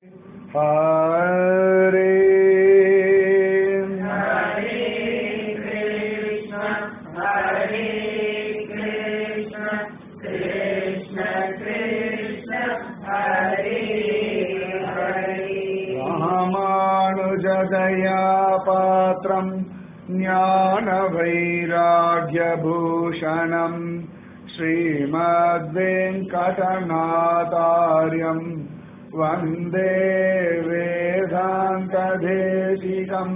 Hare रामानुजदया पात्रम् ज्ञानवैराग्यभूषणम् श्रीमद्वेङ्कटनाथार्यम् वन्दे वेदान्तदेशिकम्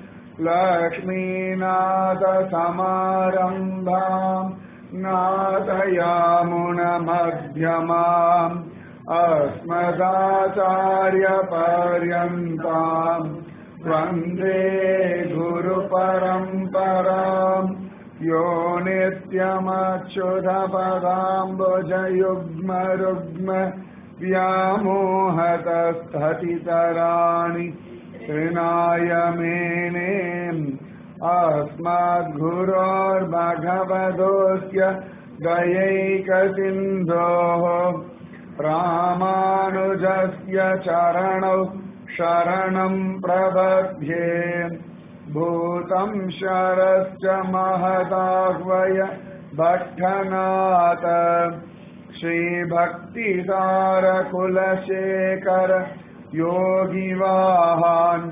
लक्ष्मीनाथसमारम्भाम् नाथयामुनमध्यमाम् अस्मदाचार्यपर्यन्ताम् वन्दे गुरुपरम्पराम् यो नित्यमच्युतपदाम्बुजयुग्मरुग्म व्यामोहतस्थतितराणि ऋणाय मेने अस्मद्गुरोर्भगवतोऽस्य दयैकसिन्धोः रामानुजस्य चरणौ शरणम् प्रबध्ये भूतं शरश्च महदाह्वय भट्टनाथ श्रीभक्तिसारकुलशेखर योगिवाहान्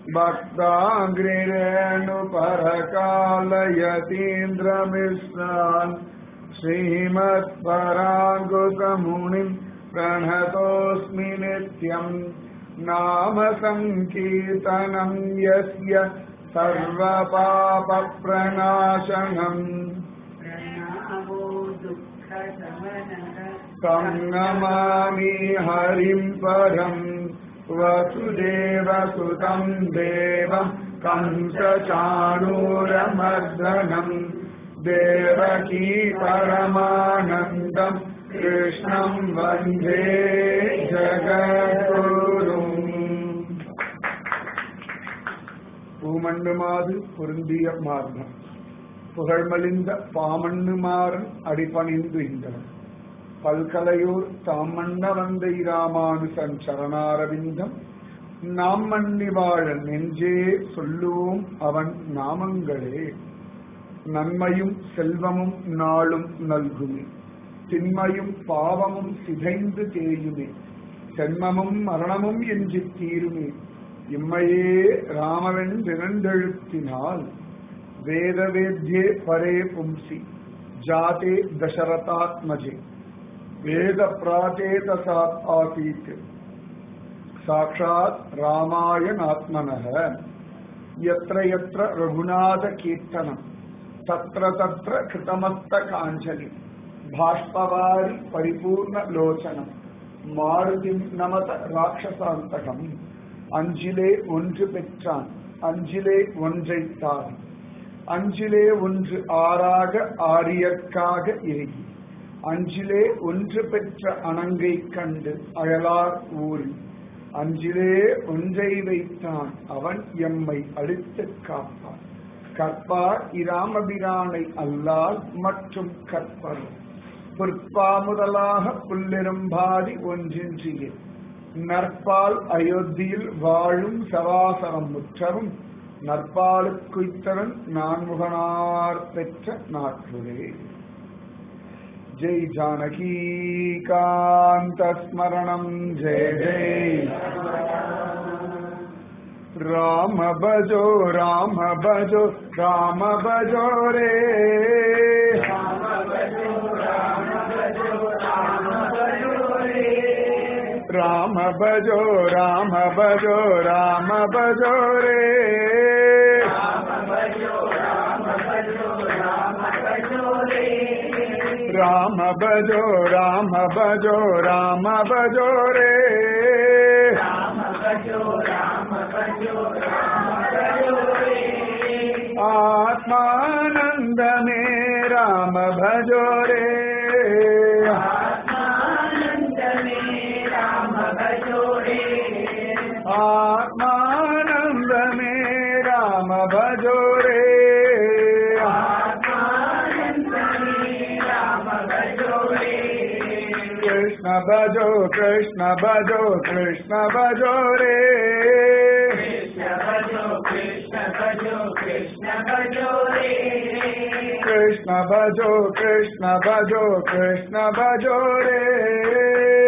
भक्ताङ्ग्रिरेणुपरकालयतीन्द्रमिश्रान् श्रीमत्पराङ्कुशमुनिम् प्रणतोऽस्मि नित्यम् नाम सङ्कीर्तनम् यस्य सर्वपापप्रणाशनम् तं नमामि हरिम् परम् वसुदेवसुतं देवम् कंसचाणूरमर्दनम् देवकी परमानन्दम् कृष्णम् वन्दे ஜகத்குரும் பூமண்ணுமாது பொருந்திய மார்க்கம் புகழ்மலிந்த பாமண்ணுமாறன் அடிபணிந்து இந்தவன் பல்கலையூர் தாமண்ண வந்தை ராமானுசன் சரணாரவிந்தம் நாம் மண்ணி வாழ நெஞ்சே சொல்லுவோம் அவன் நாமங்களே நன்மையும் செல்வமும் நாளும் நல்குமே திண்மையும் பாவமும் சிதைந்து தேயுமே சென்மமும் மரணமும் என்று தீருமே இம்மையே ராமவன் திரண்டெழுத்தினால் வேத வேத்யே பரே பும்சி ஜாதே தசரதாத்மஜே வேத பிராச்சேதசாத் ஆசீத் சாட்சாத் ராமாயணாத்மனः यत्र यत्र रघुनाथ कीर्तनम् तत्र तत्र कृतमस्तकाञ्जलि भाष्पवारि परिपूर्णलोचनम् மாருதிம் நமத ராட்சசாந்தகம் அஞ்சிலே ஒன்று பெற்றான் அஞ்சிலே ஒன்றைத்தான் அஞ்சிலே ஒன்று ஆறாக ஆரியற்காக ஏகி அஞ்சிலே ஒன்று பெற்ற அணங்கை கண்டு அழலார் ஊரில் அஞ்சிலே ஒன்றை வைத்தான் அவன் எம்மை அழித்து காப்பான் கற்பார் இராமபிரானை அல்லால் மற்றும் கற்பர் புற்பா முதலாக புல்லெரும்பாதி ஒன்றின்றியே நற்பால் அயோத்தியில் வாழும் சவாசரம் முற்றவும் நற்பாலுக்குய்த்தவன் நான்முகனார் பெற்ற நாட்டுரே ஜெய் ஜானகி காந்த ஸ்மரணம் ஜெய ஜெய் ராம பஜோ ராம பஜோ ராம பஜோ ரே राम भजो राम भजो राम भजो रे राम भजो राम भजो राम भजो रे आत्मानंद में राम भजो रे आत्मानंद में राम भजो रे कृष्ण भजो कृष्ण भजो कृष्ण भजो रे कृष्ण भजो कृष्ण भजो कृष्ण भजो रे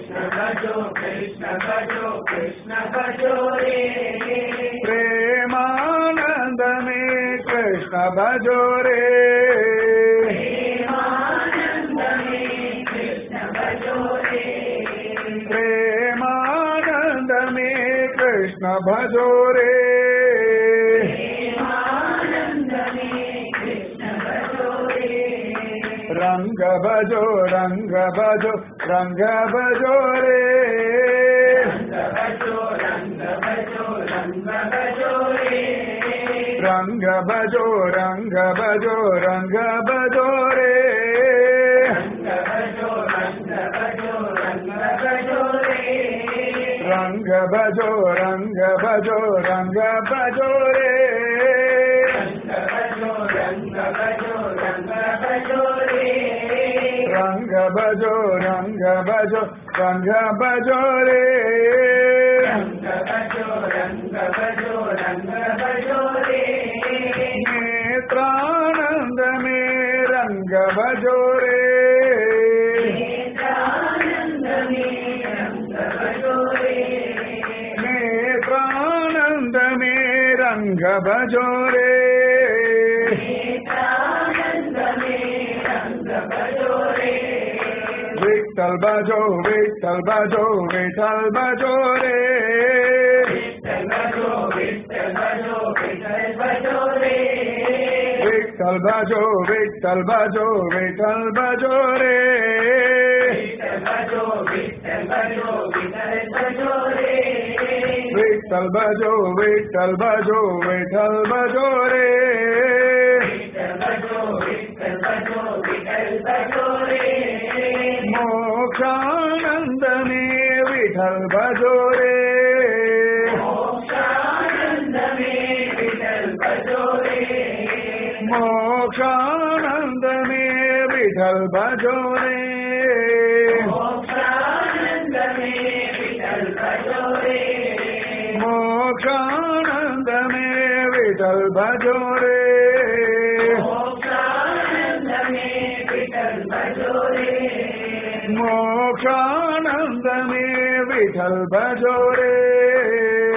प्रेमानंद में कृष्ण भजो रे प्रेमानंद में कृष्ण भजो रे रंग भजो रंग भजो रंग भजो रे रंग भजो रंग भजो रंग भजो रे रंग भजो रंग भजो रंग भजो रे रंग भजो रंग भजो रंग भजो रे नेत्रानंद में रंग भजो रे नेत्रानंद में रंग भजो रे विठल भजो विठल भजो विठल भजो रे विठल भजो विठल भजो विठल भजो रे विठल भजो विठल भजो विठल भजो रे मोक्षानंद में विठल भजो रे मोक्षानंद में विठल भजो रे मोक्षानंद में विठल भजो रे मोक्षानंद में विठल भजो रे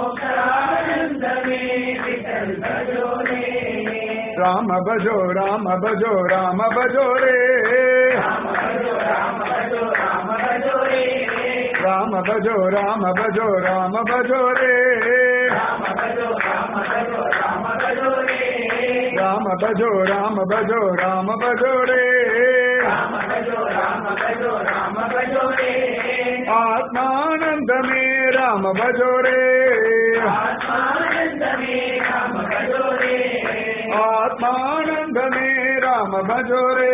राम भजो राम भजो राम भजो रे राम भजो राम भजो राम भजो रे राम भजो राम भजो राम भजो रे आत्मानंद में राम भजो रे आत्मानंद में राम भजो रे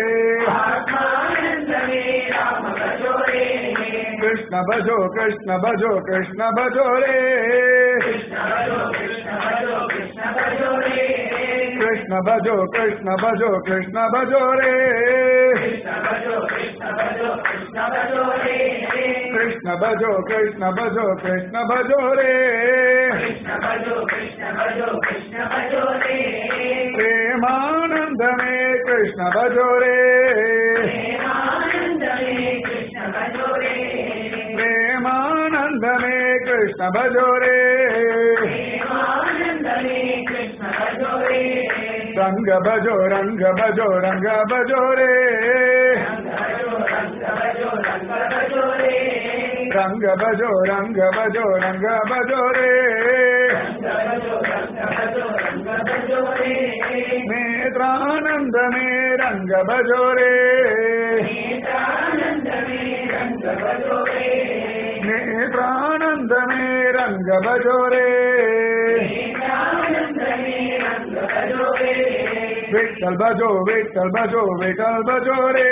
कृष्ण भजो कृष्ण भजो कृष्ण भजो रे कृष्ण भजो कृष्ण भजो कृष्ण भजो रे कृष्ण भजो कृष्ण भजो कृष्ण भजो रे प्रेमानंद में कृष्ण भजो रे प्रेमानंद में कृष्ण भजो रे रंग भजो रंग भजो रंग भजो रे रंग भजो रंग भजो रंग भजो रे नेत्रानंद में रंग भजो रे नेत्रानंद में रंग भजो रे विठल भजो विठल भजो विठल भजो रे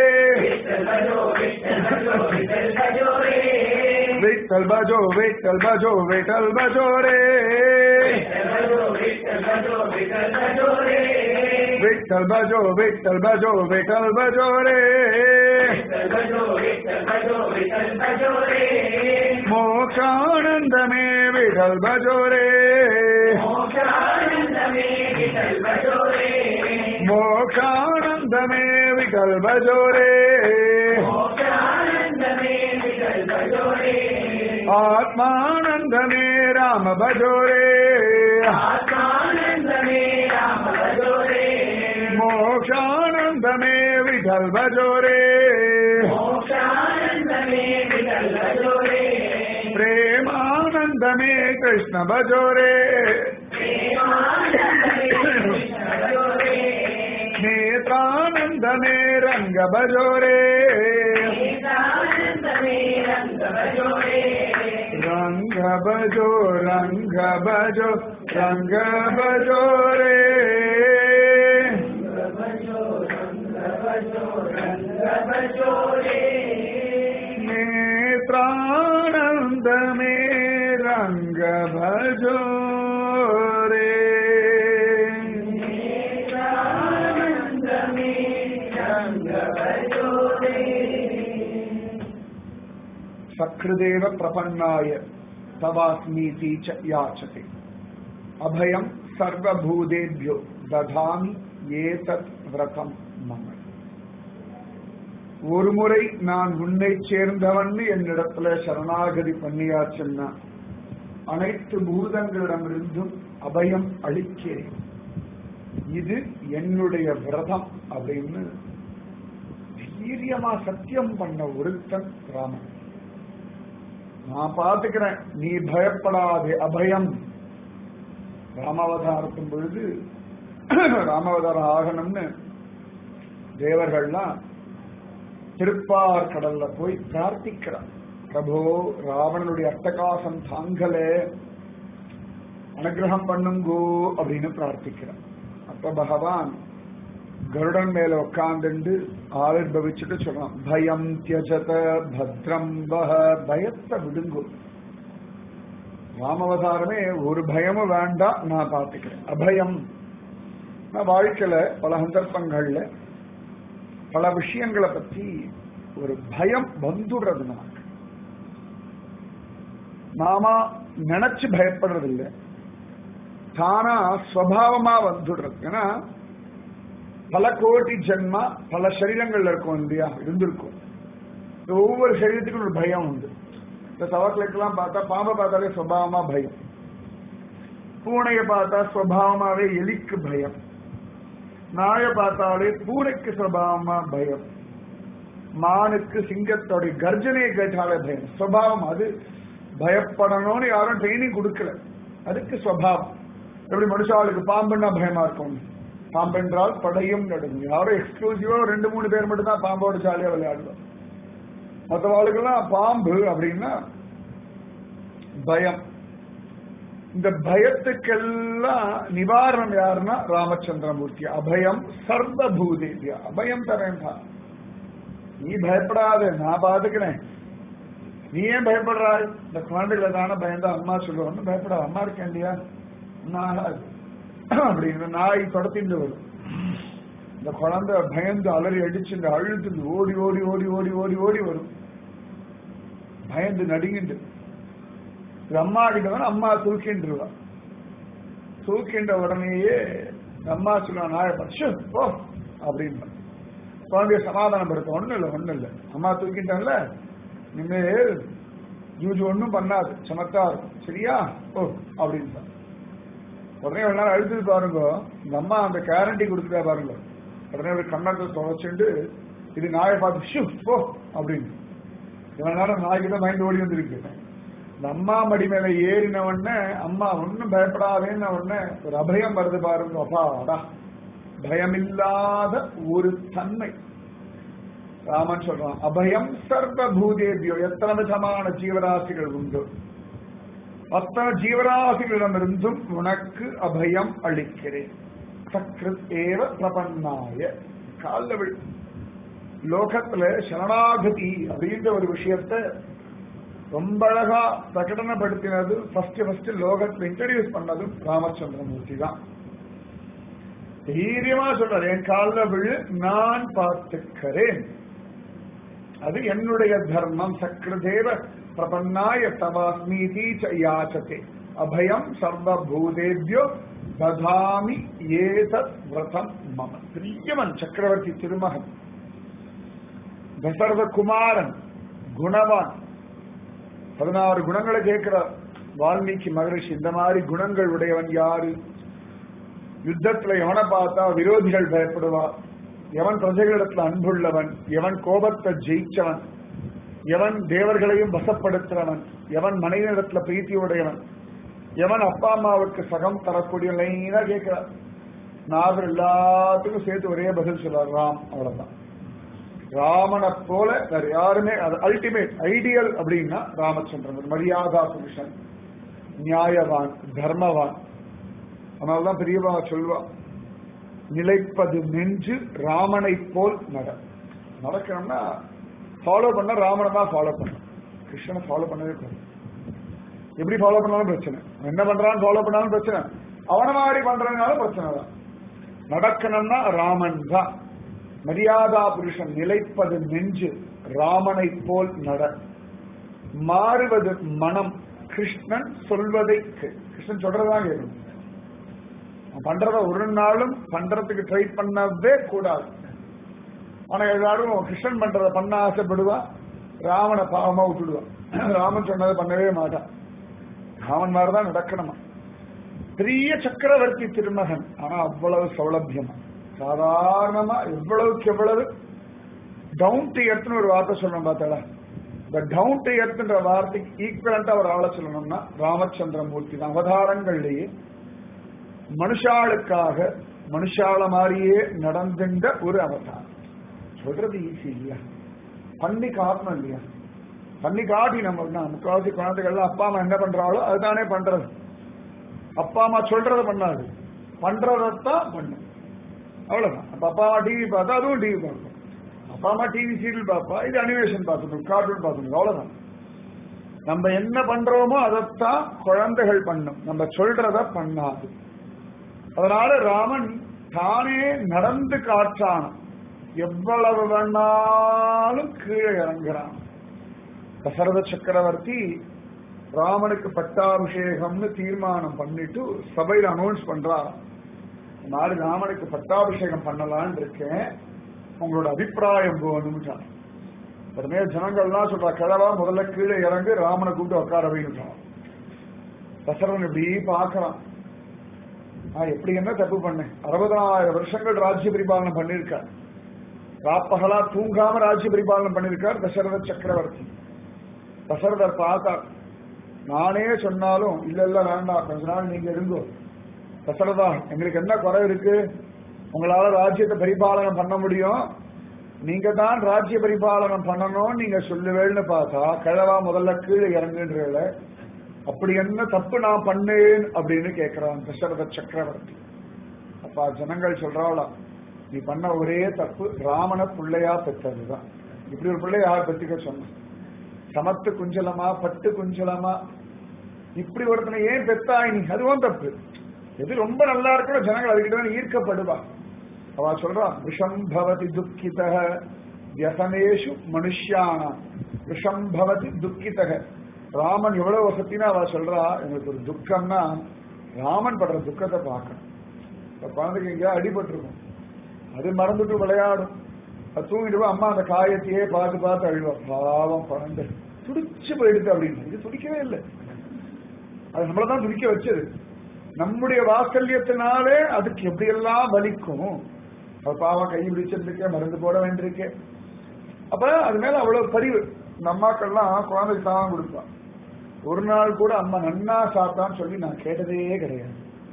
विठल भजो विठल भजो विठल भजो रे विठल भजो विठल भजो विठल भजो रे மோகானந்தமே விடல் பஜோரே மோகானந்தமே விடல் பஜோரே ஆத்மானந்தமே ராம பஜோரே மோகானந்தமே விடல் பஜோரே प्रेमानंदमे कृष्ण भजोरे नेत्रानंदमे रंग भजोरे रंग भजो रंग भजो रंग भजोरे नेत्रानंदमे रंग भजो रे सकृदेव प्रपन्नाय तवास्मीति च याचते अभयं सर्वभूतेभ्यो दधामि ஏதத் விரதம் மம ஒரு முறை நான் உன்னை சேர்ந்தவன் என்னிடத்துல சரணாகதி பண்ணியாச்சுன்னா அனைத்து பூதங்களிடமிருந்தும் அபயம் அளிக்கிறேன் இது என்னுடைய விரதம் அப்படின்னு தைரியமா சத்தியம் பண்ண ஒருத்தன் ராமன் நான் பாத்துக்கிறேன் நீ பயப்படாதே அபயம் ராமாவதாரத்தின் பொழுது ராமாவதாரம் ஆகணும்னு தேவர்கள்லாம் திருப்பார் கடல்ல போய் பிரார்த்திக்கிறார் பிரபோ ராவணனுடைய அட்டகாசம் தாங்கல அனுகிரகம் பண்ணுங்கோ அப்படின்னு பிரார்த்திக்கிறார் அப்ப பகவான் கருடன் மேல உட்கார்ந்துண்டு ஆவிர்பவிச்சுட்டு சொல்லலாம் பயம் தியஜத பத்ரம் பக பயத்தை விடுங்கோ ராமவதாரமே ஒரு பயமும் வேண்டாம் நான் பார்த்துக்கிறேன் அபயம் நான் வாழ்க்கையில பல சந்தர்ப்பங்கள்ல பல விஷயங்களை பத்தி ஒரு பயம் வந்துடுறது நமக்கு நாம நினைச்சு பயப்படுறது இல்லை தானா ஸ்வபாவமா வந்துடுறது ஏன்னா பல கோடி ஜென்மா பல சரீரங்கள்ல இருக்கும் இல்லையா இருந்திருக்கும் இந்த ஒவ்வொரு சரீரத்துக்கும் ஒரு பயம் உண்டு இந்த தவக்களுக்கெல்லாம் பார்த்தா பாம்பை பார்த்தாலே சுவாவமா பயம் பூனையை பார்த்தா சுவாவமாவே எலிக்கு பயம் நாயை பார்த்தாலே பூனைக்கு சுவாவமா பயம் மானுக்கு சிங்கத்தோடைய கர்ஜனையை கேட்டாலே பயம் சுவாவம் அது பயப்படணும்னு யாரும் ட்ரைனிங் கொடுக்கல அதுக்கு சுவாவம் எப்படி மனுஷாளுக்கு பாம்புன்னா பயமா இருக்கும் பாம்பென்றால் படையும் நடுங்கும் யாரும் எக்ஸ்க்ளூசிவா ரெண்டு மூணு பேர் மட்டும் தான் பாம்போட ஜாலியா விளையாடுவோம் மற்றவாளுக்கெல்லாம் பாம்பு அப்படின்னா பயம் இந்த பயத்துக்கெல்லாம் நிவாரணம் யாருன்னா ராமச்சந்திரமூர்த்தி அபயம் சர்வபூதேவியா அபயம் தரேன்டா நீ பயப்படாத நான் பாத்துக்கிறேன் நீ ஏன் பயப்படுறாய் இந்த குழந்தைகளை தானே பயந்தா அம்மா சொல்லுவான்னு பயப்படாத அம்மா இருக்கேன் இல்லையா ஆகாது அப்படின்னு நாய் தொடத்திட்டு வரும் இந்த குழந்தை பயந்து அலறி அடிச்சு இந்த அழுத்து ஓடி ஓடி ஓடி ஓடி ஓடி ஓடி வரும் பயந்து நடுங்கிண்டு இது அம்மா கிட்ட அம்மா தூக்கின்றுவா தூக்கின்ற உடனேயே அம்மா சொல்லுவா நாய பச்சு போ அப்படின்னு குழந்தைய சமாதானப்படுத்த ஒண்ணும் இல்லை ஒண்ணும் இல்லை அம்மா தூக்கிட்டான்ல இனிமேல் யூஜ் ஒன்றும் பண்ணாது சமத்தா இருக்கும் சரியா ஓ அப்படின்னு உடனே ஒரு நாள் அழுத்தது பாருங்க இந்த அம்மா அந்த கேரண்டி கொடுத்துட்டா பாருங்க உடனே ஒரு கண்ணத்தை துவைச்சுண்டு இது நாயை பார்த்து ஷூ போ அப்படின்னு இவ்வளவு நேரம் நாய்க்கு தான் பயந்து ஓடி வந்திருக்கு இந்த அம்மா மடி மேல ஏறின உடனே அம்மா ஒன்னும் பயப்படாதேன்னு உடனே ஒரு அபயம் வருது பாருங்க அப்பா அடா பயமில்லாத ஒரு தன்மை ராமன் சொல்றான் அபயம் சர்வ பூதேபியோ எத்தனை விதமான ஜீவராசிகள் உண்டு அத்தனை ஜீவராசிகளிடமிருந்தும் உனக்கு அபயம் அளிக்கிறேன் சக்ருத் ஏவ பிரபன்னாய கால லோகத்துல சரணாகதி அப்படின்ற ஒரு விஷயத்த ரொம்ப அழகா பிரகடனப்படுத்தினது ஃபர்ஸ்ட் ஃபர்ஸ்ட் லோகத்துல இன்ட்ரடியூஸ் பண்ணதும் ராமச்சந்திரமூர்த்தி தான் தைரியமா சொல்றாரு என் காலில் விழு நான் பார்த்துக்கிறேன் அது என்னுடைய தர்மம் சக்ரதேவ பிரபன்னாய தவாஸ்மீதி ச யாச்சதே அபயம் சர்வபூதேபியோ ததாமி ஏதத் விரதம் மம பெரியவன் சக்கரவர்த்தி திருமகன் தசரத குமாரன் குணவான் பதினாறு குணங்களை கேட்கிறார் வால்மீகி மகரிஷி இந்த மாதிரி குணங்கள் உடையவன் யாரு யுத்தத்துல எவனை பார்த்தா விரோதிகள் பயப்படுவா எவன் பிரஜைகளிடத்துல அன்புள்ளவன் எவன் கோபத்தை ஜெயிச்சவன் எவன் தேவர்களையும் வசப்படுத்துறவன் எவன் மனிதனிடத்துல பிரீத்தியுடையவன் எவன் அப்பா அம்மாவுக்கு சகம் தரக்கூடிய லைனா கேட்கிறார் நாகர் எல்லாத்துக்கும் சேர்த்து ஒரே பதில் சொல்றார் ராம் அவ்வளவுதான் ராமனை போல வேற யாருமே அது அல்டிமேட் ஐடியல் அப்படின்னா ராமச்சந்திரன் மரியாதா புருஷன் நியாயவான் தர்மவான் அதனால்தான் பெரியவா சொல்வா நிலைப்பது நெஞ்சு ராமனை போல் நட நடக்கணும்னா ஃபாலோ பண்ண ராமனை தான் ஃபாலோ பண்ணணும் கிருஷ்ணனை ஃபாலோ பண்ணவே கூடாது எப்படி ஃபாலோ பண்ணாலும் பிரச்சனை அவன் என்ன பண்றான்னு ஃபாலோ பண்ணாலும் பிரச்சனை அவன மாதிரி பண்றதுனால பிரச்சனை தான் நடக்கணும்னா ராமன் தான் மரியாதா புருஷன் நிலைப்பது நெஞ்சு ராமனை போல் நட மாறுவது மனம் கிருஷ்ணன் சொல்வதை கே- கிருஷ்ணன் சொல்றதான் கேட்கணும் அவன் பண்றத ஒரு நாளும் பண்றதுக்கு ட்ரை பண்ணவே கூடாது ஆனா எல்லாரும் கிருஷ்ணன் பண்றத பண்ண ஆசைப்படுவா ராமனை பாவமா விட்டுடுவான் ராமன் சொன்னதை பண்ணவே மாட்டான் ராமன் மாதிரிதான் நடக்கணுமா பெரிய சக்கரவர்த்தி திருமகன் ஆனா அவ்வளவு சௌலபியமா சாதாரணமா எவ்வளவுக்கு எவ்வளவு டவுன் டு எர்த்னு ஒரு வார்த்தை சொல்லணும் பார்த்தாடா இந்த டவுன் டு எர்த்ன்ற வார்த்தைக்கு ஈக்குவலண்டா ஒரு ஆளை சொல்லணும்னா ராமச்சந்திரமூர்த்தி தான் அவதாரங்கள்லயே மனுஷாளுக்காக மனுஷால மாதிரியே நடந்துட்ட ஒரு அவதாரம் சொல்றது ஈஸி இல்லையா பண்ணி காட்டணும் இல்லையா பண்ணி காட்டி நம்ம தான் முக்காவாசி குழந்தைகள்லாம் அப்பா அம்மா என்ன பண்றாங்களோ அதுதானே பண்றது அப்பா அம்மா சொல்றத பண்ணாது பண்றதான் பண்ணும் அவ்வளவுதான் அப்ப அப்பா அம்மா டிவி பார்த்தா அதுவும் டிவி பார்க்கும் அப்பா அம்மா டிவி சீரியல் பார்ப்பா இது அனிமேஷன் பார்த்துடும் கார்ட்டூன் பார்த்துடும் அவ்வளவுதான் நம்ம என்ன பண்றோமோ அதைத்தான் குழந்தைகள் பண்ணும் நம்ம சொல்றத பண்ணாது அதனால ராமன் தானே நடந்து காட்டான் எவ்வளவு வேணாலும் கீழே இறங்குறான் தசரத சக்கரவர்த்தி ராமனுக்கு பட்டாபிஷேகம்னு தீர்மானம் பண்ணிட்டு சபையில அனௌன்ஸ் பண்றா இந்த மாதிரி ராமனுக்கு பட்டாபிஷேகம் பண்ணலாம்னு இருக்கேன் உங்களோட அபிப்பிராயம் போகணும்ட்டான் உடனே ஜனங்கள்லாம் சொல்றா கிழவா முதல்ல கீழே இறங்கி ராமனை கூப்பிட்டு உட்கார வைன்னுட்டான் தசரவன் இப்படி பாக்குறான் நான் எப்படி என்ன தப்பு பண்ணேன் அறுபதாயிரம் வருஷங்கள் ராஜ்ய பரிபாலனை பண்ணியிருக்கார் ராப்பகலா தூங்காம ராஜ்ய பரிபாலனை பண்ணியிருக்கார் தசரத சக்கரவர்த்தி தசரதர் பார்த்தார் நானே சொன்னாலும் இல்ல இல்ல வேண்டாம் கொஞ்ச நாள் நீங்க இருங்கோ தசரதா எங்களுக்கு என்ன குறை இருக்கு உங்களால ராஜ்யத்தை பரிபாலனம் பண்ண முடியும் நீங்க தான் ராஜ்ய பரிபாலனம் பண்ணணும் நீங்க சொல்லுவேன்னு பார்த்தா கிழவா முதல்ல கீழே இறங்குன்றல அப்படி என்ன தப்பு நான் பண்ணேன் அப்படின்னு கேட்கிறான் தசரத சக்கரவர்த்தி அப்பா ஜனங்கள் சொல்றாளாம் நீ பண்ண ஒரே தப்பு ராமனை பிள்ளையா பெற்றதுதான் இப்படி ஒரு பிள்ளை யார் பெற்றுக்க சொன்ன சமத்து குஞ்சலமா பட்டு குஞ்சலமா இப்படி ஒருத்தனை ஏன் பெத்தாய் நீ அதுவும் தப்பு எது ரொம்ப நல்லா இருக்கோ ஜனங்கள் அதுக்கிட்ட தான் ஈர்க்கப்படுவா அவ சொல்றா விஷம் பவதி துக்கித வியசனேஷு மனுஷியானாம் விஷம் பவதி துக்கிதக ராமன் எவ்வளவு வசத்தினா அவ சொல்றா எங்களுக்கு ஒரு துக்கம்னா ராமன் படுற துக்கத்தை பார்க்கணும் இப்ப குழந்தைக்கு எங்கேயா அடிபட்டிருக்கும் அது மறந்துட்டு விளையாடும் அது தூங்கிடுவா அம்மா அந்த காயத்தையே பார்த்து பார்த்து அழுவா பாவம் குழந்தை துடிச்சு போயிடுது அப்படின்னு இது துடிக்கவே இல்லை அது நம்மளதான் துடிக்க வச்சது நம்முடைய வாத்சல்யத்தினாலே அதுக்கு எப்படியெல்லாம் வலிக்கும் அவ பாவம் கை பிடிச்சிருந்துருக்கேன் மருந்து போட வேண்டியிருக்கேன் அப்ப அது மேல அவ்வளவு பரிவு இந்த அம்மாக்கள்லாம் குழந்தைக்கு சாதம் கொடுப்பான் ஒரு நாள் கூட அம்மா நன்னா சாப்பிட்டான்னு சொல்லி நான் கேட்டதே கிடையாது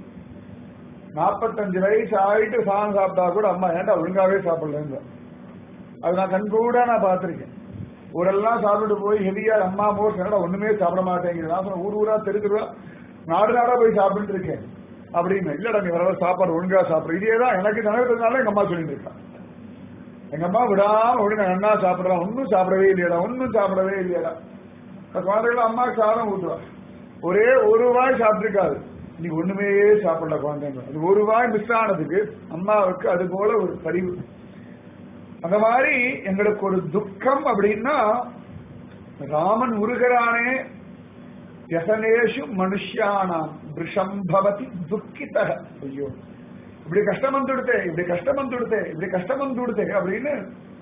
நாற்பத்தஞ்சு வயசு ஆயிட்டு சாதம் சாப்பிட்டா கூட அம்மா ஏன்டா ஒழுங்காவே சாப்பிடலன்னு அது நான் கண் கூட நான் பார்த்திருக்கேன் ஊரெல்லாம் சாப்பிட்டு போய் ஹெவியா அம்மா மோர் என்னடா ஒண்ணுமே சாப்பிட மாட்டேங்குது நான் சொன்னேன் ஊர் ஊரா தெருக்குறா நாடு நாடா போய் சாப்பிட்டு இருக்கேன் அப்படின்னு இல்லடா நீ வர சாப்பாடு ஒழுங்கா சாப்பிடு இதே தான் எனக்கு நினைக்கிறதுனால எங்க அம்மா சொல்லிட்டு இருக்கா எங்க அம்மா விடாம ஒழுங்கா நன்னா சாப்பிடலாம் ஒன்னும் சாப்பிடவே இல்லையடா ஒன்னும் சாப்பிடவே இல்லையடா குழந்தைகள் அம்மாவுக்கு சாதம் ஊட்டுவா ஒரே ஒரு வாய் சாப்பிட்டுருக்காது நீ ஒண்ணுமே சாப்பிடல குழந்தைங்க அது ஒரு வாய் மிஸ் ஆனதுக்கு அம்மாவுக்கு அது போல ஒரு பரிவு அந்த மாதிரி எங்களுக்கு ஒரு துக்கம் அப்படின்னா ராமன் உருகிறானே யசனேஷு மனுஷியானாம் விஷம் பவதி துக்கித ஐயோ இப்படி கஷ்டம் வந்துடுதே இப்படி கஷ்டம் வந்துடுதே இப்படி கஷ்டம் வந்துடுதே அப்படின்னு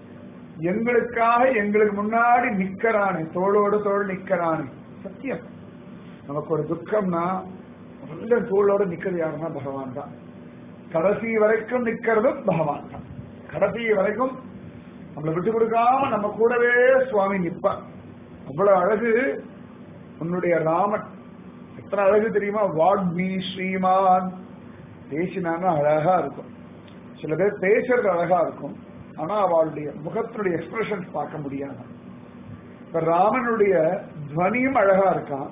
எங்களுக்காக எங்களுக்கு முன்னாடி நிக்கிறானே தோளோடு தோள் நிக்கிறானே சத்தியம் நமக்கு ஒரு துக்கம்னா முதல்ல தோளோட நிக்கிறது யாருன்னா பகவான் தான் கடைசி வரைக்கும் நிக்கிறதும் பகவான் தான் கடைசி வரைக்கும் நம்மளை விட்டு கொடுக்காம நம்ம கூடவே சுவாமி நிப்பான் அவ்வளவு அழகு உன்னுடைய ராமன் எத்தனை அழகு தெரியுமா வாக்மி ஸ்ரீமான் பேசினாங்க அழகா இருக்கும் சில பேர் பேசுறது அழகா இருக்கும் ஆனா அவளுடைய முகத்தினுடைய எக்ஸ்பிரஷன்ஸ் பார்க்க முடியாது இப்ப ராமனுடைய துவனியும் அழகா இருக்கான்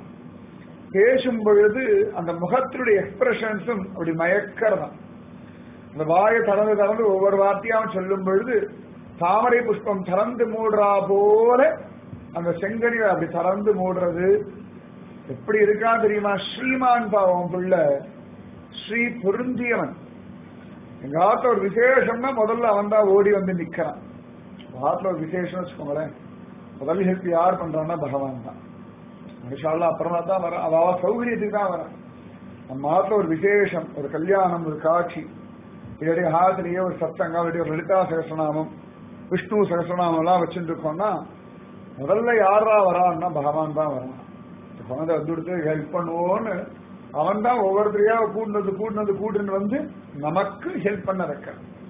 பேசும் பொழுது அந்த முகத்தினுடைய எக்ஸ்பிரஷன்ஸும் அப்படி மயக்கிறதான் அந்த வாயை திறந்து திறந்து ஒவ்வொரு வார்த்தையாவும் சொல்லும் பொழுது தாமரை புஷ்பம் திறந்து மூடுறா போல அந்த செங்கனியை அப்படி திறந்து மூடுறது எப்படி இருக்கா தெரியுமா ஸ்ரீமான் பாவம் பிள்ளை ஸ்ரீ பொருந்தியவன் எங்க ஆத்துல ஒரு விசேஷம்னா முதல்ல அவன் தான் ஓடி வந்து நிக்கிறான் ஆத்துல ஒரு விசேஷம் வச்சுக்கோங்களேன் முதல் ஹெல்ப் யார் பண்றான்னா பகவான் தான் மனுஷாலாம் அப்புறமா தான் வர அவ சௌகரியத்துக்கு தான் வர நம்ம ஆத்துல ஒரு விசேஷம் ஒரு கல்யாணம் ஒரு காட்சி இல்லாட்டி ஹாத்திலேயே ஒரு சத்தங்கம் இல்லாட்டி ஒரு லலிதா சகசநாமம் விஷ்ணு சகசநாமம் எல்லாம் வச்சுட்டு இருக்கோம்னா முதல்ல யாரா வரான்னா பகவான் தான் வரான் குழந்தை வந்துடுத்து ஹெல்ப் பண்ணுவோன்னு அவன் தான் ஒவ்வொருத்தரையா கூட்டினது கூட்டினது கூட்டின்னு வந்து நமக்கு ஹெல்ப் பண்ண வைக்க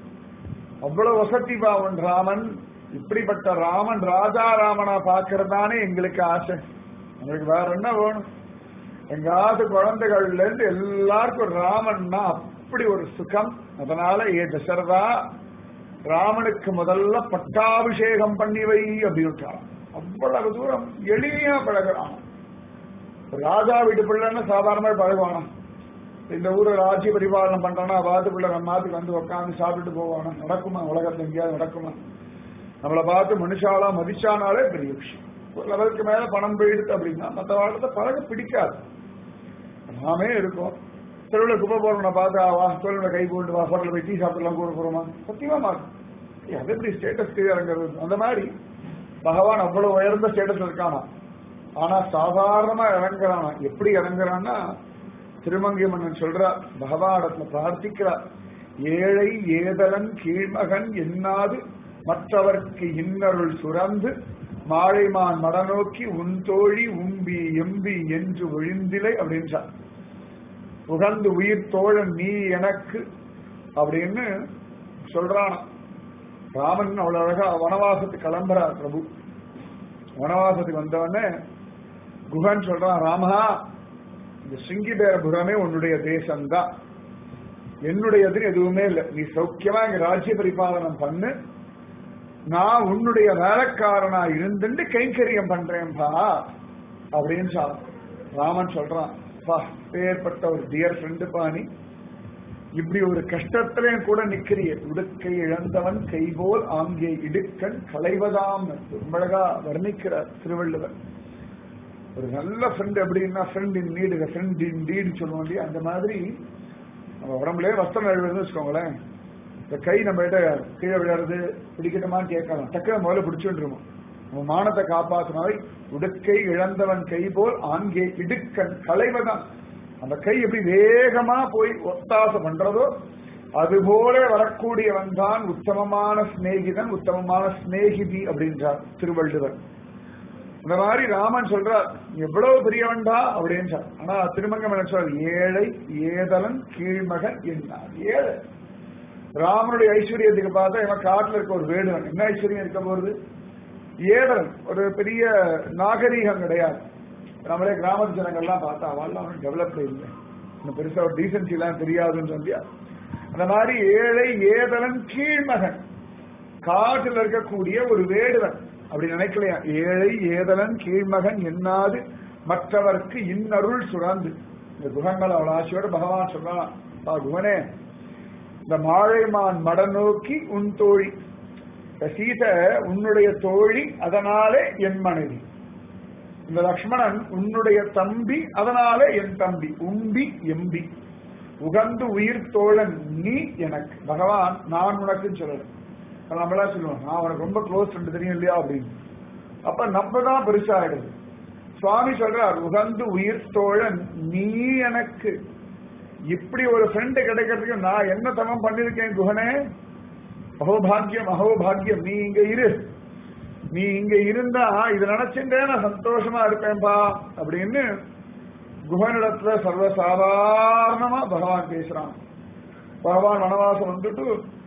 அவ்வளவு வசதி பாவன் ராமன் இப்படிப்பட்ட ராமன் ராஜா ராமனா பாக்குறதானே எங்களுக்கு ஆசை எங்களுக்கு வேற என்ன வேணும் எங்க ஆசை குழந்தைகள்ல இருந்து எல்லாருக்கும் ஒரு ராமன்னா அப்படி ஒரு சுகம் அதனால ஏ தசரதா ராமனுக்கு முதல்ல பட்டாபிஷேகம் பண்ணி வை அப்படின்னு அவ்வளவு தூரம் எளிமையா பழகிறான் ராஜா வீட்டு பிள்ளைன்னு சாதாரணமா பழகுவானா இந்த ஊரை ராஜ்ய பரிபாலனம் பண்றானா பார்த்து பிள்ளை நம்ம மாத்துக்கு வந்து உட்காந்து சாப்பிட்டுட்டு போவானா நடக்குமா உலகத்துல எங்கேயாவது நடக்குமா நம்மளை பார்த்து மனுஷாலா மதிச்சானாலே பெரிய விஷயம் ஒரு லெவலுக்கு மேல பணம் போயிடுது அப்படின்னா மற்ற வாழ்க்கை பழக பிடிக்காது நாமே இருக்கோம் தெருவில் குப்பை போறவனை பார்த்து வா தொழில கை போட்டு வா ஹோட்டலில் போய் டீ சாப்பிடலாம் கூட போறோமா சத்தியமா மாறும் அது எப்படி ஸ்டேட்டஸ் கீழே இறங்குறது அந்த மாதிரி பகவான் அவ்வளவு உயர்ந்த ஸ்டேட்டஸ் இருக்கானா ஆனா சாதாரணமா இறங்குறானா எப்படி இறங்குறான்னா திருமங்கை மன்னன் சொல்றார் பகவானிடத்துல பிரார்த்திக்கிறார் ஏழை ஏதலன் கீழ்மகன் என்னாது மற்றவர்க்கு இன்னருள் சுரந்து மாழைமான் மடநோக்கி உன் தோழி உம்பி எம்பி என்று ஒழிந்திலை அப்படின்றார் உகந்து உயிர் தோழன் நீ எனக்கு அப்படின்னு சொல்றான் ராமன் அவ்வளவு அழகா வனவாசத்துக்கு கிளம்புறார் பிரபு வனவாசத்துக்கு வந்தவொடனே குஹன் சொல்றான் ராமா இந்த சிங்கிபேரபுரமே உன்னுடைய தேசம்தான் என்னுடையதுன்னு எதுவுமே இல்லை நீ சௌக்கியமா இங்க ராஜ்ய பரிபாலனம் பண்ணு நான் உன்னுடைய வேலைக்காரனா இருந்துட்டு கைங்கரியம் பண்றேன்பா அப்படின்னு சொல் ராமன் சொல்றான் பா பேர்பட்ட ஒரு டியர் ஃப்ரெண்டு பாணி இப்படி ஒரு கஷ்டத்திலே கூட நிக்கிறிய உடுக்கை இழந்தவன் கைபோல் ஆங்கே இடுக்கன் களைவதாம் ரொம்ப அழகா வர்ணிக்கிறார் திருவள்ளுவர் ஒரு நல்ல ஃப்ரெண்ட் எப்படின்னா friend in need friend in deed சொல்லுவோம் இல்லையா அந்த மாதிரி நம்ம உடம்புலயே வஸ்திரம் எழுதுன்னு வச்சுக்கோங்களேன் இந்த கை நம்ம கிட்ட கீழே விளையாடுறது பிடிக்கட்டுமான்னு கேட்கலாம் டக்குனு முதல்ல பிடிச்சுருவோம் நம்ம மானத்தை காப்பாத்தினாவை உடுக்கை இழந்தவன் கை போல் ஆங்கே இடுக்கன் களைவதான் அந்த கை எப்படி வேகமா போய் ஒத்தாசை பண்றதோ அதுபோல வரக்கூடியவன் தான் உத்தமமான சிநேகிதன் உத்தமமான சிநேகிதி அப்படின்றார் திருவள்ளுவர் இந்த மாதிரி ராமன் சொல்றார் எவ்வளவு பெரியவன்டா அப்படின்றார் ஆனா திருமங்கம் என்ன சொல்றார் ஏழை ஏதலன் கீழ்மகன் என்னார் ஏழை ராமனுடைய ஐஸ்வர்யத்துக்கு பார்த்தா இவன் காட்டுல இருக்க ஒரு வேடுவன் என்ன ஐஸ்வர்யம் இருக்க போறது ஏழன் ஒரு பெரிய நாகரீகம் கிடையாது நம்மளே கிராமத்து ஜனங்கள்லாம் பார்த்தா அவெல்லாம் டெவலப்டு இல்லை இன்னும் பெருசா ஒரு டீசன்சி எல்லாம் தெரியாதுன்னு சொல்லியா அந்த மாதிரி ஏழை ஏதலன் கீழ்மகன் காட்டில் இருக்கக்கூடிய ஒரு வேடுவன் அப்படி நினைக்கலையா ஏழை ஏதலன் கீழ்மகன் என்னாது மற்றவர்க்கு இன்னருள் சுரந்து இந்த குகங்கள் அவ்வளவு ஆசையோட பகவான் சொல்றான் பா குகனே இந்த மாழைமான் மட நோக்கி உன் தோழி இந்த சீதை உன்னுடைய தோழி அதனாலே என் மனைவி இந்த லக்ஷ்மணன் உன்னுடைய தம்பி அதனாலே என் தம்பி உம்பி எம்பி உகந்து உயிர் தோழன் நீ எனக்கு பகவான் நான் உனக்கு சொல்லல அப்ப நம்மளா சொல்லுவோம் நான் அவனுக்கு ரொம்ப க்ளோஸ் ஃப்ரெண்டு தெரியும் இல்லையா அப்படின்னு அப்ப நம்ம தான் பெருசாயிடுது சுவாமி சொல்றார் உகந்து உயிர் தோழன் நீ எனக்கு இப்படி ஒரு ஃப்ரெண்டு கிடைக்கிறதுக்கு நான் என்ன தமம் பண்ணிருக்கேன் குஹனே அகோபாகியம் அகோபாகியம் நீ இங்க இரு நீ இங்க இருந்தா இது நினைச்சுட்டே நான் சந்தோஷமா இருப்பேன்பா அப்படின்னு குஹனிடத்துல சர்வசாதாரணமா பகவான் பேசுறான் பகவான் வனவாசம் வந்துட்டு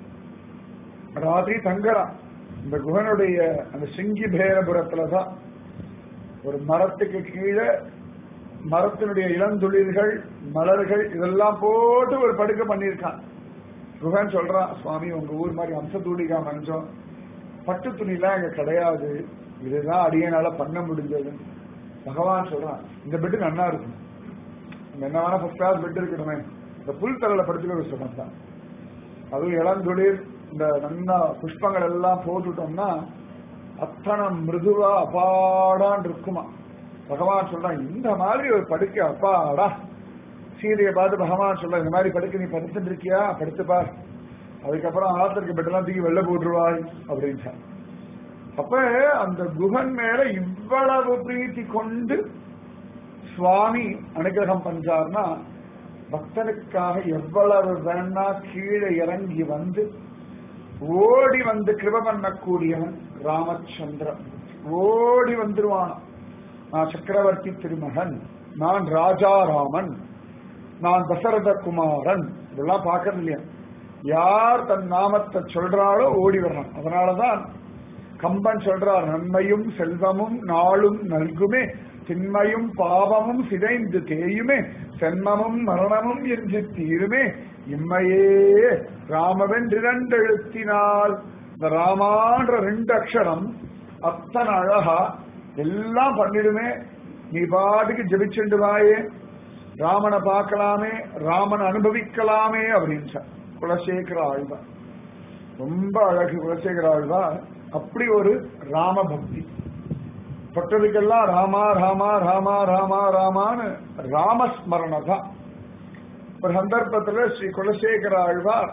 ராத்திரி தங்குறான் இந்த குஹனுடைய அந்த சிங்கி பேரபுரத்துலதான் ஒரு மரத்துக்கு கீழே மரத்தினுடைய இளந்துளிர்கள் மலர்கள் இதெல்லாம் போட்டு ஒரு படுக்கை பண்ணியிருக்கான் குகன் சொல்றான் சுவாமி உங்க ஊர் மாதிரி அம்சத்தூடிகா மஞ்சம் பட்டு துணிலாம் இங்க கிடையாது இதுதான் அடியனால பண்ண முடிஞ்சது பகவான் சொல்றான் இந்த பெட்டு நன்னா இருக்கும் இங்க என்ன வேணா ஃபர்ஸ்ட் கிளாஸ் பெட் இருக்கணுமே இந்த புல் தரையில படுத்துக்க ஒரு சுகம் தான் அதுவும் இளந்துளிர் இந்த நன்னா புஷ்பங்கள் எல்லாம் போட்டுட்டோம்னா அத்தனை மிருதுவா அப்பாடான் இருக்குமா பகவான் சொல்றான் இந்த மாதிரி ஒரு படுக்கை அப்பாடா சீதையை பார்த்து பகவான் சொல்ற இந்த மாதிரி படுக்கை நீ படுத்துட்டு இருக்கியா படுத்து பார் அதுக்கப்புறம் ஆத்திற்கு பெட்டெல்லாம் தூக்கி வெளில போட்டுருவாய் அப்படின்ட்டார் அப்ப அந்த குகன் மேல இவ்வளவு பிரீத்தி கொண்டு சுவாமி அனுகிரகம் பண்றார்னா பக்தனுக்காக எவ்வளவு வேணா கீழே இறங்கி வந்து ஓடி வந்து கிருப பண்ணக்கூடியவன் ராமச்சந்திரன் ஓடி வந்துருவான் நான் சக்கரவர்த்தி திருமகன் நான் ராஜாராமன் நான் தசரத குமாரன் இதெல்லாம் பார்க்கறது இல்லையா யார் தன் நாமத்தை சொல்றாளோ ஓடி வர்றான் அதனாலதான் கம்பன் சொல்றார் நன்மையும் செல்வமும் நாளும் நல்குமே திண்மையும் பாவமும் சிதைந்து தேயுமே சென்மமும் மரணமும் என்று தீருமே இம்மையே ராமவென்றிரண்டு எழுத்தினால் இந்த ராமான்ற ரெண்டு அக்ஷரம் அத்தனை அழகா எல்லாம் பண்ணிடுமே நீ பாட்டுக்கு ஜெபிச்சுண்டு வாயே ராமனை பார்க்கலாமே ராமனை அனுபவிக்கலாமே அப்படின்னு குலசேகர ஆழ்வார் ரொம்ப அழகு குலசேகர ஆழ்வார் அப்படி ஒரு ராம பக்தி பட்டதுக்கெல்லாம் ராமா ராமா ராமா ராமா ராமான்னு ராமஸ்மரண தான் ஒரு சந்தர்ப்பத்துல ஸ்ரீ குலசேகர ஆழ்வார்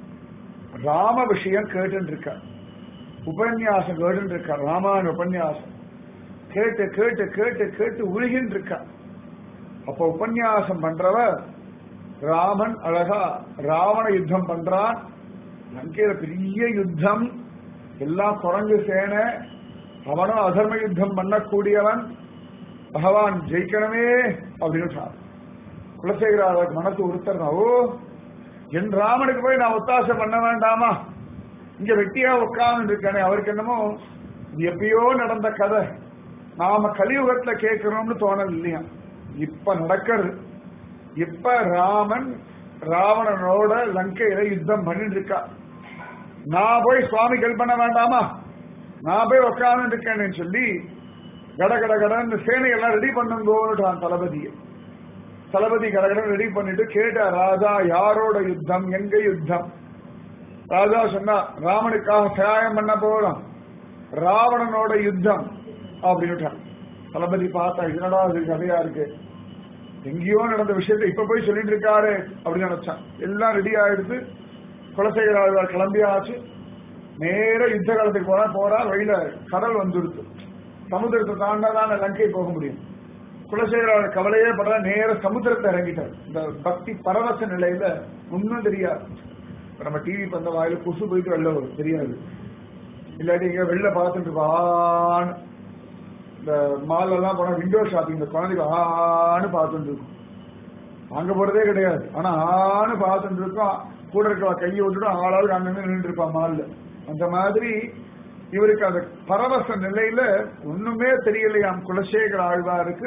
ராம விஷயம் கேட்டு இருக்கார் உபன்யாசம் கேட்டு இருக்கார் ராமாயண உபன்யாசம் கேட்டு கேட்டு கேட்டு கேட்டு உருகின்னு இருக்கார் அப்ப உபன்யாசம் பண்றவர் ராமன் அழகா ராவண யுத்தம் பண்றான் லங்கையில பெரிய யுத்தம் எல்லாம் குரங்கு சேனை அவனும் அதர்ம யுத்தம் பண்ணக்கூடியவன் பகவான் ஜெயிக்கணுமே அப்படின்னு சொன்னார் குலசேகராவுக்கு மனசு உறுத்தர் ஓ என் ராமனுக்கு போய் நான் ஒத்தாசை பண்ண வேண்டாமா இங்க வெட்டியா உட்கார்ந்து இருக்கானே அவருக்கு என்னமோ இது எப்பயோ நடந்த கதை நாம கலியுகத்துல கேட்கிறோம்னு தோணல் இல்லையா இப்ப நடக்கிறது இப்ப ராமன் ராவணனோட லங்கையில யுத்தம் பண்ணிட்டு இருக்கா நான் போய் சுவாமி ஹெல்ப் பண்ண வேண்டாமா நான் போய் உட்கார்ந்து இருக்கேன்னு சொல்லி கட கட கடன்னு சேனையெல்லாம் ரெடி பண்ணுங்கோன்னுட்டான் தளபதியை தளபதி கடகடன் ரெடி பண்ணிட்டு கேட்டா ராஜா யாரோட யுத்தம் எங்க யுத்தம் ராஜா சொன்னா ராமனுக்காக சகாயம் பண்ண போறோம் ராவணனோட யுத்தம் அப்படின்னுட்டான் தளபதி பார்த்தா என்னடா இது கதையா இருக்கு எங்கேயோ நடந்த விஷயத்தை இப்ப போய் சொல்லிட்டு இருக்காரு அப்படின்னு நினைச்சான் எல்லாம் ரெடி ஆயிடுத்து குலசேகர ஆழ்வார் கிளம்பியாச்சு நேர யுத்த காலத்துக்கு போனா போறா வழியில கடல் வந்துடுத்து சமுத்திரத்தை தாண்டாதான் லங்கை போக முடியும் குலசேகர கவலையே படுற நேர சமுத்திரத்தை இறங்கிட்டார் இந்த பக்தி பரவச நிலையில ஒன்னும் தெரியாது இப்ப நம்ம டிவி பந்த வாயில கொசு போயிட்டு வெளில வரும் தெரியாது இல்லாட்டி இங்க வெளில பார்த்துட்டு இருப்பான் இந்த மால் எல்லாம் போனா விண்டோ ஷாப்பிங் இந்த குழந்தைங்க ஆன்னு பார்த்துட்டு இருக்கும் அங்க போறதே கிடையாது ஆனா ஆன்னு பார்த்துட்டு இருக்கோம் கூட இருக்க கையை விட்டுட்டு ஆளாளுக்கு அங்கங்க நின்று இருப்பான் மால்ல அந்த மாதிரி இவருக்கு அந்த பரவச நிலையில ஒண்ணுமே தெரியலையாம் குலசேகர ஆழ்வாருக்கு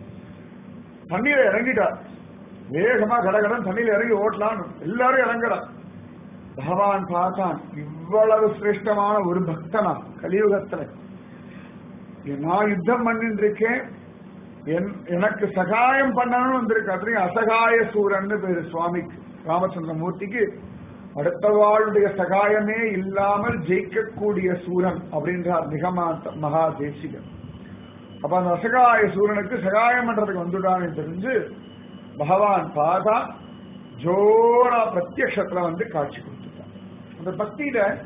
தண்ணீர இறங்கிட்டார் வேகமா கடகடன் தண்ணியில இறங்கி ஓட்டலான்னு எல்லாரும் இறங்குறான் பகவான் பார்த்தான் இவ்வளவு சிரேஷ்டமான ஒரு பக்தனா கலியுகத்துல நான் யுத்தம் பண்ணிட்டு இருக்கேன் என்- எனக்கு சகாயம் பண்ணணும்னு வந்திருக்கு அத்தனையும் அசகாய சூரன்னு பேரு சுவாமிக்கு ராமச்சந்திர மூர்த்திக்கு அடுத்தவாளுடைய சகாயமே இல்லாமல் ஜெயிக்கக்கூடிய சூரன் அப்படின்றார் நிகமாந்த மகா தேசிகன் அப்ப அந்த அசகாய சூரனுக்கு சகாயம் பண்றதுக்கு வந்துட்டான்னு தெரிஞ்சு பகவான் பார்த்தா ஜோரா பிரத்யக்ஷத்துல வந்து காட்சி கொடுத்துட்டான் அந்த பக்தியில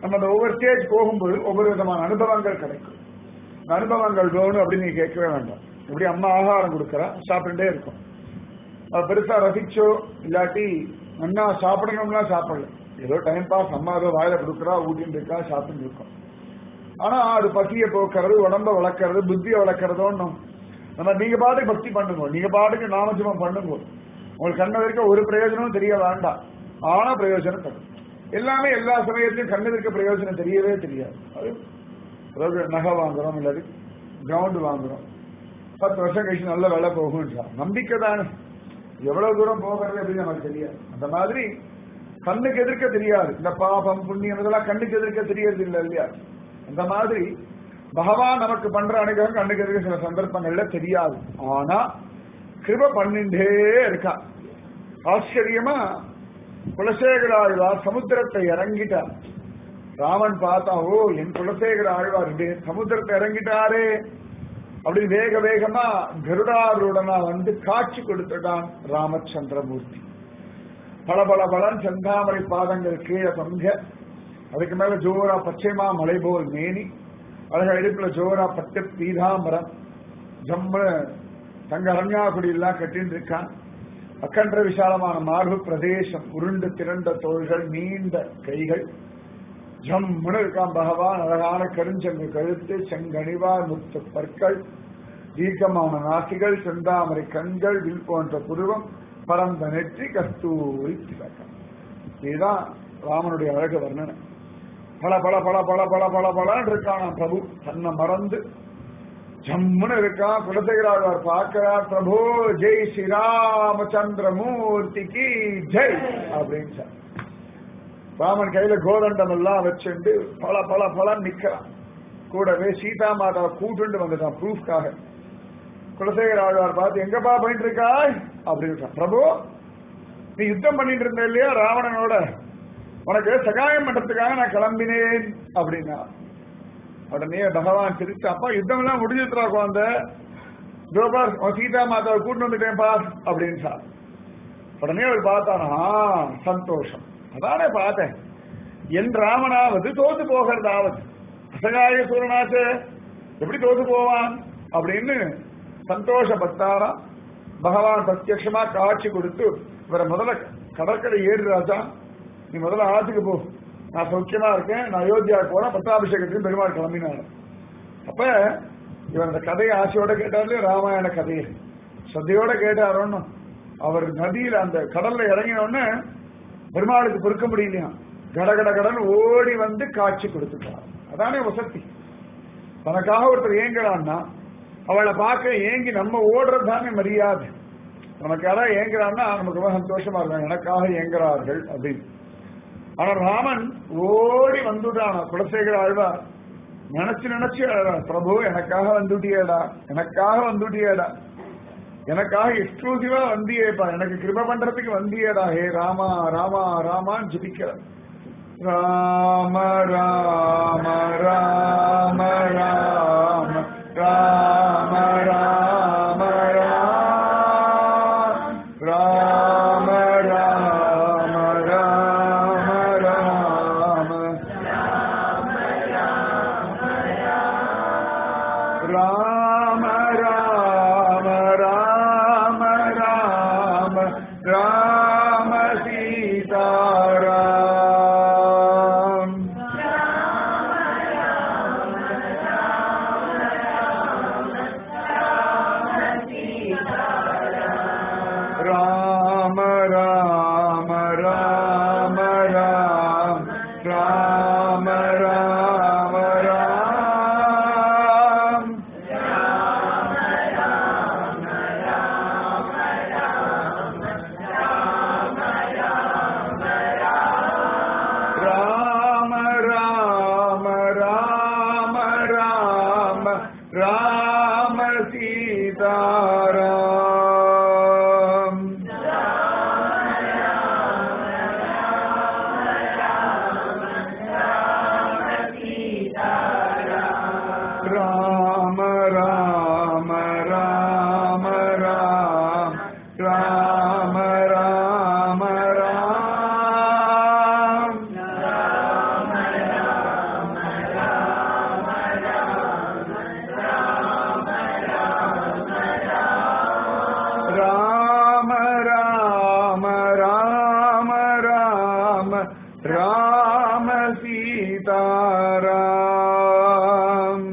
நம்ம அந்த ஒவ்வொரு ஸ்டேஜ் போகும்போது ஒவ்வொரு விதமான அனுபவங்கள் கிடைக்கும் இந்த அனுபவங்கள் வேணும் அப்படின்னு நீங்க கேட்கவே வேண்டாம் எப்படி அம்மா ஆகாரம் கொடுக்குறா சாப்பிட்டுட்டே இருக்கும் அது பெருசா ரசிச்சோ இல்லாட்டி அண்ணா சாப்பிடணும்னா சாப்பிடல ஏதோ டைம் பாஸ் அம்மா ஏதோ வாயில கொடுக்குறா ஊட்டின்னு இருக்கா சாப்பிட்டு இருக்கோம் ஆனா அது பசியை போக்குறது உடம்ப வளர்க்கறது புத்தியை வளர்க்கறதோன்னு நம்ம நீங்க பாட்டுக்கு பக்தி பண்ணுங்க நீங்க பாட்டுக்கு நாமஜபம் பண்ணுங்க உங்களுக்கு கண்ண வரைக்கும் ஒரு பிரயோஜனமும் தெரிய வேண்டாம் ஆனா பிரயோஜனம் தரும் எல்லாமே எல்லா சமயத்திலும் கண்ணு இருக்க பிரயோஜனம் தெரியவே தெரியாது அது அதாவது நகை வாங்குறோம் இல்லாது கிரவுண்ட் வாங்குறோம் பத்து வருஷம் கழிச்சு நல்ல வேலை போகும்ன்றா நம்பிக்கை தானே எவ்வளவு தூரம் போகிறது அப்படின்னு நமக்கு தெரியாது அந்த மாதிரி கண்ணுக்கு எதிர்க்க தெரியாது இந்த பாபம் புண்ணியம் இதெல்லாம் கண்ணுக்கு எதிர்க்க தெரியறது இல்லை இல்லையா அந்த மாதிரி பகவான் நமக்கு பண்ற அனுகிரகம் கண்ணுக்கு எதிர்க்க சில சந்தர்ப்பங்கள்ல தெரியாது ஆனா கிருப பண்ணிண்டே இருக்கா ஆச்சரியமா குலசேகர ஆழ்வார் சமுத்திரத்தை இறங்கிட்டார் ராமன் பார்த்தா ஓ என் குலசேகர ஆழ்வார் இப்படி சமுத்திரத்தை இறங்கிட்டாரே அப்படி வேக வேகமா கருடாருடனா வந்து காட்சி கொடுத்துட்டான் ராமச்சந்திரமூர்த்தி பல பல பலன் செந்தாமரை பாதங்கள் கீழே தொங்க அதுக்கு மேல ஜோரா பச்சைமா மலை போல் மேனி அழகா இடுப்புல ஜோரா பட்டு பீதாம்பரம் ஜம்மு தங்க அரண்யாகுடி எல்லாம் கட்டின்னு இருக்கான் அக்கன்ற விசாலமான மார்பு பிரதேசம் உருண்டு திரண்ட தோள்கள் நீண்ட கைகள் ஜம்முன்னு இருக்கான் பகவான் அழகான கருஞ்சங்கு கழுத்து செங்கனிவார் முத்து பற்கள் தீர்க்கமான நாசிகள் செந்தாமரை கண்கள் வில் போன்ற புருவம் பரந்த நெற்றி கஸ்தூரி திலக்கம் இதுதான் ராமனுடைய அழகு வர்ணனை பல பல பல பல பல பல பலன்னு இருக்கான் பிரபு தன்னை மறந்து ஜம்முன்னு இருக்கான் குலசேகராழ்வார் பார்க்கிறார் பிரபு ஜெய் ஸ்ரீராமச்சந்திர மூர்த்திக்கு ஜெய் அப்படின்னு சார் ராமன் கையில கோதண்டம் எல்லாம் வச்சுண்டு பல பல பல நிக்கிறான் கூடவே சீதா மாதாவை கூட்டுண்டு வந்துட்டான் ப்ரூஃப்காக குலசேகர ஆழ்வார் பார்த்து எங்கப்பா போயிட்டு இருக்காய் அப்படின்னு பிரபு நீ யுத்தம் பண்ணிட்டு இருந்த இல்லையா ராவணனோட உனக்கு சகாயம் பண்றதுக்காக நான் கிளம்பினேன் அப்படின்னா உடனே பகவான் சிரிச்சு அப்பா யுத்தம் எல்லாம் முடிஞ்சுட்டுறா குழந்த தோபார் சீதா மாதாவை கூட்டு வந்துட்டேன் பார் அப்படின்னு சார் உடனே அவர் பார்த்தானா சந்தோஷம் அதானே பார்த்தேன் என் ராமனாவது தோத்து போகிறதாவது அசகாய சூரனாச்சு எப்படி தோத்து போவான் அப்படின்னு சந்தோஷப்பட்டாரா பகவான் பிரத்யட்சமா காட்சி கொடுத்து இவரை முதல்ல கடற்கரை ஏறு ராஜா நீ முதல்ல ஆத்துக்கு போ நான் சௌக்கியமா இருக்கேன் நான் அயோத்தியாவுக்கு போறேன் பட்டாபிஷேகத்துக்கு பெருமாள் கிளம்பினார் அப்ப இவர் அந்த கதையை ஆசையோட கேட்டாரு ராமாயண கதையை சத்தையோட கேட்டாரோன்னு அவர் நதியில அந்த கடல்ல இறங்கின உடனே பெருமாளுக்கு பொறுக்க முடியலையா கடகட கடன் ஓடி வந்து காட்சி கொடுத்துட்டார் அதானே வசதி தனக்காக ஒருத்தர் ஏங்குறான்னா அவளை பார்க்க ஏங்கி நம்ம ஓடுறது தானே மரியாதை நமக்கு யாராவது ஏங்குறான்னா நமக்கு ரொம்ப சந்தோஷமா இருக்கும் எனக்காக ஏங்குறார்கள் அப்படின்னு ஆனா ராமன் ஓடி வந்துட்டான் குலசேகர ஆழ்வார் நினைச்சு நினைச்சு அழறான் பிரபு எனக்காக வந்துட்டியேடா எனக்காக வந்துட்டியேடா எனக்காக எக்ஸ்க்ளூசிவா வந்தியேப்பா எனக்கு கிருப பண்றதுக்கு வந்தியேடா ஹே ராமா ராமா ராமான்னு ஜிபிக்கிற ராம ராம ராம ராம ராம ராம ராம ராம ராம ராம ராம ராம ராம ராம ராம ராம சீதாராம் ராம ராம ராம ராம ராம ராம ராம் ராம சீதாராம்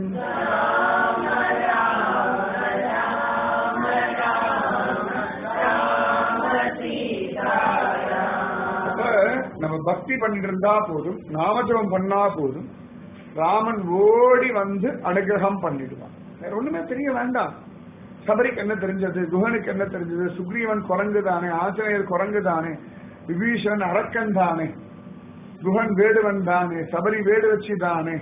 அப்ப நம்ம பக்தி பண்ணிட்டு இருந்தா போதும் நாமஜபம் பண்ணா போதும் ராமன் ஓடி வந்து அனுகிரகம் பண்ணிடுவான் வேற ஒண்ணுமே தெரிய வேண்டாம் சபரிக்கு என்ன தெரிஞ்சது குஹனுக்கு என்ன தெரிஞ்சது சுக்ரீவன் குரங்கு தானே ஆஞ்சநேயர் குரங்கு தானே விபீஷன் அரக்கன் தானே குஹன் வேடுவன் தானே சபரி வேடு வச்சு தானே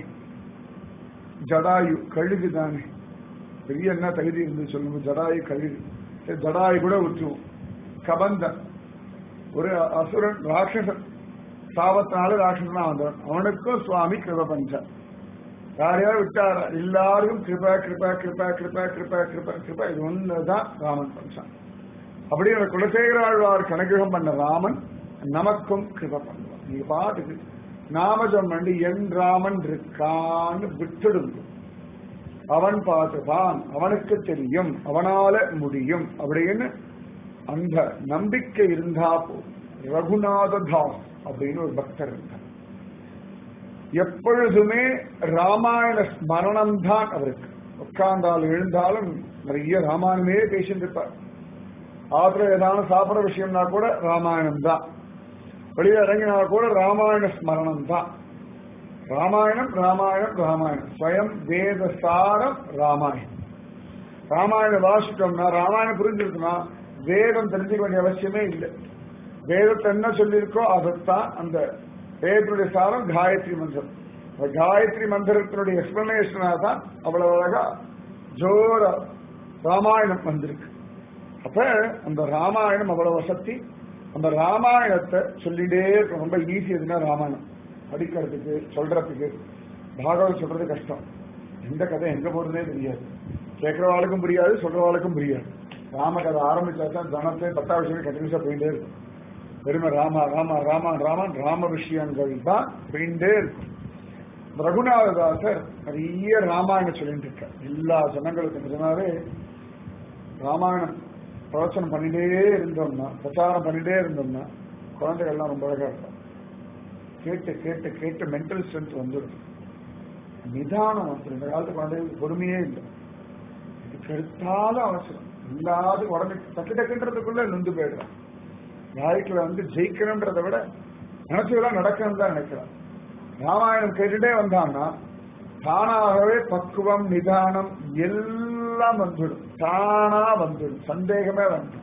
ஜடாயு கழுகு தானே பெரிய என்ன தகுதி இருந்து சொல்லுங்க ஜடாயு கழுகு சரி, ஜடாயு கூட விட்டுருவோம் கபந்தன் ஒரு அசுரன் ராட்சசன் சாபத்தினால ராட்சசனா வந்தவன் அவனுக்கும் சுவாமி கிருப பஞ்சார் யார் யார் விட்டார் எல்லாருக்கும் கிருப கிருப கிருப கிருப கிருப கிருப கிருப இது ஒண்ணுதான் ராமன் பஞ்சான் அப்படி அந்த குலசேகராழ்வார் கணக்கிரம் பண்ண ராமன் நமக்கும் கிருப பண்ணுவான் நீங்க பாட்டுக்கு நாமஜம் பண்ணி என் ராமன் இருக்கான்னு விட்டுடுங்க அவன் பார்த்துப்பான் அவனுக்கு தெரியும் அவனால முடியும் அப்படின்னு அந்த நம்பிக்கை இருந்தா போதும் ரகுநாத தாஸ் அப்படின்னு ஒரு பக்தர் இருந்தார் எப்பொழுதுமே ராமாயண ஸ்மரணம் தான் அவருக்கு உட்கார்ந்தால் எழுந்தாலும் நிறைய ராமாயணமே பேசிட்டு இருப்பார் ஆத்திர ஏதான சாப்பிட விஷயம்னா கூட ராமாயணம் தான் வெளியே இறங்கினா கூட ராமாயண ஸ்மரணம் தான் ராமாயணம் ராமாயணம் ராமாயணம் ஸ்வயம் வேத சாரம் ராமாயணம் ராமாயணம் வாசிட்டோம்னா ராமாயணம் புரிஞ்சிருக்குன்னா வேதம் தெரிஞ்சுக்க வேண்டிய அவசியமே இல்லை வேதத்தை என்ன சொல்லியிருக்கோ அதைத்தான் அந்த வேதத்துடைய சாரம் காயத்ரி மந்திரம் அந்த காயத்ரி மந்திரத்தினுடைய எக்ஸ்பிளனேஷனா தான் அவ்வளவு அழகா ஜோர ராமாயணம் வந்திருக்கு அப்ப அந்த ராமாயணம் அவ்வளவு சக்தி அந்த ராமாயணத்தை சொல்லிட்டே இருக்கும் ரொம்ப ஈஸி எதுனா ராமாயணம் படிக்கிறதுக்கு சொல்றதுக்கு பாகவத் சொல்றது கஷ்டம் எந்த கதை எங்க போறதே தெரியாது கேட்கறவாளுக்கும் புரியாது சொல்றவாளுக்கும் புரியாது ராம கதை ஆரம்பிச்சா தான் தனத்தை பத்தாம் விஷயம் கண்டினியூஸா போயிட்டே இருக்கும் பெருமை ராமா ராமா ராமா ராமன் ராம விஷயங்கள் தான் போயிட்டே இருக்கும் ரகுநாததாசர் நிறைய ராமாயணம் சொல்லிட்டு இருக்கார் எல்லா ஜனங்களுக்கும் நிஜமாவே ராமாயணம் பிரவச்சனம் பண்ணிட்டே இருந்தோம்னா பிரச்சாரம் பண்ணிட்டே இருந்தோம்னா குழந்தைகள்லாம் ரொம்ப அழகா இருக்கும் கேட்டு கேட்டு கேட்டு மென்டல் ஸ்ட்ரென்த் வந்துடும் நிதானம் வந்துடும் இந்த காலத்து குழந்தைகளுக்கு பொறுமையே இல்லை இதுக்கு எடுத்தாலும் அவசரம் எல்லாத்துக்கும் உடனே டக்கு டக்குன்றதுக்குள்ள நொந்து போயிடுறான் வாழ்க்கையில வந்து ஜெயிக்கணும்ன்றதை விட நினைச்சதெல்லாம் நடக்கணும் தான் நினைக்கிறான் ராமாயணம் கேட்டுட்டே வந்தான்னா தானாகவே பக்குவம் நிதானம் எல்லாம் வந்துடும் தானா வந்துடும் சந்தேகமே வந்துடும்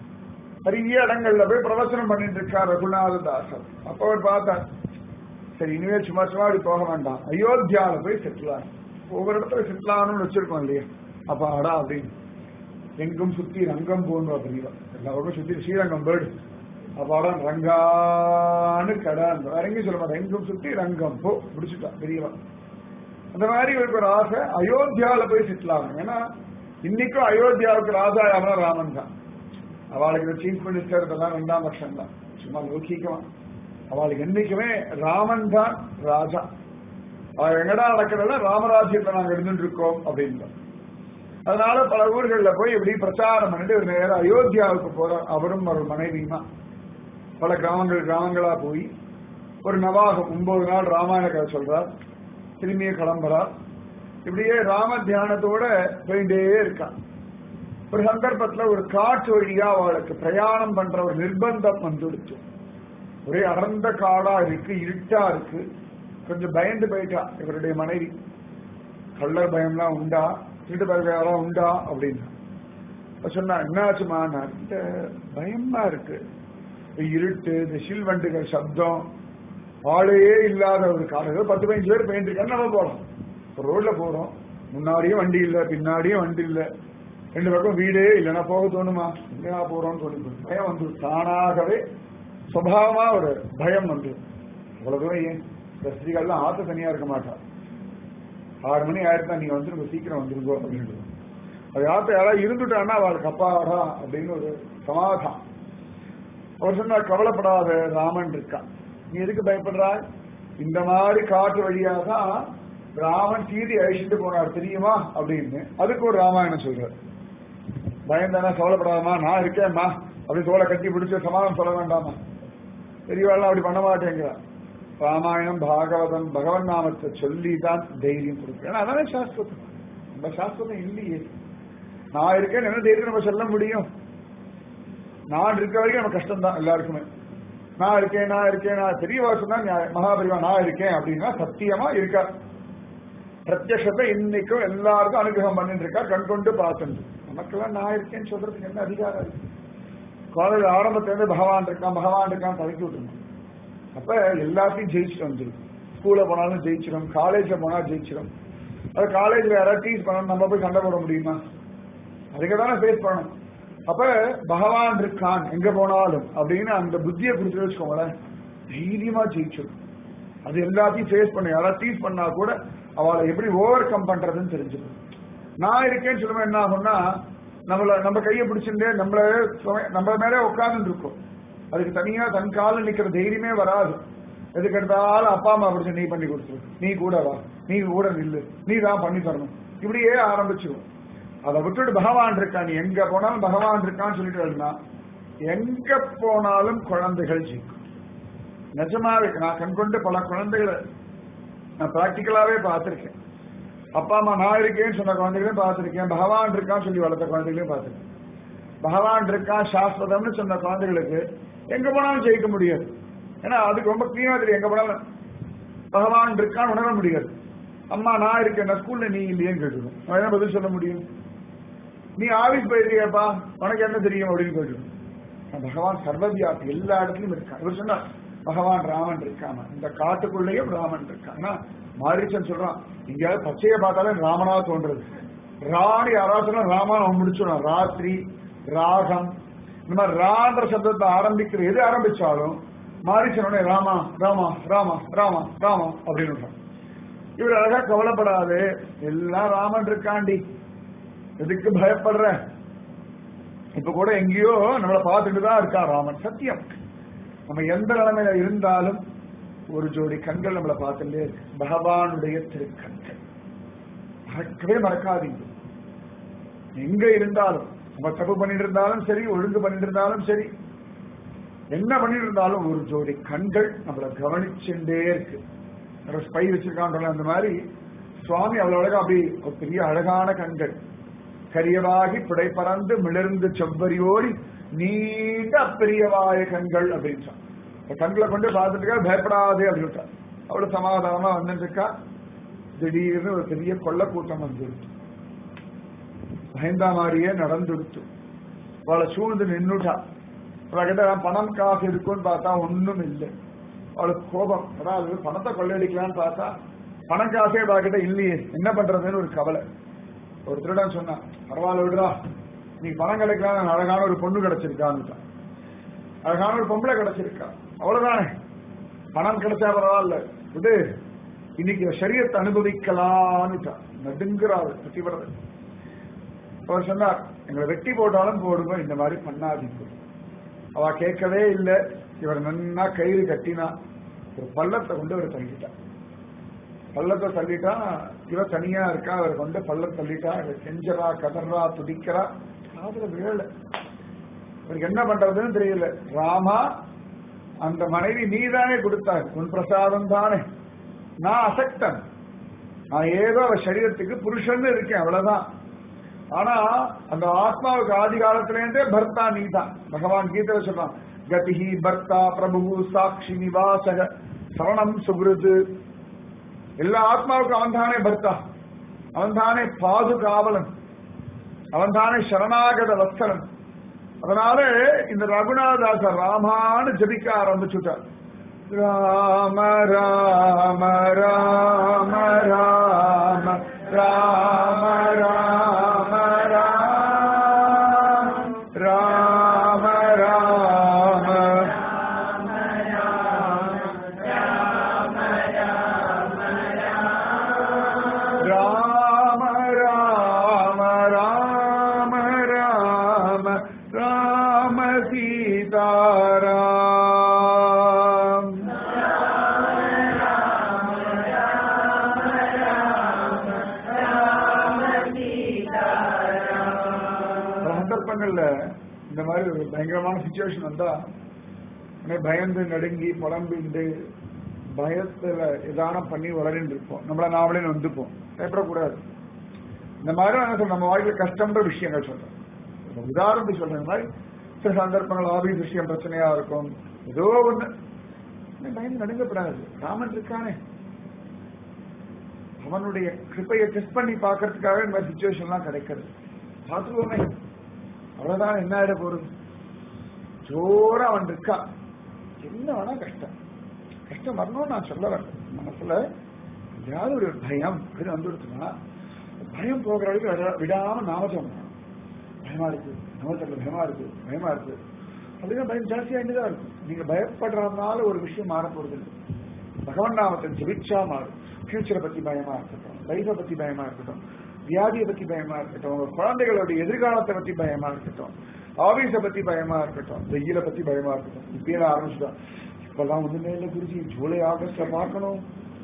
நிறைய இடங்கள்ல போய் பிரவச்சனம் பண்ணிட்டு இருக்கார் ரகுநாத தாசர் அப்ப அவர் பார்த்தார் சரி இனிமே சும்மா சும்மா அப்படி போக வேண்டாம் அயோத்தியால போய் செட்டில் ஆகும் ஒவ்வொரு இடத்துல செட்டில் ஆகணும்னு வச்சிருக்கோம் இல்லையா அப்ப அடா அப்படின்னு எங்கும் சுத்தி ரங்கம் போகணும் அப்படிங்கிறோம் எல்லா பக்கம் சுத்தி ஸ்ரீரங்கம் பேர்டு அப்பாடம் ரங்கான்னு கடை வேற எங்கேயும் சொல்ல மாட்டேன் எங்கும் சுத்தி ரங்கம் போ முடிச்சுட்டான் பெரியவன் அந்த மாதிரி இவருக்கு ஒரு ஆசை அயோத்தியால போய் செட்டில் ஆகணும் ஏன்னா இன்னைக்கும் அயோத்தியாவுக்கு ராஜா யாருன்னா ராமன் தான் அவளுக்கு சீஃப் மினிஸ்டர் இதெல்லாம் ரெண்டாம் பட்சம் தான் சும்மா லௌகீகமா அவளுக்கு என்னைக்குமே ராமன் தான் ராஜா அவ எங்கடா நடக்கிறத ராமராஜ்யத்தை நாங்க இருந்துட்டு இருக்கோம் அப்படின்னு அதனால பல ஊர்கள்ல போய் இப்படி பிரச்சாரம் பண்ணிட்டு ஒரு நேரம் அயோத்தியாவுக்கு போற அவரும் ஒரு மனைவியுமா பல கிராமங்கள் கிராமங்களா போய் ஒரு நவாகம் ஒன்பது நாள் ராமாயண கதை சொல்றார் திரும்பியே கிளம்புறார் இப்படியே ராம தியானத்தோட போயிட்டே இருக்கான் ஒரு சந்தர்ப்பத்துல ஒரு காட்டு வழியா அவளுக்கு பிரயாணம் பண்ற ஒரு நிர்பந்தம் வந்துடுச்சு ஒரே அடர்ந்த காடா இருக்கு இருட்டா இருக்கு கொஞ்சம் பயந்து போயிட்டா இவருடைய மனைவி கள்ளர் பயம்லாம் உண்டா திருட்டு பயம்லாம் உண்டா அப்படின்னா அப்ப சொன்னா என்னாச்சுமா நான் இந்த பயமா இருக்கு இந்த இருட்டு இந்த சில்வண்டுகள் சப்தம் ஆளையே இல்லாத ஒரு காடு பத்து பதினஞ்சு பேர் பெயிண்ட் இருக்கான்னு நம்ம போறோம் இப்போ ரோட்ல போறோம் முன்னாடியும் வண்டி இல்ல பின்னாடியும் வண்டி இல்ல ரெண்டு பக்கம் வீடே இல்லைன்னா போக தோணுமா எங்கேயா போறோம்னு சொல்லி பயம் வந்து தானாகவே சுவாவமா ஒரு பயம் வந்து அவ்வளவு தூரம் ஏன் இந்த ஸ்திரீகள்லாம் ஆத்த தனியா இருக்க மாட்டா ஆறு மணி ஆயிருந்தா நீங்க வந்துருங்க சீக்கிரம் வந்துருங்கோ அப்படின்னு அது ஆத்த யாராவது இருந்துட்டான்னா அவளுக்கு அப்பாடா அப்படின்னு ஒரு சமாதானம் அவர் சொன்னார் கவலைப்படாத ராமன் இருக்கான் நீ எதுக்கு பயப்படுறாய் இந்த மாதிரி காட்டு வழியா தான் ராமன் சீதை அழிச்சுட்டு போனார் தெரியுமா அப்படின்னு அதுக்கு ஒரு ராமாயணம் சொல்றாரு பயந்தானா கவலைப்படாதமா நான் இருக்கேம்மா அப்படி தோலை கட்டி பிடிச்ச சமாதானம் சொல்ல வேண்டாமா பெரியவாள்லாம் அப்படி பண்ண மாட்டேங்கிறா ராமாயணம் பாகவதம் பகவன் நாமத்தை சொல்லி தான் தைரியம் கொடுக்குறேன் ஏன்னா அதானே சாஸ்திரம் நம்ம சாஸ்திரம் இல்லையே நான் இருக்கேன் என்ன தைரியம் நம்ம சொல்ல முடியும் நான் இருக்க வரைக்கும் நம்ம கஷ்டம் தான் எல்லாருக்குமே நான் இருக்கேன் நான் இருக்கேன் நான் பெரியவா சொன்னா நியாயம். மகாபெரிவா நான் இருக்கேன் அப்படின்னா சத்தியமா இருக்கா பிரத்யக்ஷத்தை இன்னைக்கும் எல்லாருக்கும் அனுகிரகம் பண்ணிட்டு இருக்கா கண் கொண்டு பார்த்துட்டு நமக்கெல்லாம் நான் இருக்கேன்னு சொல்றதுக்கு என்ன அதிகாரம் இருக்கு காலேஜ் ஆரம்பத்துல இருந்து பகவான் இருக்கான் பகவான் இருக்கான் பழக்கி விட்டுருணும் அப்ப எல்லாத்தையும் ஜெயிச்சுட்டு வந்துடும் ஸ்கூல்ல போனாலும் ஜெயிச்சிடும் காலேஜ்ல போனா ஜெயிச்சிடும் அது காலேஜ்ல யாராவது டீச் பண்ணணும் நம்ம போய் சண்டை போட முடியுமா அதுக்கு தானே ஃபேஸ் பண்ணணும் அப்ப பகவான் இருக்கான் எங்க போனாலும் அப்படின்னு அந்த புத்தியை கொடுத்து வச்சுக்கோங்களேன் தைரியமா ஜெயிச்சிடும் அது எல்லாத்தையும் ஃபேஸ் பண்ண யாராவது டீச் பண்ணா கூட அவளை எப்படி ஓவர் கம் பண்றதுன்னு தெரிஞ்சுக்கணும் நான் இருக்கேன்னு சொல்லுவேன் என்ன ஆகும்னா நம்மள நம்ம கையை பிடிச்சிட்டு நம்மள சுமை- நம்ம மேலே உட்கார்ந்து இருக்கோம் அதுக்கு தனியா தன் காலில் நிக்கிற தைரியமே வராது எதுக்கு எடுத்தாலும் அப்பா அம்மா பிடிச்சு நீ பண்ணி கொடுத்துரு நீ கூட வா நீ கூட நில்லு நீ தான் பண்ணி தரணும் இப்படியே ஆரம்பிச்சிடும் அதை விட்டுட்டு பகவான் இருக்கான் நீ எங்க போனாலும் பகவான் இருக்கான்னு சொல்லிட்டு வரணும்னா எங்க போனாலும் குழந்தைகள் ஜெயிக்கும் நிஜமாவே நான் கண்கொண்டு பல குழந்தைகளை நான் பிராக்டிக்கலாவே பார்த்திருக்கேன் அப்பா அம்மா நான் இருக்கேன்னு சொன்ன குழந்தைகளையும் பார்த்திருக்கேன் பகவான் இருக்கான்னு சொல்லி வளர்த்த குழந்தைகளையும் பார்த்திருக்கேன் பகவான் இருக்கான் சாஸ்வதம்னு சொன்ன குழந்தைகளுக்கு எங்க போனாலும் ஜெயிக்க முடியாது ஏன்னா அதுக்கு ரொம்ப கிளீனா தெரியும் எங்க போனாலும் பகவான் இருக்கான்னு உணர முடியாது அம்மா நான் இருக்கேன் நான் ஸ்கூல்ல நீ இல்லையேன்னு கேட்டுடும் நான் என்ன பதில் சொல்ல முடியும் நீ ஆபீஸ் போயிருக்கியப்பா உனக்கு என்ன தெரியும் அப்படின்னு கேட்டுடும் ஆனா பகவான் சர்வவியாபி எல்லா இடத்துலயும் இருக்கான் இவர் சொன்னார் பகவான் ராமன் இருக்காம இந்த காட்டுக்குள்ளேயும் ராமன் இருக்கான் ஆனா மாரீச்சன் சொல்றான் எங்கேயாவது பச்சையை பார்த்தாலே ராமனா தோன்றது ராணி யாராவது சொன்னா ராமான் அவன் முடிச்சுடான் ராத்திரி ராகம் இந்த மாதிரி ரான்ற சப்தத்தை ஆரம்பிக்கிற எது ஆரம்பிச்சாலும் மாரீச்சன் உடனே ராமா ராமா ராமா ராமா ராமா அப்படின்னு சொல்றான். இவர் அழகா கவலைப்படாது எல்லாம் ராமன் இருக்காண்டி எதுக்கு பயப்படுற இப்ப கூட எங்கேயோ நம்மளை பார்த்துட்டு தான் இருக்கா ராமன் சத்தியம் நம்ம எந்த நிலைமையில இருந்தாலும் ஒரு ஜோடி கண்கள் நம்மளை பார்த்துட்டே இருக்கு பகவானுடைய திருக்கண்கள் மறக்கவே மறக்காதீங்க எங்க இருந்தாலும் நம்ம தப்பு பண்ணிட்டு இருந்தாலும் சரி ஒழுங்கு பண்ணிட்டு இருந்தாலும் சரி என்ன பண்ணிட்டு இருந்தாலும் ஒரு ஜோடி கண்கள் நம்மளை கவனிச்சுட்டே இருக்கு ஸ்பை வச்சிருக்கான்றல அந்த மாதிரி சுவாமி அவ்வளவு அழகா அப்படி ஒரு பெரிய அழகான கண்கள் கரியவாகி பிடை பறந்து மிளர்ந்து செவ்வரியோடி நீண்ட பெரியவாய கண்கள் அப்படின்னு சொன்னான். இந்த கண்களை கொண்டு பார்த்துட்டு இருக்கா, பயப்படாதே அப்படின்னு விட்டார். அவ்வளவு சமாதானமா வந்துட்டு இருக்கா திடீர்னு ஒரு பெரிய கொள்ள கூட்டம் வந்துடுச்சு பயந்தா மாதிரியே நடந்துடுச்சு அவளை சூழ்ந்து நின்னுட்டா அவகிட்ட பணம் காசு இருக்குன்னு பார்த்தா ஒண்ணும் இல்லை அவளுக்கு கோபம் அதாவது பணத்தை கொள்ளையடிக்கலான்னு பார்த்தா பணம் காசே அவகிட்ட இல்லையே என்ன பண்றதுன்னு ஒரு கவலை ஒரு திருடன் சொன்னான் பரவாயில்ல விடுறா நீ பணம் கிடைக்கலாம் அழகான ஒரு பொண்ணு கிடைச்சிருக்கான்னு அழகான ஒரு பொம்பளை கிடைச்சிருக்கா அவ்வளவுதானே பணம் கிடைச்சா பரவாயில்ல இது இன்னைக்கு சரியத்தை அனுபவிக்கலான்னு நடுங்கிறாரு பத்திவிரத அவர் சொன்னார் எங்களை வெட்டி போட்டாலும் போடுங்க இந்த மாதிரி பண்ணாதீங்க அவ கேட்கவே இல்லை இவர் நன்னா கயிறு கட்டினா ஒரு பள்ளத்தை கொண்டு அவர் தள்ளிட்டார் பள்ளத்தை தள்ளிட்டா இவ தனியா இருக்கா அவர் கொண்டு பள்ளம் தள்ளிட்டா இவர் கெஞ்சரா கதறா துடிக்கிறா காதுல விழல இவருக்கு என்ன பண்றதுன்னு தெரியல ராமா அந்த மனைவி நீதானே கொடுத்தாய் உன் பிரசாதம் தானே நான் அசக்தன் நான் ஏதோ அவ சரீரத்துக்கு புருஷன் இருக்கேன் அவ்வளவுதான் ஆனா அந்த ஆத்மாவுக்கு ஆதி காலத்திலேருந்தே பர்த்தா நீ தான் பகவான் கீதையில சொல்றான் கதிஹி பர்த்தா பிரபு சாட்சி நிவாசக சரணம் சுகிருது எல்லா ஆத்மாவுக்கும் அவன் தானே பர்த்தா அவன் தானே பாதுகாவலன் அவன் தானே சரணாகத வஸ்தரன் அதனால இந்த ரகுநாதாசர் ராமான்னு ஜபிக்க ஆரம்பிச்சுட்டார் ராம ராம ராம ராம ராம ராம ராம ராம ராம ராம ராம ராம ராம ராம சீதாராம் பல சந்தர்ப்பங்கள்ல இந்த மாதிரி ஒரு பயங்கரமான சுச்சுவேஷன் வந்தா உடனே பயந்து நடுங்கி புலம்பிண்டு பயத்துல ஏதானம் பண்ணி வளரின்னு இருப்போம் நம்மள நாமளே வந்துப்போம் பயப்படக்கூடாது இந்த மாதிரி நான் என்ன சொல்றேன், நம்ம வாழ்க்கையில கஷ்டம்ன்ற விஷயங்கள் சொல்றேன் ஒரு உதாரணத்துக்கு சொல்றேன் இந்த மாதிரி சில சந்தர்ப்பங்கள் ஆபீஸ் விஷயம் பிரச்சனையா இருக்கும் ஏதோ ஒண்ணு என்ன பயந்து நடுங்கப்படாது ராமன் இருக்கானே அவனுடைய கிருப்பையை டெஸ்ட் பண்ணி பார்க்கறதுக்காக இந்த மாதிரி சுச்சுவேஷன்லாம் கிடைக்கிறது பார்த்துக்கோமே அவ்வளவுதான் என்ன ஆயிட போறது ஜோரா அவன் இருக்கா என்ன வேணா கஷ்டம் கஷ்டம் வரணும்னு நான் சொல்ல வரேன் மனசுல ஏதாவது ஒரு பயம் அப்படின்னு வந்துடுச்சுன்னா பயம் போகிற அளவுக்கு விட- விடாம நாம சொல்லணும் பயமா இருக்கு நமக்கு பயமா இருக்கு பயமா இருக்கு அதுக்கு பயம் ஜாஸ்தியாகிட்டு தான் இருக்கும் நீங்க பயப்படுறதுனால ஒரு விஷயம் மாற போறது இல்லை பகவன் நாமத்தை ஜெபிச்சா மாறும் ஃபியூச்சரை பத்தி பயமா இருக்கட்டும் லைஃபை பத்தி பயமா இருக்கட்டும் வியாதியை பத்தி பயமா இருக்கட்டும் உங்க குழந்தைகளோட எதிர்காலத்தை பத்தி பயமா இருக்கட்டும் ஆபீஸை பத்தி பயமா இருக்கட்டும் வெயில பத்தி பயமா இருக்கட்டும் இப்பயே நான் ஆரம்பிச்சுட்டேன் இப்பெல்லாம் ஒண்ணுமே இல்லை குருஜி ஜூலை ஆகஸ்ட்ல பார்க்கணும்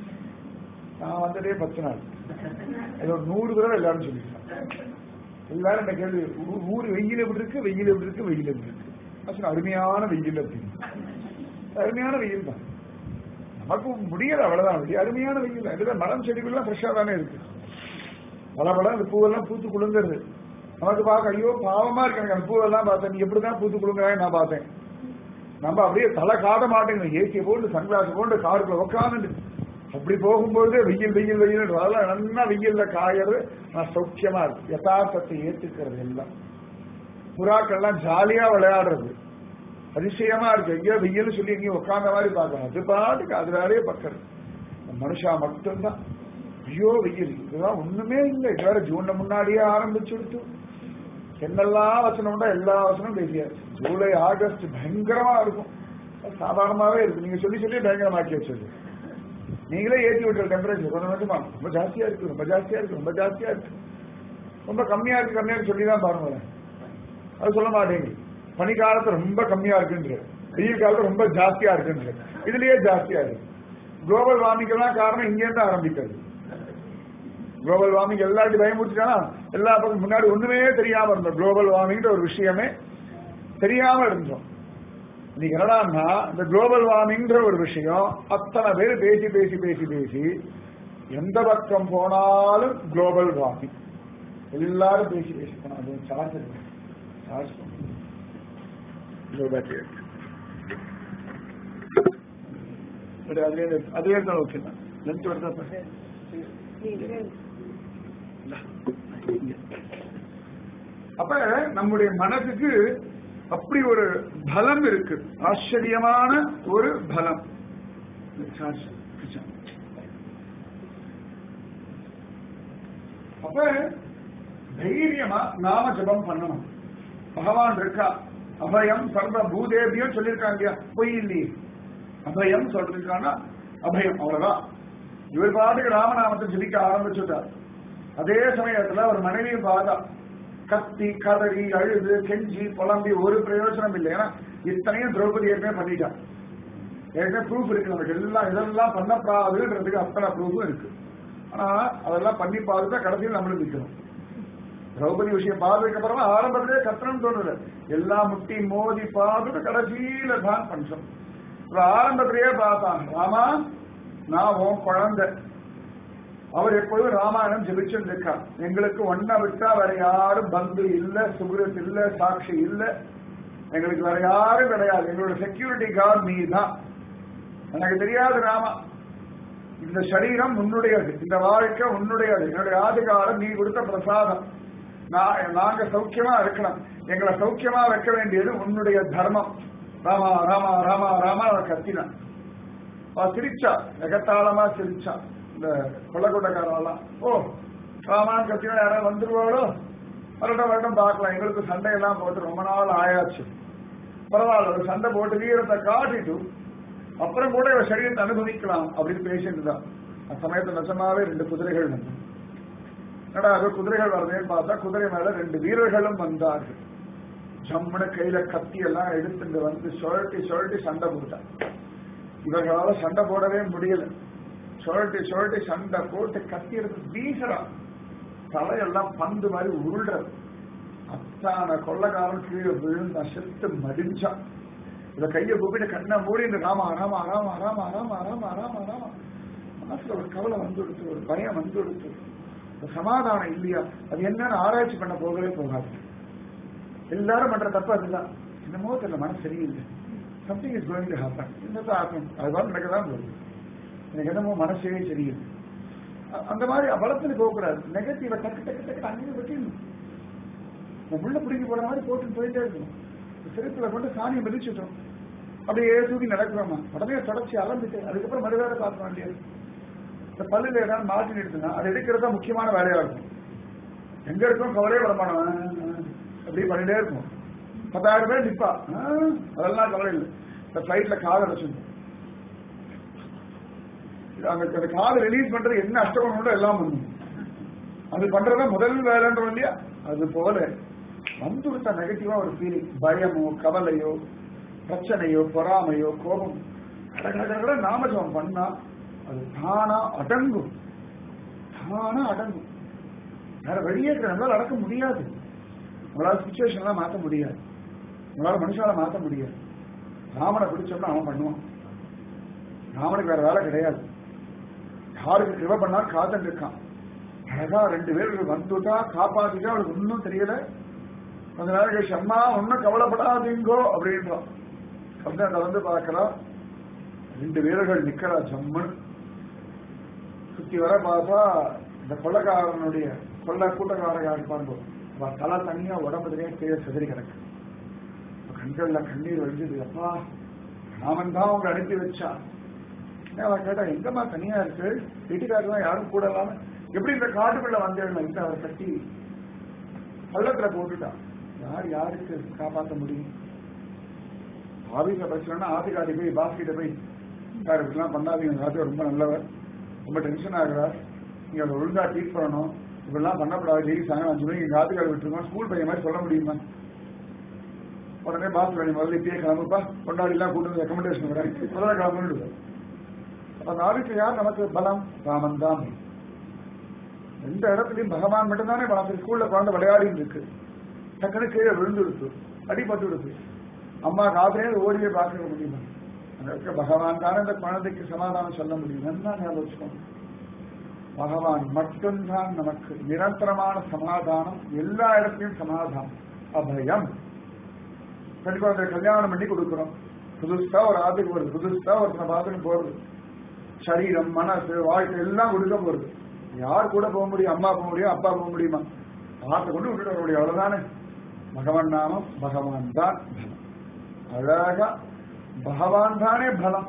நான் வந்ததே பத்து நாள் இது ஒரு நூறு தடவை எல்லாரும் சொல்லிருக்கேன் எல்லாரும் இந்த கேள்வி ஊ- ஊர் வெயில் எப்படி இருக்கு வெயில் எப்படி இருக்கு வெயில் எப்படி இருக்கு நான் சொன்னேன், அருமையான வெயில் அப்படின்னு அருமையான வெயில் தான் நமக்கு முடியல அவ்வளவுதான் வெயில் அருமையான வெயில் தான் இதுல மரம் செடிகள்லாம் ஃப்ரெஷ்ஷா தானே இருக்கு பல பல அந்த பூவெல்லாம் பூத்து குலுங்குறது நமக்கு பார்க்க ஐயோ பாவமா இருக்கு எனக்கு அந்த பூவெல்லாம் பார்த்தேன் நீ எப்படிதான் பூத்து குலுங்குறாங்க நான் பார்த்தேன் நம்ம அப்படியே தலை காட்ட மாட்டேங்குது ஏசியை போட்டு சன்கிளாஸ் போட்டு காருக்குள்ள உட்காந்துட்டு அப்படி போகும்போது வெயில் வெயில் வெயில் அதெல்லாம் நல்லா வெயில்ல காயறது நான் சௌக்கியமா இருக்கு யதார்த்தத்தை ஏத்துக்கிறது எல்லாம் புறாக்கள்லாம் ஜாலியா விளையாடுறது அதிசயமா இருக்கு எங்கேயோ வெயில் சொல்லி எங்கேயும் உட்கார்ந்த மாதிரி பார்க்கணும் அது பாட்டுக்கு அது வேலையே பக்கம் மனுஷா மட்டும்தான் ஐயோ வெயில் இதுதான் ஒண்ணுமே இல்லை இது வேற ஜூன்ல முன்னாடியே ஆரம்பிச்சுடுத்து என்னெல்லாம் வசனம் உண்டோ எல்லா வசனமும் பேசியாச்சு ஜூலை ஆகஸ்ட் பயங்கரமா இருக்கும் அது சாதாரணமாவே இருக்கு நீங்க சொல்லி சொல்லி பயங்கரமாக்கி வச்சது நீங்களே ஏற்றி விட்டுற டெம்பரேச்சர் கொஞ்சம் கொஞ்சமா ரொம்ப ஜாஸ்தியா இருக்கு ரொம்ப ஜாஸ்தியா இருக்கு ரொம்ப ஜாஸ்தியா இருக்கு ரொம்ப கம்மியா இருக்கு கம்மியா இருக்கு சொல்லி தான் பாருங்களேன் அது சொல்ல மாட்டேங்க பனி காலத்துல ரொம்ப கம்மியா இருக்குன்ற வெயில் காலத்துல ரொம்ப ஜாஸ்தியா இருக்குன்ற இதுலயே ஜாஸ்தியா இருக்கு குளோபல் வார்மிங்கெல்லாம் காரணம் இங்க இருந்து ஆரம்பிக்கிறது குளோபல் வார்மிங் எல்லாத்தையும் பயமுறுத்திட்டானா எல்லா பக்கம் முன்னாடி ஒண்ணுமே தெரியாம இருந்தோம் குளோபல் வார்மிங்ன்ற ஒரு விஷயமே தெரியாம இருந்தோம் இன்னைக்கு என்னடான்னா இந்த குளோபல் வார்மிங்ன்ற ஒரு விஷயம் அத்தனை பேர் பேசி பேசி பேசி பேசி எந்த பக்கம் போனாலும் குளோபல் வார்மிங் எல்லாரும் பேசி பேசி போனாங்க சார்ஜ் சார்ஜ் பேட்டரி பட் அதுவே அதுவே தான் ஓகே தான் லஞ்ச் வருதா அப்ப? அப்ப நம்முடைய மனசுக்கு அப்படி ஒரு பலம் இருக்கு ஆச்சரியமான ஒரு பலம் அப்ப தைரியமா நாம ஜபம் பண்ணணும் பகவான் இருக்கா அபயம் சர்வ பூதேபியம் சொல்லியிருக்காங்க இல்லையா பொய் இல்லையே அபயம் சொல்லிருக்கான்னா அபயம் அவ்வளவுதான் இவர் பாட்டுக்கு ராமநாமத்தை ஜபிக்க ஆரம்பிச்சுட்டார் அதே சமயத்துல ஒரு மனைவியை பார்த்தா கத்தி கதறி அழுது கெஞ்சி புலம்பி ஒரு பிரயோஜனம் இல்லை ஏன்னா இத்தனையும் திரௌபதி ஏற்கனவே பண்ணிட்டான் ஏற்கனவே ப்ரூஃப் இருக்கு நமக்கு எல்லாம் இதெல்லாம் பண்ணப்படாதுன்றதுக்கு அத்தனை ப்ரூஃபும் இருக்கு ஆனா அதெல்லாம் பண்ணி பார்த்துட்டா கடைசியில் நம்மளும் நிற்கணும் திரௌபதி விஷயம் பார்த்ததுக்கு அப்புறமா ஆரம்பத்திலே கத்தனம் தோணுது எல்லாம் முட்டி மோதி பார்த்துட்டு கடைசியில தான் பஞ்சம் இப்ப ஆரம்பத்திலேயே பார்த்தான் ராமா நான் உன் குழந்தை அவர் எப்பொழுதும் ராமாயணம் ஜெபிச்சுட்டு இருக்கார் எங்களுக்கு ஒன்ன விட்டா வேற யாரும் பந்து இல்ல சுகிரத் இல்ல சாட்சி இல்ல எங்களுக்கு வேற யாரும் கிடையாது எங்களோட செக்யூரிட்டி கார்டு நீ தான் எனக்கு தெரியாது ராமா இந்த சரீரம் உன்னுடையது இந்த வாழ்க்கை உன்னுடையது என்னுடைய ஆதிகாரம் நீ கொடுத்த பிரசாதம் நான் நாங்க சௌக்கியமா இருக்கணும் எங்களை சௌக்கியமா வைக்க வேண்டியது உன்னுடைய தர்மம் ராமா ராமா ராமா ராமா அவன் கத்தினான் அவ சிரிச்சா எகத்தாளமா சிரிச்சா இந்த கொள்ளக்கூட்டக்காரெல்லாம் ஓ ராமான் கத்தினா யாராவது வந்துருவாளோ வரட்டும் வரட்டும் பார்க்கலாம் எங்களுக்கு சண்டையெல்லாம் போட்டு ரொம்ப நாள் ஆயாச்சு பரவாயில்ல ஒரு சண்டை போட்டு வீரத்தை காட்டிட்டு அப்புறம் கூட இவ சரீரத்தை அனுபவிக்கலாம் அப்படின்னு பேசிட்டு தான் அந்த சமயத்துல நிஜமாவே ரெண்டு குதிரைகள் வந்து என்னடா அது குதிரைகள் வருதுன்னு பார்த்தா குதிரை மேல ரெண்டு வீரர்களும் வந்தார்கள் ஜம்முன கையில கத்தி எல்லாம் எடுத்துட்டு வந்து சுழட்டி சுழட்டி சண்டை போட்டான் இவர்களால சண்டை போடவே முடியல சுழட்டி சுழட்டி சண்டை போட்டு கத்தி எடுத்து வீசுறான் தலையெல்லாம் பந்து மாதிரி உருள்றது அத்தான கொள்ளக்காரன் கீழே விழுந்தான் செத்து மடிஞ்சான் இத கையை கூப்பிட்டு கண்ணை மூடி இந்த ராமா ராமா ராமா ராமா ராமா ராமா ராமா ராமா மனசுல ஒரு கவலை வந்து கொடுத்து ஒரு பயம் வந்து கொடுத்து ஒரு சமாதானம் இல்லையா அது என்னன்னு ஆராய்ச்சி பண்ண போகவே போகாது எல்லாரும் பண்ற தப்பு அதுதான் என்னமோ தெரியல மனசு சரியில்லை something is going to happen என்னதான் ஆகும் அதுதான் நடக்கதான் போகுது எனக்கு என்னமோ மனசே சரியில்லை அ- அந்த மாதிரி பலத்தில் போகக்கூடாது நெகட்டிவ டக்கு டக்கு டக்கு அங்கேயே வெட்டிடணும் நம்ம உள்ள பிடிங்கி போற மாதிரி போட்டு போயிட்டே இருக்கணும் செருப்புல கொண்டு சாணியை மிதிச்சுட்டோம் அப்படியே தூக்கி நடக்கிறோமா உடனே தொடச்சி அலம்பிட்டு அதுக்கப்புறம் மறுவேளை பார்க்க வேண்டியது இந்த பல்லுல ஏதாவது மாட்டி நிறுத்துனா அது எடுக்கிறது தான் முக்கியமான வேலையா இருக்கும் எங்க இருக்கும் கவலையே வரமாட்டோம் அப்படி பண்ணிட்டே இருக்கும் பத்தாயிரம் பேர் நிப்பா ஆ, அதெல்லாம் கவலை இல்லை இந்த ஃபிளைட்ல காதை வச்சிருந்தோம் அந்த அந்த காதை ரிலீஸ் பண்றது என்ன அஷ்டகம் உண்டோ எல்லாம் பண்ணும் அது பண்றத முதல் வேலைன்றோம் இல்லையா அது போல வந்து விட்ட நெகட்டிவா ஒரு ஃபீலிங் பயமோ கவலையோ பிரச்சனையோ பொறாமையோ கோபம் கடகட நாமஜபம் பண்ணா அது தானா அடங்கும் தானா அடங்கும் வேற வெளியே இருக்கிற நம்மளால அடக்க முடியாது நம்மளால சுச்சுவேஷன்லாம் மாற்ற முடியாது நம்மளால மனுஷால மாற்ற முடியாது ராமனை பிடிச்சோம்னா அவன் பண்ணுவான் ராமனுக்கு வேற வேலை கிடையாது யாருக்கு கிருப பண்ணா காத்துட்டு இருக்கான் அழகா ரெண்டு பேர் வந்துட்டா காப்பாத்திட்டா அவளுக்கு ஒன்றும் தெரியல கொஞ்ச நேரம் கழிச்சு அம்மா ஒன்னும் கவலைப்படாதீங்கோ அப்படின்றான் கம்ப்ளைண்ட்ல வந்து பார்க்கறா ரெண்டு வீரர்கள் நிக்கிறா ஜம்மன் சுத்தி வர பார்த்தா இந்த கொள்ளக்காரனுடைய கொள்ள கூட்டக்காரங்க இருப்பாங்க அவ தலை தனியா உடம்பு தனியா கீழே சிதறி கிடக்கு அவ கண்கள்ல கண்ணீர் வழிஞ்சது அப்பா ராமன் தான் அவங்க அனுப்பி வச்சா அவ கேட்டா எங்கம்மா தனியா இருக்கு வீட்டுக்காரர் யாரும் கூட இல்லாம எப்படி இந்த காட்டுக்குள்ள வந்தேன் இந்த அவரை கட்டி பள்ளத்துல போட்டுட்டான் யார் யாருக்கு காப்பாற்ற முடியும் ஆபீஸ்ல பிரச்சனைனா ஆதிகாரி போய் பாஸ் கிட்ட போய் சார் இப்படிலாம் பண்ணாதீங்க ராஜா ரொம்ப நல்லவர் ரொம்ப டென்ஷன் ஆகுறார் நீங்க அதை ஒழுங்கா ட்ரீட் பண்ணணும் இப்படிலாம் பண்ணக்கூடாது டெய்லி சாயங்காலம் அஞ்சு மணிக்கு எங்க ஆதிகாரி விட்டுருக்கோம் ஸ்கூல் பையன் மாதிரி சொல்ல முடியுமா உடனே பாஸ் வேணும் முதல்ல இப்பயே கிளம்புப்பா கொண்டாடி எல்லாம் கூட்டு ரெக்கமெண்டேஷன் வராங்க முதல்ல கிளம்புன்னு அந்த ஆபீஸ்ல யார் நமக்கு பலம் ராமன் தான் எந்த இடத்துலயும் பகவான் மட்டும்தானே பலம் ஸ்கூல்ல குழந்தை விளையாடின்னு இருக்கு டக்குனு கீழே விழுந்துடுச்சு அடிபட்டு விடுச்சு அம்மா காத்திரே ஓடி போய் பார்க்க முடியுமா அங்க இருக்க பகவான் தானே இந்த குழந்தைக்கு சமாதானம் சொல்ல முடியும் நல்லா ஞாபகம் வச்சுக்கோங்க பகவான் மட்டும்தான் நமக்கு நிரந்தரமான சமாதானம் எல்லா இடத்துலயும் சமாதானம் அபயம் பெண் குழந்தை கல்யாணம் பண்ணி கொடுக்குறோம் புதுசா ஒரு ஆத்துக்கு வருது புதுசா ஒருத்தனை பார்த்துட்டு போறது சரீரம் மனசு வாழ்க்கை எல்லாம் கொடுக்க போறது யார் கூட போக முடியும் அம்மா போக முடியும் அப்பா போக முடியுமா பார்த்து கொண்டு விட்டுட்டு வர முடியும் அவ்வளவுதானே பகவான் நாமம் பகவான் தான் பலம் அழகா பகவான் தானே பலம்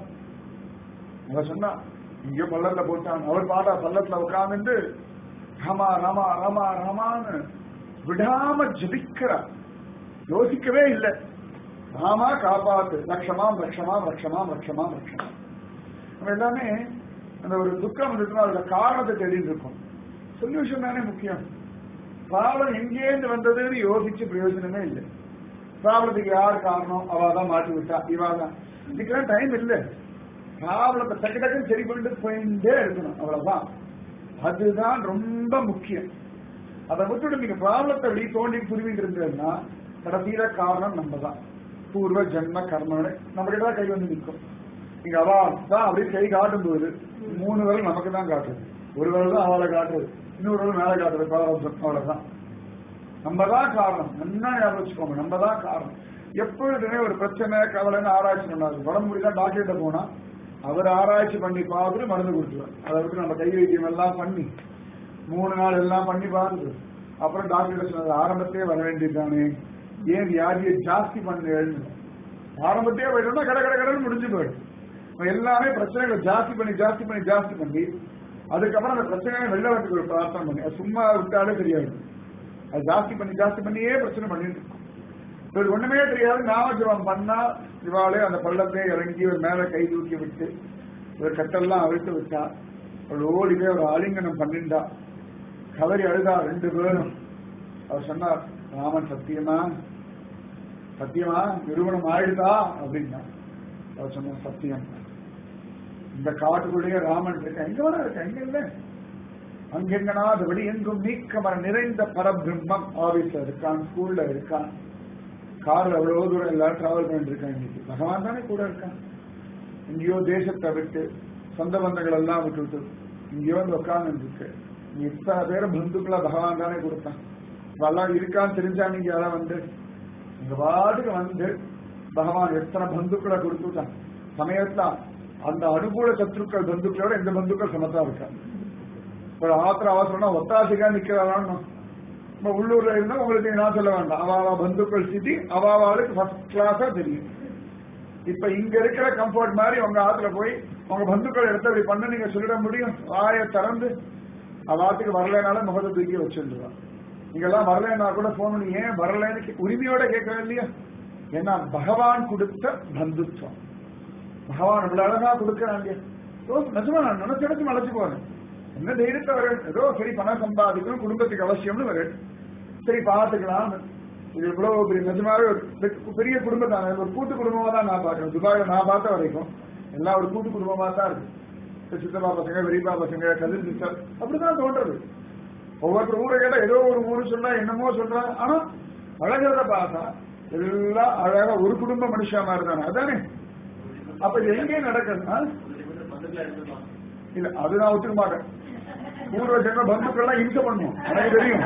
அவர் சொன்னா இங்கேயோ பள்ளத்துல போட்டான் அவர் பாட்டா பள்ளத்துல உட்கார்ந்து ரமா ரமா ரமா ரமான்னு விடாம ஜபிக்கிறார் யோசிக்கவே இல்லை ராமா காப்பாத்து லட்சமாம் லட்சமாம் லட்சமாம் லட்சமாம் லட்சமாம் நம்ம எல்லாமே அந்த ஒரு துக்கம் இருக்குன்னா அதோட காரணத்தை தேடிட்டு இருக்கோம் சொல்யூஷன் தானே முக்கியம் ப்ராப்ளம் எங்கேருந்து வந்ததுன்னு யோசிச்சு பிரயோஜனமே இல்லை ப்ராப்ளத்துக்கு யார் காரணம் அவ தான் மாட்டி விட்டா இவா தான் இதுக்கெல்லாம் டைம் இல்லை ப்ராப்ளத்தை டக்கு டக்குன்னு சரி பண்ணிட்டு போயிட்டே இருக்கணும் அவ்வளவுதான் அதுதான் ரொம்ப முக்கியம் அதை விட்டுட்டு நீங்க ப்ராப்ளத்தை வெளியே தோண்டி புரிவிட்டு இருந்ததுன்னா கடைசியில காரணம் நம்ம தான் பூர்வ ஜென்ம கர்மோட நம்ம கிட்ட தான் கை வந்து நிற்கும் நீங்க அவா தான் அப்படியே கை காட்டும் போது மூணு விரல் நமக்கு தான் காட்டுறது ஒரு விரல் தான் அவளை காட்டுறது இன்னொரு விரல் மேல காட்டுறது பிராரப்தம் அவ்வளவுதான் நம்ம தான் காரணம் நல்லா ஞாபகம் வச்சுக்கோங்க நம்ம தான் காரணம் எப்பொழுதுமே ஒரு பிரச்சனை கவலைன்னு ஆராய்ச்சி பண்ணாது உடம்பு முடியல டாக்டர்கிட்ட போனா அவர் ஆராய்ச்சி பண்ணி பார்த்துட்டு மருந்து கொடுத்துருவார் அதை விட்டு நம்ம கை வைத்தியம் எல்லாம் பண்ணி மூணு நாள் எல்லாம் பண்ணி பார்த்துட்டு அப்புறம் டாக்டர் சொன்னது ஆரம்பத்திலே வர வேண்டியதுதானே ஏன் வியாதியை ஜாஸ்தி பண்ணு ஆரம்பத்தையே போயிட்டோம்னா கடை கடை கடன் முடிஞ்சு போயிடும் நம்ம எல்லாமே பிரச்சனைகளை ஜாஸ்தி பண்ணி ஜாஸ்தி பண்ணி ஜாஸ்தி பண்ணி அதுக்கப்புறம் அந்த பிரச்சனையை வெளில வரதுக்கு ஒரு பிரார்த்தனை பண்ணி அது சும்மா விட்டாலே தெரியாது அது ஜாஸ்தி பண்ணி ஜாஸ்தி பண்ணியே பிரச்சனை பண்ணிட்டு இருக்கும் இவர் ஒண்ணுமே தெரியாது நாமஜபம் பண்ணா இவாளே அந்த பள்ளத்தை இறங்கி ஒரு மேல கை தூக்கி விட்டு இவர் கட்டெல்லாம் அவிழ்த்து விட்டா அவள் ஓடி போய் ஒரு ஆலிங்கனம் பண்ணிண்டா கதறி அழுதா ரெண்டு பேரும் அவர் சொன்னார் ராமன் சத்தியமா சத்தியமா நிறுவனம் ஆயிடுதா அப்படின்னா அவர் சொன்ன சத்தியம் இந்த காட்டுக்குள்ளேயே ராமன் இருக்க எங்க வேணா இருக்க எங்க இல்ல அங்கெங்கனா அது வெளி எங்கும் நீக்கமர நிறைந்த பரபிரம்மம் ஆபீஸ்ல இருக்கான் ஸ்கூல்ல இருக்கான் கார்ல எவ்வளவு தூரம் எல்லாரும் டிராவல் பண்ணிட்டு இருக்காங்க இன்னைக்கு பகவான் தானே கூட இருக்கான் எங்கேயோ தேசத்தை விட்டு சொந்த பந்தங்கள் எல்லாம் விட்டுட்டு இங்கேயோ வந்து உட்கார்ந்து இருக்கு நீ இத்தனை பேரை பந்துக்களை பகவான் தானே கொடுத்தான் இதெல்லாம் இருக்கான்னு தெரிஞ்சா நீங்க யாரும் வந்து இந்த பாட்டுக்கு வந்து பகவான் எத்தனை பந்துக்களை கொடுத்துட்டான் சமயத்துல அந்த அனுகூல சத்ருக்கள் பந்துக்களோட இந்த பந்துக்கள் சமத்தா இருக்கா ஒரு ஆத்திர அவசரம்னா ஒத்தாசிக்கா நிக்கிறாரான்னு நம்ம உள்ளூர்ல இருந்தா உங்களுக்கு நான் சொல்ல வேண்டாம் அவாவா பந்துக்கள் சிட்டி அவாவாளுக்கு ஃபர்ஸ்ட் கிளாஸா தெரியும் இப்ப இங்க இருக்கிற கம்ஃபர்ட் மாதிரி உங்க ஆத்துல போய் உங்க பந்துக்கள் எடுத்து அப்படி பண்ண நீங்க சொல்லிட முடியும் வாயை திறந்து அவாத்துக்கு வரலைனாலும் முகத்தை தூக்கி வச்சுருவான் நீங்கெல்லாம் வரலைன்னா கூட போன் பண்ணி ஏன் வரலைன்னு கே- உரிமையோட கேட்கறது இல்லையா ஏன்னா பகவான் கொடுத்த பந்துத்துவம் பகவான் இவ்வளவு அழகா கொடுக்கறான் இல்லையா ஓ நிஜமா நான் நினைச்சு நினைச்சு மலைச்சு போறேன் என்ன தைரியத்தை வர ஏதோ சரி பணம் சம்பாதிக்கணும் குடும்பத்துக்கு அவசியம்னு வர சரி பார்த்துக்கலாம் இது இவ்வளவு பெரிய நிஜமாவே ஒரு பெ- பெரிய குடும்பம் தான் ஒரு கூட்டு குடும்பமா தான் நான் பார்க்கறேன் துபாயில நான் பார்த்த வரைக்கும் எல்லாம் ஒரு கூட்டு குடும்பமா தான் இருக்கு இப்ப சித்தப்பா பசங்க பெரியப்பா பசங்க கதிர் சிஸ்டர் அப்படிதான் தோன்றது ஒவ்வொருத்தர் ஊரை கேட்டா ஏதோ ஒரு ஊரு சொன்னா என்னமோ சொல்றாங்க ஆனா அழகிறத பார்த்தா எல்லாம் அழகா ஒரு குடும்ப மனுஷா மாதிரி தானே அதானே அப்ப இது எங்கே நடக்குதுன்னா இல்ல அது நான் ஒத்துக்க மாட்டேன் பூர்வ ஜென்ம பந்துக்கள்லாம் இம்சை பண்ணும் எனக்கு தெரியும்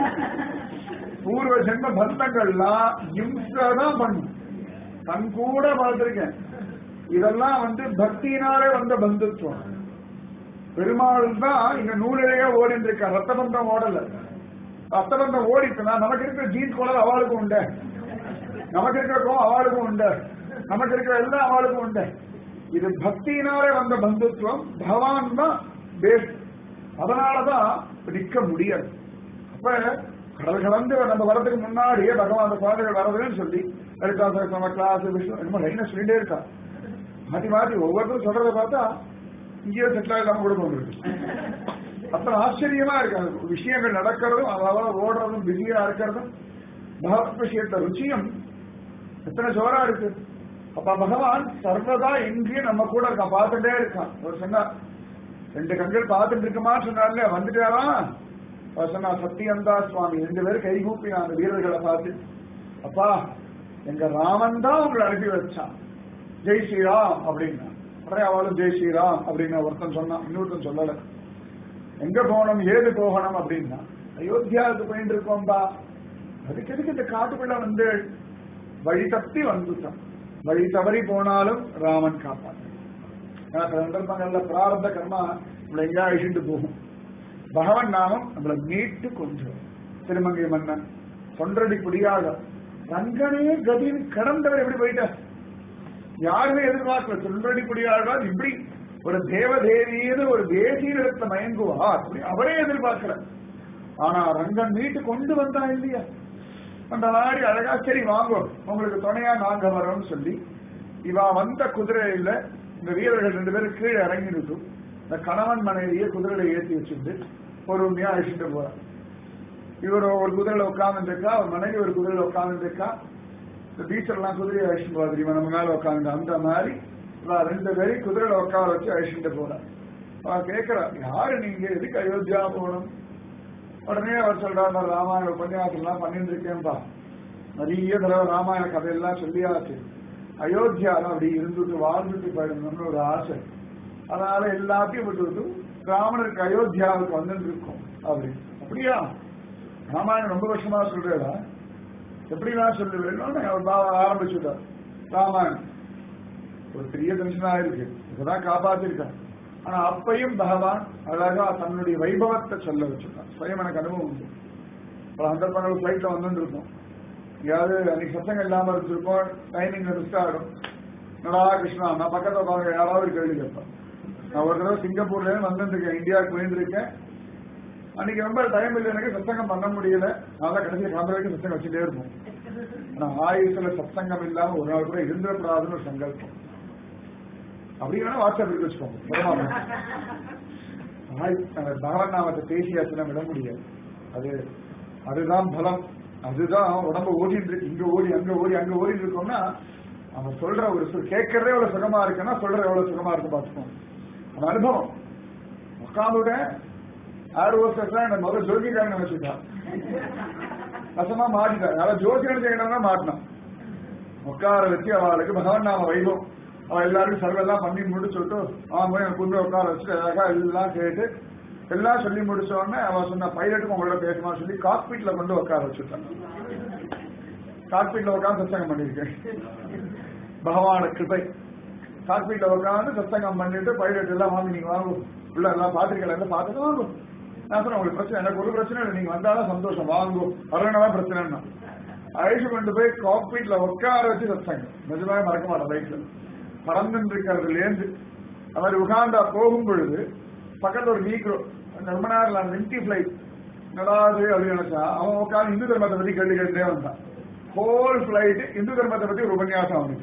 பூர்வ ஜென்ம பந்தங்கள்லாம் இம்சை தான் பண்ணும் கண் கூட பார்த்திருக்கேன் இதெல்லாம் வந்து பக்தியினாலே வந்த பந்துத்துவம் பெருமாள் தான் இங்க நூலிலேயே ஓடிட்டு இருக்கா ரத்த பந்தம் ஓடல ரத்த பந்தம் ஓடிச்சுன்னா நமக்கு இருக்கிற ஜீன் கோலர் அவளுக்கும் உண்டு நமக்கு இருக்கிற கோவம் அவளுக்கும் உண்டு நமக்கு இருக்கிற எல்லாம் அவளுக்கும் உண்டு இது பக்தியினாலே வந்த பந்துத்துவம் பகவான் தான் பேஸ் அதனாலதான் நிக்க முடியாது அப்ப கடல் கலந்து நம்ம வரதுக்கு முன்னாடியே பகவான் அந்த குழந்தைகள் வரதுன்னு சொல்லி லலிதா சகஸ்ரம கிளாஸ் விஷ்ணு என்னமோ லைனா சொல்லிட்டே இருக்கா மாத்தி மாத்தி ஒவ்வொருத்தரும் சொல்றதை பார்த்தா இங்கேயே செட்டில் ஆகாம கூட தோணுது அத்தனை ஆச்சரியமா இருக்கு அந்த விஷயங்கள் நடக்கிறதும் அதாவது ஓடுறதும் பிஸியா இருக்கிறதும் பகவத் விஷயத்த ருச்சியும் எத்தனை ஜோரா இருக்கு அப்ப பகவான் சர்வதா எங்கேயும் நம்ம கூட இருக்கான் பார்த்துட்டே இருக்கான் அவர் சொன்னா ரெண்டு கண்கள் பார்த்துட்டு இருக்குமா சொன்னார்ல வந்துட்டாரா அவர் சொன்னா சத்தியந்தா சுவாமி ரெண்டு பேரும் கைகூப்பி அந்த வீரர்களை பார்த்து அப்பா எங்க ராமன் தான் உங்களை அனுப்பி வச்சான் ஜெய் ஸ்ரீராம் அப்படின்னா உடனே அவளும் ஜெய் ஸ்ரீராம் அப்படின்னு ஒருத்தன் சொன்னான் இன்னொருத்தன் சொல்லல எங்க போகணும் ஏது போகணும் அப்படின்னா அயோத்தியாவுக்கு போயிட்டு இருக்கோம்பா அதுக்கு எதுக்கு இந்த காட்டுக்குள்ள வந்து வழி தப்பி வந்துட்டான் வழி தவறி போனாலும் ராமன் காப்பான் ஏன்னா சில சந்தர்ப்பங்கள்ல பிராரத்த கர்மா நம்மளை எங்கேயா அழிச்சுட்டு போகும் பகவன் நாமம் நம்மளை மீட்டு கொண்டு வரும். திருமங்கை மன்னன் தொன்றடி குடியாக ரங்கனே கதின்னு கடந்தவர் எப்படி போயிட்டார் யாருமே எதிர்பார்க்கல தொன்றடி குடியாக இப்படி ஒரு தேவதேவியது ஒரு தேசியிடத்தை மயங்குவார் அப்படி அவரே எதிர்பார்க்கல ஆனா ரங்கன் மீட்டு கொண்டு வந்தா இல்லையா அந்த மாதிரி அழகா சரி வாங்கோ உங்களுக்கு துணையா நாங்க வரோம்னு சொல்லி இவா வந்த குதிரையில இந்த வீரர்கள் ரெண்டு பேரும் கீழே இறங்கிட்டு இந்த கணவன் மனைவியை குதிரையில ஏற்றி வச்சுட்டு பொறுமையா அழிச்சுட்டு போறார் இவர் ஒரு குதிரையில உட்கார்ந்து இருக்கா அவர் மனைவி ஒரு குதிரையில உட்கார்ந்து இருக்கா இந்த டீச்சர் எல்லாம் குதிரையை அழிச்சுட்டு போவார் இவன் நம்ம மேல உட்காந்து அந்த மாதிரி இவா ரெண்டு பேரையும் குதிரையில உட்கார வச்சு அழிச்சுட்டு போறார் அவ கேட்கிறா யாரு நீங்க எதுக்கு அயோத்தியா போகணும் உடனே அவர் சொல்றாரு நான் ராமாயண உபன்யாசம் எல்லாம் பண்ணிட்டு இருக்கேன்பா நிறைய தடவை ராமாயண கதையெல்லாம் சொல்லியாச்சு அயோத்தியால அப்படி இருந்துட்டு வாழ்ந்துட்டு போயிடணும்னு ஒரு ஆசை அதனால எல்லாத்தையும் விட்டுவிட்டு ராமனுக்கு அயோத்தியாவுக்கு வந்துட்டு இருக்கோம் அப்படி அப்படியா ராமாயணம் ரொம்ப வருஷமா சொல்றேடா எப்படிலாம் சொல்லுவேன் அவர் பாவ ஆரம்பிச்சுட்டார் ராமாயணம் ஒரு பெரிய டென்ஷனா இருக்கு இப்பதான் காப்பாத்திருக்கான் ஆனா அப்பையும் பகவான் அழகா தன்னுடைய வைபவத்தை சொல்ல வச்சிருக்கான் ஸ்வயம் எனக்கு அனுபவம் உண்டு பல சந்தர்ப்பங்கள் ஃபிளைட்ல வந்துட்டு இருக்கோம் எங்கேயாவது அன்னைக்கு சத்தம் இல்லாம இருந்திருப்போம் டைமிங் மிஸ் ஆகிடும் நடா கிருஷ்ணா நான் பக்கத்துல உட்காந்து யாராவது ஒரு கேள்வி கேட்பேன் நான் ஒரு தடவை சிங்கப்பூர்ல இருந்து வந்துருக்கேன் இந்தியாவுக்கு போயிருந்திருக்கேன் அன்னைக்கு ரொம்ப டைம் இல்லை எனக்கு சத்சங்கம் பண்ண முடியல நான் கடைசியில் கிளம்புற வரைக்கும் சத்தம் வச்சுட்டே இருப்போம் ஆனா ஆயுசுல சத்சங்கம் இல்லாம ஒரு நாள் கூட இருந்துடக்கூடாதுன்னு ஒரு சங்கல்பம் அப்படி வேணா வாட்ஸ்அப் இருக்கு வச்சுக்கோங்க பரவாயில்ல. ஆய்- அந்த பகவன் நாமத்தை பேசியாச்சுன்னா விட முடியாது அது அதுதான் பலம் அதுதான் உடம்ப ஓடிட்டு இருக்கு இங்க ஓடி அங்க ஓடி அங்க ஓடிட்டு இருக்கோம்னா அவன் சொல்ற ஒரு சொல் கேட்கறதே எவ்வளவு சுகமா இருக்குன்னா சொல்ற எவ்வளவு சுகமா இருக்கு பார்த்துக்கோங்க அந்த அனுபவம் உட்காந்துட ஆறு வருஷத்துல என்ன முதல்ல ஜோதிக்காரன் நினைச்சுட்டான் வசமா மாட்டிட்டான் அதாவது ஜோசியம் செய்யணும்னா மாட்டினான் உட்கார வச்சு அவளுக்கு பகவான் நாம வைபவம் அவ எல்லாருக்கும் சர்வ் எல்லாம் பண்ணி முடிச்சுட்டு அவன் போய் எனக்கு கொண்டு உட்கார வச்சுட்டு அழகா எல்லாம் கேட்டு எல்லாம் சொல்லி முடிச்ச உடனே அவ சொன்ன பைலட்டுக்கு உங்களோட பேசணுமா சொல்லி காக்பீட்ல கொண்டு உட்கார வச்சுட்டான் காக்பீட்ல உட்காந்து சத்சங்கம் பண்ணிருக்கேன் பகவான கிருபை காக்பீட்ல உட்காந்து சத்சங்கம் பண்ணிட்டு பைலட் எல்லாம் வாங்கி நீங்க வாங்கும் உள்ள எல்லாம் பாத்திரிக்கல எல்லாம் பார்த்துட்டு வாங்கும் நான் சொன்னேன் உங்களுக்கு பிரச்சனை எனக்கு ஒரு பிரச்சனை இல்லை நீங்க வந்தாலும் சந்தோஷம் வாங்கும் வரணும் பிரச்சனைன்னா அழைச்சு கொண்டு போய் காக்பீட்ல உட்கார வச்சு சத்சங்கம் நிஜமாக மறக்க மாட்டேன் லைஃப்ல பறந்துட்டு இருக்கிறதுல இருந்து அது மாதிரி உகாண்டா போகும் பொழுது பக்கத்துல ஒரு மீக்ரோ ரொம்ப நேரம் வெண்டி பிளைட் நடாது அப்படின்னு நினைச்சா அவன் உட்காந்து இந்து தர்மத்தை பத்தி கேள்வி கேட்டே வந்தான் ஹோல் பிளைட் இந்து தர்மத்தை பத்தி ஒரு உபன்யாசம் அவனுக்கு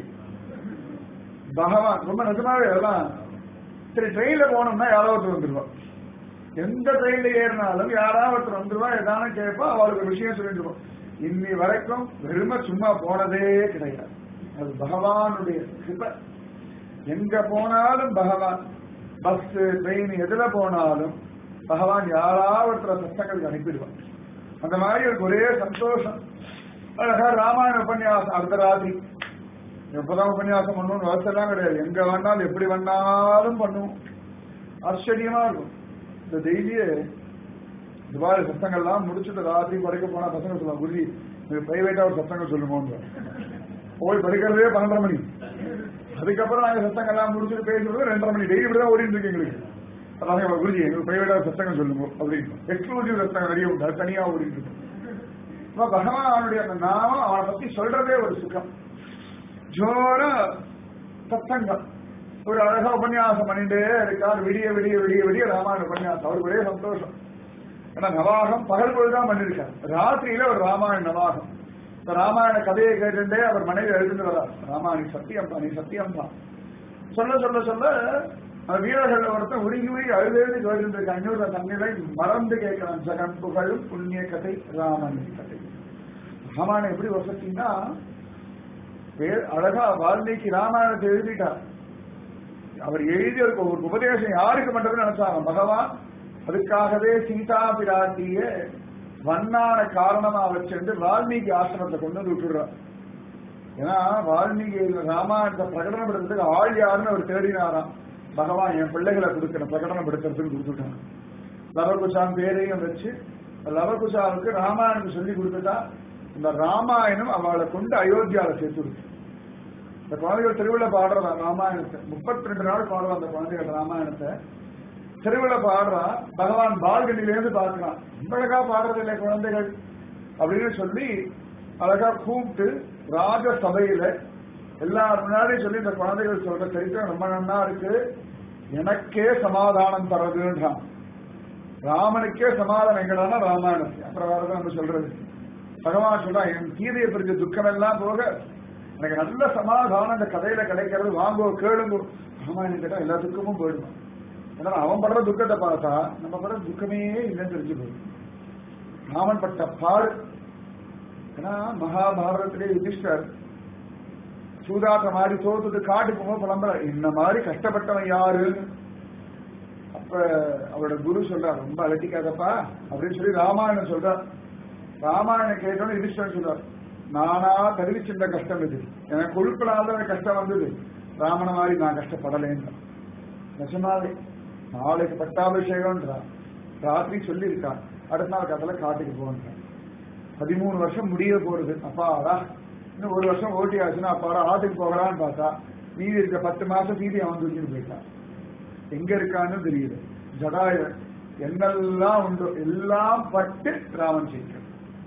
பகவான் ரொம்ப நிஜமாவே அதெல்லாம் சரி ட்ரெயின்ல போனோம்னா யாரோ ஒருத்தர் வந்துருவான் எந்த ட்ரெயின்ல ஏறினாலும் யாராவது ஒருத்தர் வந்துருவா ஏதானு கேட்பா அவளுக்கு ஒரு விஷயம் சொல்லிட்டு இருப்போம் இன்னி வரைக்கும் வெறும சும்மா போனதே கிடையாது அது பகவானுடைய கிருபை எங்க போனாலும் பகவான் பஸ் ட்ரெயின் எதுல போனாலும் பகவான் யாராவது ஒருத்தர சத்தங்களுக்கு அனுப்பிடுவான் அந்த மாதிரி எனக்கு ஒரே சந்தோஷம் அழகா ராமாயண உபன்யாசம் அடுத்த ராத்திரி எப்பதான் உபன்யாசம் பண்ணணும்னு வசதிலாம் கிடையாது எங்க வேணாலும் எப்படி வேணாலும் பண்ணுவோம் ஆச்சரியமா இருக்கும் இந்த டெய்லியே துபாய் சத்தங்கள்லாம் முடிச்சுட்டு ராத்திரி படிக்க போனா பசங்க சொல்லுவாங்க குருஜி பிரைவேட்டா ஒரு சத்தங்கள் சொல்லுமோன்னு போய் படிக்கிறதே பன்னெண்டரை மணி அதுக்கப்புறம் நாங்க சத்தங்கள்லாம் முடிச்சுட்டு பேசுறது ரெண்டரை மணி டெய்லி இப்படிதான் ஓடிட்டு இருக்கு எங்களுக்கு அதான் குருஜி எங்களுக்கு பிரைவேட்டா சத்தங்கள் சொல்லுங்க அப்படின்னு எக்ஸ்க்ளூசிவ் சத்தங்கள் நிறைய உண்டு அது தனியா ஓடிட்டு இருக்கு இப்ப பகவானுடைய அந்த நாமம் அவனை பத்தி சொல்றதே ஒரு சுகம் ஜோர சத்தங்கம் ஒரு அழகா உபன்யாசம் பண்ணிட்டே இருக்கார் விடிய விடிய விடிய விடிய ராமாயண உபன்யாசம் அவருக்கு ஒரே சந்தோஷம் ஏன்னா நவாகம் பகல் பொழுதுதான் பண்ணிருக்கார் ராத்திரியில ஒரு ராமாயண நவாகம் இந்த ராமாயண கதையை கேட்டுட்டே அவர் மனைவி எழுதுன்னு வர்றார் ராமா நீ சத்தியம் தான் நீ சத்தியம் தான் சொல்ல சொல்ல சொல்ல அந்த வீரர்கள் ஒருத்தன் உருகி உருகி அழுதேது கேட்டு இருக்க அந்நூறு தன்னிலை மறந்து கேட்கிறான் ஜெகன் புகழும் புண்ணிய கதை ராமன் கதை ராமாயணம் எப்படி வசத்தின்னா அழகா வால்மீகி ராமாயணத்தை எழுதிட்டார் அவர் எழுதிய ஒரு உபதேசம் யாருக்கு பண்றதுன்னு நினைச்சாங்க பகவான் அதுக்காகவே சீதா பிராட்டிய வண்ணான காரணமா வச்சிருந்து வால்மீகி ஆசிரமத்தை கொண்டு வந்து விட்டுடுறார் ஏன்னா வால்மீகி ராமாயணத்தை பிரகடனப்படுத்துறதுக்கு ஆள் யாருன்னு அவர் தேடினாராம் பகவான் என் பிள்ளைகளை கொடுக்கிற பிரகடனப்படுத்துறதுக்கு கொடுத்துட்டாங்க லவகுஷான் பேரையும் வச்சு லவகுஷாவுக்கு ராமாயணத்தை சொல்லி கொடுத்துட்டா இந்த ராமாயணம் அவளை கொண்டு அயோத்தியாவை சேர்த்து விடுச்சு இந்த குழந்தைகள் திருவிழா பாடுறதா ராமாயணத்தை முப்பத்தி ரெண்டு நாள் பாடுறா அந்த குழந்தைகள் ராமாயணத்தை திருவிழா பாடுறா பகவான் பால்கனிலேருந்து பார்க்கிறான் ரொம்ப அழகா பாடுறது இல்லை குழந்தைகள் அப்படின்னு சொல்லி அழகா கூப்பிட்டு ராஜ சபையில எல்லாரும் முன்னாடி சொல்லி இந்த குழந்தைகள் சொல்ற சரித்திரம் ரொம்ப நன்னா இருக்கு எனக்கே சமாதானம் தரதுன்றான் ராமனுக்கே சமாதானம் எங்கடானா ராமாயணம் அப்புறம் வேற நம்ம சொல்றது பகவான் சொல்றான் என் கீதையை பிரிஞ்ச துக்கம் எல்லாம் போக எனக்கு நல்ல சமாதானம் இந்த கதையில கிடைக்கிறது வாங்கோ கேளுங்கோ ராமாயணம் கேட்டா எல்லா துக்கமும் போயிடுமா ஏன்னா அவன் படுற துக்கத்தை பார்த்தா நம்ம படுற துக்கமே இல்லைன்னு தெரிஞ்சு போயிடும் ராமன் பட்ட பாடு ஏன்னா மகாபாரதத்திலே யுதிஷ்டர் சூதாட்ட மாதிரி தோத்துட்டு காட்டுக்கு போக புலம்புற இந்த மாதிரி கஷ்டப்பட்டவன் யாரு அப்ப அவரோட குரு சொல்றார் ரொம்ப அலட்டிக்காதப்பா அப்படின்னு சொல்லி ராமாயணம் சொல்றார் ராமாயணம் கேட்டோன்னு யுதிஷ்டர் சொல்றார் நானா தெரிவிச்சிருந்த கஷ்டம் இது எனக்கு கொழுப்பினால எனக்கு கஷ்டம் வந்தது ராமன மாதிரி நான் கஷ்டப்படலேன்னு நிஜமாவே நாளைக்கு பட்டாபிஷேகம்ன்றா ராத்திரி சொல்லியிருக்கான் அடுத்த நாள் கதல காட்டுக்கு போன்றான் பதிமூணு வருஷம் முடிய போறது அப்பாடா இன்னும் ஒரு வருஷம் ஓட்டி ஆச்சுன்னா அப்பாடா ஆட்டுக்கு போகலான்னு பார்த்தா மீதி இருக்க பத்து மாசம் மீதி அவன் தூக்கிட்டு போயிட்டான் எங்க இருக்கான்னு தெரியல ஜடாய என்னெல்லாம் உண்டோ எல்லாம் பட்டு ராமன் ஜெயிக்கிறான்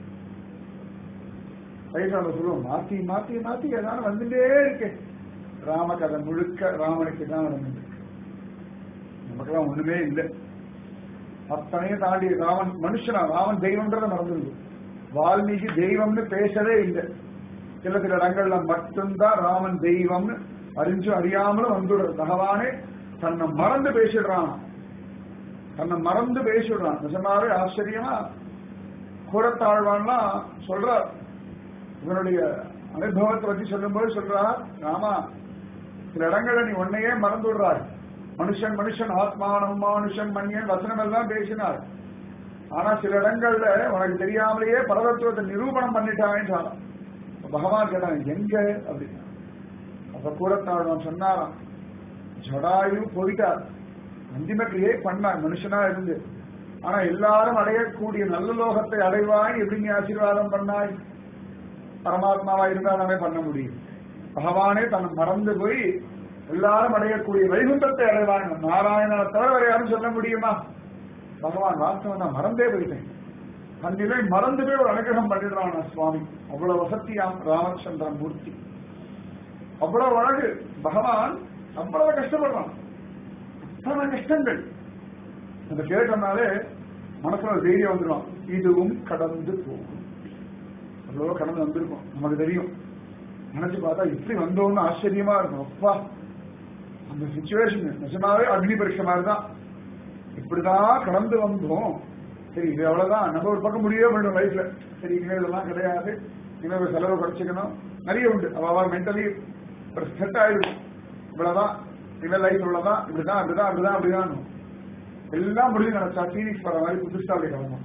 வயசான சொல்லுவோம் மாத்தி மாத்தி மாத்தி ஏதாவது வந்துட்டே இருக்கு ராம கதை முழுக்க ராமனுக்கு தான் நடந்துட்டு நமக்கெல்லாம் ஒண்ணுமே இல்லை அத்தனையும் தாண்டி ராமன் மனுஷனா ராமன் தெய்வம்ன்றத மறந்துருது வால்மீகி தெய்வம்னு பேசவே இல்லை சில சில இடங்கள்ல மட்டும்தான் ராமன் தெய்வம்னு அறிஞ்சும் அறியாமலும் வந்துடுறது பகவானே தன்னை மறந்து பேசிடுறான் தன்னை மறந்து பேசிடுறான் நிஜமாவே ஆச்சரியமா கூடத்தாழ்வான்லாம் சொல்றார் இவனுடைய அனுபவத்தை பத்தி சொல்லும்போது சொல்றார் ராமா சில இடங்கள்ல நீ உன்னையே மறந்து விடுறாய் மனுஷன் மனுஷன் ஆத்மானம் மனுஷன் மன்யன் வசனம் எல்லாம் பேசினார் ஆனா சில இடங்கள்ல உனக்கு தெரியாமலேயே பரதத்துவத்தை நிரூபணம் பண்ணிட்டான்றான் பகவான் கேட்டாங்க எங்க அப்படின்னா அப்ப கூடத்தாழ்வான் சொன்னாராம் ஜடாயு போயிட்டார் அந்திம கிரியை பண்ணார் மனுஷனா இருந்து ஆனா எல்லாரும் அடையக்கூடிய நல்ல லோகத்தை அடைவாய் எப்படி நீ ஆசீர்வாதம் பண்ணாய் பரமாத்மாவா இருந்தாலே பண்ண முடியும் பகவானே தன்னை மறந்து போய் எல்லாரும் அடையக்கூடிய வைகுண்டத்தை அடைவாங்க நாராயணனை தவிர வேற யாரும் சொல்ல முடியுமா பகவான் வாஸ்தவம் நான் மறந்தே போயிட்டேன் தன்னிலை மறந்து போய் ஒரு அனுகிரகம் பண்ணிடுறான் சுவாமி அவ்வளவு வசதியாம் ராமச்சந்திரன் மூர்த்தி அவ்வளவு அழகு பகவான் அவ்வளவு கஷ்டப்படுறான் அத்தனை கஷ்டங்கள் அந்த கேட்டனாலே மனசுல ஒரு தைரியம் வந்துடும் இதுவும் கடந்து போகும் அவ்வளோ கடந்து வந்திருக்கும் நமக்கு தெரியும் நினைச்சு பார்த்தா எப்படி வந்தோம்னு ஆச்சரியமா இருக்கும் அப்பா அந்த சுச்சுவேஷன் நிஜமாவே அக்னி பரீட்சை மாதிரி தான் இப்படிதான் கடந்து வந்தோம் சரி இது அவ்வளவுதான் நம்ம ஒரு பக்கம் முடியவே பண்ணணும் லைஃப்ல சரி இனிமேல் இதெல்லாம் கிடையாது இனிமேல் ஒரு செலவு குறைச்சிக்கணும் நிறைய உண்டு அவ மென்டலி ஒரு செட் ஆயிடும் இவ்வளவுதான் இனிமேல் லைஃப் இவ்வளவுதான் இப்படிதான் அப்படிதான் அப்படிதான் அப்படிதான் எல்லாம் முடிஞ்சு நினைச்சா ஃபீனிக்ஸ் படம் மாதிரி புதுசா அப்படி கிளம்பும்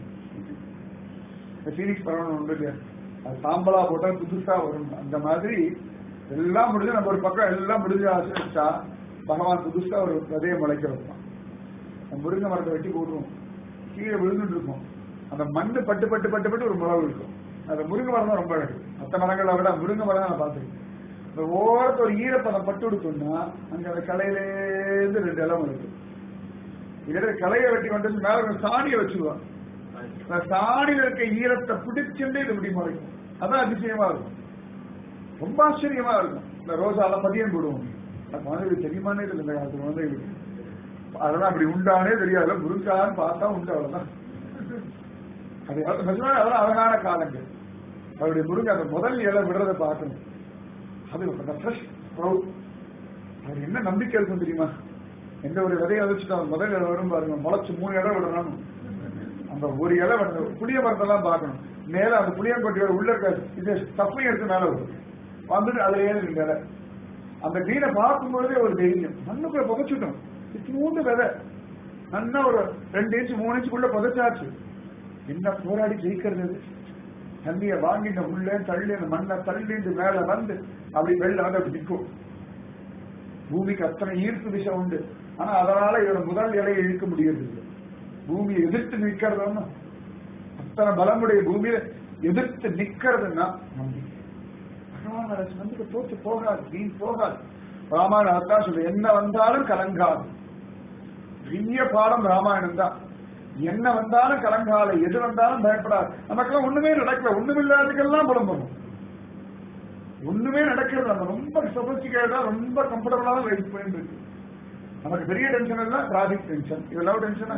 இந்த ஃபீனிக்ஸ் படம் உண்டு இல்லையா அது சாம்பலா போட்டா புதுசா வரும் அந்த மாதிரி எல்லாம் முடிஞ்சு நம்ம ஒரு பக்கம் எல்லாம் முடிஞ்சு ஆசிரிச்சா பகவான் புதுசா ஒரு விதையை முளைக்க வைப்பான் அந்த முருங்கை மரத்தை வெட்டி போட்டுருவோம் கீழே விழுந்துட்டு இருக்கும் அந்த மண்ணு பட்டு பட்டு பட்டு பட்டு ஒரு முளவு இருக்கும் அந்த முருங்கை மரம் தான் ரொம்ப அழகு மற்ற மரங்களை விட முருங்கை மரம் தான் நான் பார்த்துருக்கேன் இந்த ஓரத்தை ஒரு ஈரப்பதம் பட்டு கொடுத்தோம்னா அங்க அந்த கலையிலேருந்து ரெண்டு இலம் இருக்கு இதே கலையை வெட்டி கொண்டு வந்து மேல ஒரு சாணியை வச்சுருவான் அந்த சாணியில இருக்க ஈரத்தை பிடிச்சுட்டு இது இப்படி முறைக்கும் அதான் அதிசயமா இருக்கும் ரொம்ப ஆச்சரியமா இருக்கும் இந்த ரோசால பதியம் போடுவோம் அந்த குழந்தைகளுக்கு தெரியுமானே தெரியல இந்த காலத்து குழந்தைகளுக்கு அதெல்லாம் அப்படி உண்டானே தெரியாது முருங்கான்னு பார்த்தா உண்டு அவ்வளவுதான் அது நிஜமா அதெல்லாம் அழகான காலங்கள் அவருடைய முருங்கை அந்த முதல் இலை விடுறதை பார்க்கணும் அது அந்த ஃப்ரெஷ் ப்ரௌட் அவர் என்ன நம்பிக்கை இருக்கும் தெரியுமா எந்த ஒரு விதையை வச்சுட்டு அவன் முதல் இலை வரும் பாருங்க முளைச்சு மூணு இடம் விடணும் அந்த ஒரு இலை விடணும் புளிய மரத்தெல்லாம் பார்க்கணும் மேல அந்த புளியங்கொட்டியோட உள்ள இருக்க இது ஸ்டஃபிங் எடுத்து மேல வரும் வந்துட்டு அதுல ஏன் ரெண்டு இலை அந்த மீனை பார்க்கும்பொழுதே ஒரு தைரியம் மண்ணுக்குள்ள புதைச்சுட்டோம் இத்தினூண்டு விதை நல்லா ஒரு ரெண்டு இன்ச்சு மூணு இன்ச்சுக்குள்ள புதைச்சாச்சு என்ன போராடி ஜெயிக்கிறது அது தண்ணியை வாங்கின உள்ளே தள்ளி அந்த மண்ணை தள்ளிட்டு மேல வந்து அப்படி வெளில வந்து அப்படி நிற்கும் பூமிக்கு அத்தனை ஈர்ப்பு திசை உண்டு ஆனா அதனால இவர முதல் இலையை இழுக்க முடியறது இல்லை பூமியை எதிர்த்து நிற்கிறதுன்னா அத்தனை பலமுடைய பூமியில எதிர்த்து நிக்கிறதுன்னா நம்பிக்கை பகவான் அரசு நம்பிக்கை தோத்து போகாது வீண் போகாது ராமாயணம் அதான் சொல்லு என்ன வந்தாலும் கலங்காது பெரிய பாடம் ராமாயணம் தான் என்ன வந்தாலும் கலங்கால எது வந்தாலும் பயப்படாது நமக்கெல்லாம் ஒண்ணுமே நடக்கல ஒண்ணுமில்லாததுக்கெல்லாம் புலம்பணும் ஒண்ணுமே நடக்கிறது நம்ம ரொம்ப சொபஸ்டிகேட்டா ரொம்ப கம்ஃபர்டபுளா லைஃப் போயிட்டு இருக்கு நமக்கு பெரிய டென்ஷன் எல்லாம் டிராபிக் டென்ஷன் இதெல்லாம் டென்ஷனா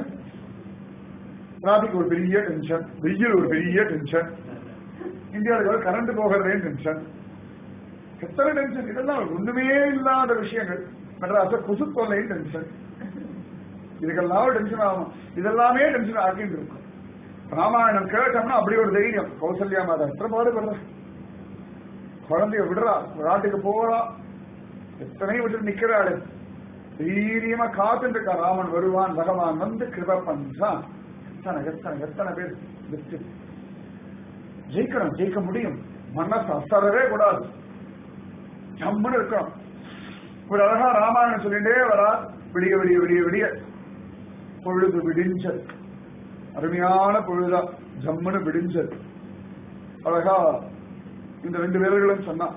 டிராபிக் ஒரு பெரிய டென்ஷன் வெயில் ஒரு பெரிய டென்ஷன் இந்தியாவில் கரண்ட் போகிறதே டென்ஷன் எத்தனை டென்ஷன் இதெல்லாம் ஒண்ணுமே இல்லாத விஷயங்கள் மெட்ராஸ கொசு தொல்லையும் டென்ஷன் இதுக்கெல்லாம் டென்ஷன் ஆகும் இதெல்லாமே டென்ஷன் ஆக்கிட்டு இருக்கும் ராமாயணம் கேட்டோம்னா அப்படி ஒரு தைரியம் கௌசல்யா மாதா எத்தனை பாடுபடுற குழந்தைய விடுறா நாட்டுக்கு போறா எத்தனை விட்டு நிக்கிறாள் தைரியமா காத்துட்டு இருக்கா ராமன் வருவான் பகவான் வந்து கிருப பண்றான் எத்தனை எத்தனை எத்தனை பேர் வெற்றி ஜெயிக்கணும் ஜெயிக்க முடியும் மனசு அசரவே கூடாது ஜம்முன்னு இருக்கணும் ஒரு அழகா ராமாயணம் சொல்லிட்டே வரா விடிய விடிய விடிய விடிய பொழுது விடிஞ்சல் அருமையான பொழுதா ஜம்முன்னு விடிஞ்சல் அழகா இந்த ரெண்டு பேர்களும் சொன்னா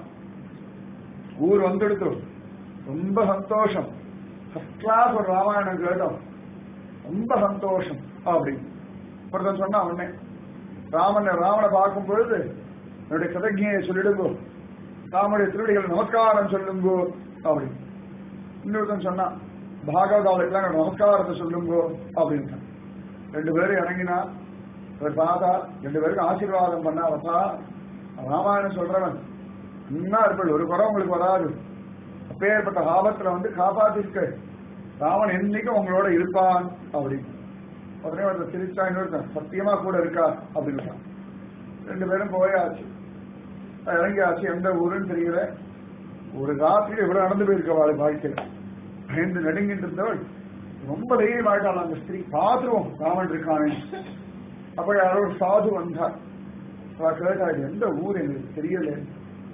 ஊர் வந்துடுத்தோம் ரொம்ப சந்தோஷம் ஃபர்ஸ்ட் கிளாஸ் ஒரு ராமாயணம் கேட்டோம் ரொம்ப சந்தோஷம் அப்படின்னு ஒருத்தன் சொன்னா உடனே ராமனை ராமனை பார்க்கும் பொழுது என்னுடைய கிருதஜையை சொல்லிடுங்கோ ராமனுடைய திருவடிகள் நமஸ்காரம் சொல்லுங்கோ அப்படி இன்னொருத்தன் சொன்னான் பாகவதாவுக்குலாம் என்னோட நமஸ்காரத்தை சொல்லுங்கோ அப்படின்னு ரெண்டு பேரும் இறங்கினா அவர் பார்த்தா ரெண்டு பேருக்கும் ஆசீர்வாதம் பண்ணா அவத்தா ராமாயணம் சொல்றவன் இன்னும் இருப்பள் ஒரு குறை உங்களுக்கு வராது அப்பேற்பட்ட ஆபத்துல வந்து காப்பாத்திருக்க ராமன் என்னைக்கும் உங்களோட இருப்பான் அப்படின்னு உடனே ஒருத்தர் சிரிச்சா இன்னொருத்தன் சத்தியமா கூட இருக்கா அப்படின்னு ரெண்டு பேரும் போயாச்சு இறங்கியாச்சு எந்த ஊருன்னு தெரியல ஒரு ராத்திரி இவ்வளவு நடந்து போயிருக்க அவள் வாழ்க்கையில பயந்து நடுங்கிட்டு இருந்தவள் ரொம்ப தைரியமாயிட்டாள் அந்த ஸ்திரீ பாத்துருவோம் ராமன் இருக்கானே அப்ப யாரோ ஒரு சாது வந்தார் அவ கேட்டா இது எந்த ஊர் எங்களுக்கு தெரியல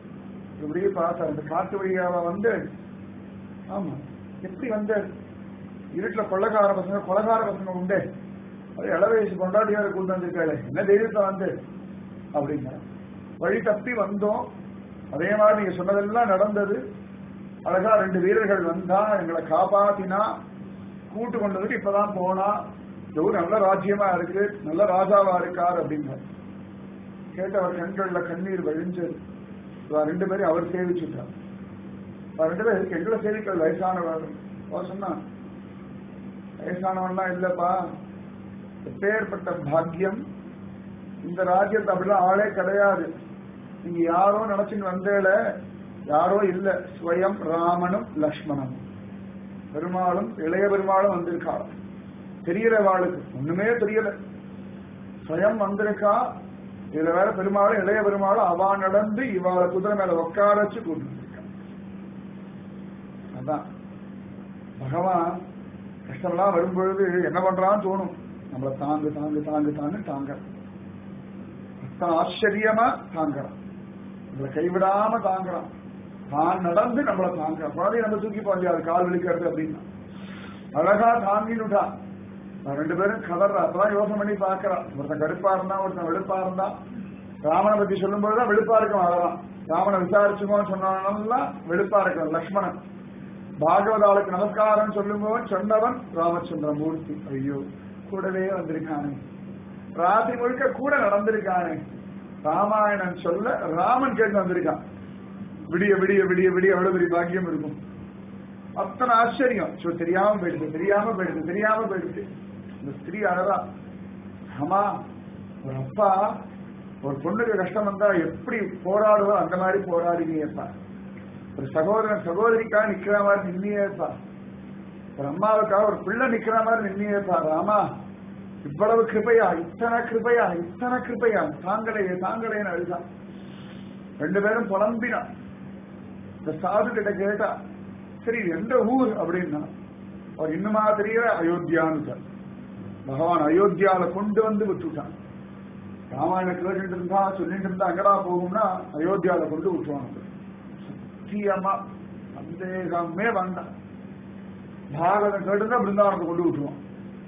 இப்படியே பார்த்தார் அந்த காட்டு வழியாவ வந்து ஆமா எப்படி வந்த இருட்டுல கொள்ளக்கார பசங்க கொலகார பசங்க உண்டு அது இளவயசு கொண்டாடியார கூட்டு வந்திருக்காளே என்ன தைரியத்தை வந்து அப்படின்னா வழி தப்பி வந்தோம் அதே மாதிரி நீங்க சொன்னதெல்லாம் நடந்தது அழகா ரெண்டு வீரர்கள் வந்தா எங்களை காப்பாத்தினா கூட்டு கொண்டதுக்கு இப்பதான் போனா இந்த ஊர் நல்ல ராஜ்யமா இருக்கு நல்ல ராஜாவா இருக்கார் அப்படின்னார் கேட்டு அவர் கண்கள்ல கண்ணீர் வழிஞ்சது இவ ரெண்டு பேரும் அவர் சேவிச்சுட்டார் இவ ரெண்டு பேரும் எங்களை சேவிக்கிற வயசானவர் அவர் சொன்னா வயசானவன்லாம் இல்லப்பா எப்பேற்பட்ட பாக்கியம் இந்த ராஜ்யத்தை அப்படிலாம் ஆளே கிடையாது நீங்க யாரோ நினைச்சுன்னு வந்தேல யாரோ இல்ல ஸ்வயம் ராமனும் லக்ஷ்மணனும் பெருமாளும் இளைய பெருமாளும் வந்திருக்காள் தெரியல வாளுக்கு ஒண்ணுமே தெரியல ஸ்வயம் வந்திருக்கா இதுல வேற பெருமாளும் இளைய பெருமாளும் அவா நடந்து இவாளை குதிரை மேல உட்கார வச்சு கூட்டு அதான் பகவான் கஷ்டம்லாம் வரும்பொழுது என்ன பண்றான்னு தோணும் நம்மள தாங்கு தாங்கு தாங்கு தாங்கு தாங்க அத்தனை ஆச்சரியமா தாங்குறான் நம்மளை கைவிடாம தாங்குறான் தான் நடந்து நம்மள தாங்குறான் குழந்தைய நம்ம தூக்கி போக அது கால் விழிக்கிறது அப்படின்னா அழகா தாங்கினுட்டான் ரெண்டு பேரும் கதறா அப்பதான் யோசனை பண்ணி பாக்குறா ஒருத்தன் கருப்பா இருந்தா ஒருத்தன் வெளுப்பா இருந்தா ராமனை பத்தி சொல்லும் பொழுதுதான் வெளுப்பா இருக்கும் அழகான் ராமனை விசாரிச்சுமோன்னு சொன்னாலாம் வெளுப்பா இருக்கும் லக்ஷ்மணன் பாகவதாளுக்கு நமஸ்காரம் சொல்லும்போது சொன்னவன் ராமச்சந்திர மூர்த்தி ஐயோ கூடவே வந்திருக்கானே ராத்திரி முழுக்க கூட நடந்திருக்கானே ராமாயணன் சொல்ல ராமன் கேட்டு வந்திருக்கான் விடிய விடிய விடிய விடிய எவ்வளவு பெரிய பாக்கியம் இருக்கும் அத்தனை ஆச்சரியம் சோ தெரியாம போயிடுது தெரியாம போயிடுது தெரியாம போயிடுது இந்த ஸ்திரீ அழகா ஆமா ஒரு அப்பா ஒரு பொண்ணுக்கு கஷ்டம் வந்தா எப்படி போராடுவோ அந்த மாதிரி போராடுவீங்கப்பா ஒரு சகோதரன் சகோதரிக்காக நிக்கிற மாதிரி நின்னியேப்பா ஒரு அம்மாவுக்காக ஒரு பிள்ளை நிக்கிற மாதிரி நின்னியேப்பா ராமா இவ்வளவு கிருபையா இத்தனை கிருபையா இத்தனை கிருபையா தாங்களையே தாங்களைன்னு அழுதான் ரெண்டு பேரும் புலம்பினான் இந்த சாது கிட்ட கேட்டா சரி எந்த ஊர் அப்படின்னா அவர் இன்னுமா தெரியல அயோத்தியான்னு பகவான் அயோத்தியால கொண்டு வந்து விட்டுட்டான் ராமாயண கேட்டுட்டு இருந்தா சொல்லிட்டு இருந்தா எங்கடா போகும்னா அயோத்தியால கொண்டு விட்டுவாங்க சத்தியமா சந்தேகமே வேண்டாம் பாகவதம் கேட்டுதான் பிருந்தாவனத்தை கொண்டு விட்டுருவோம்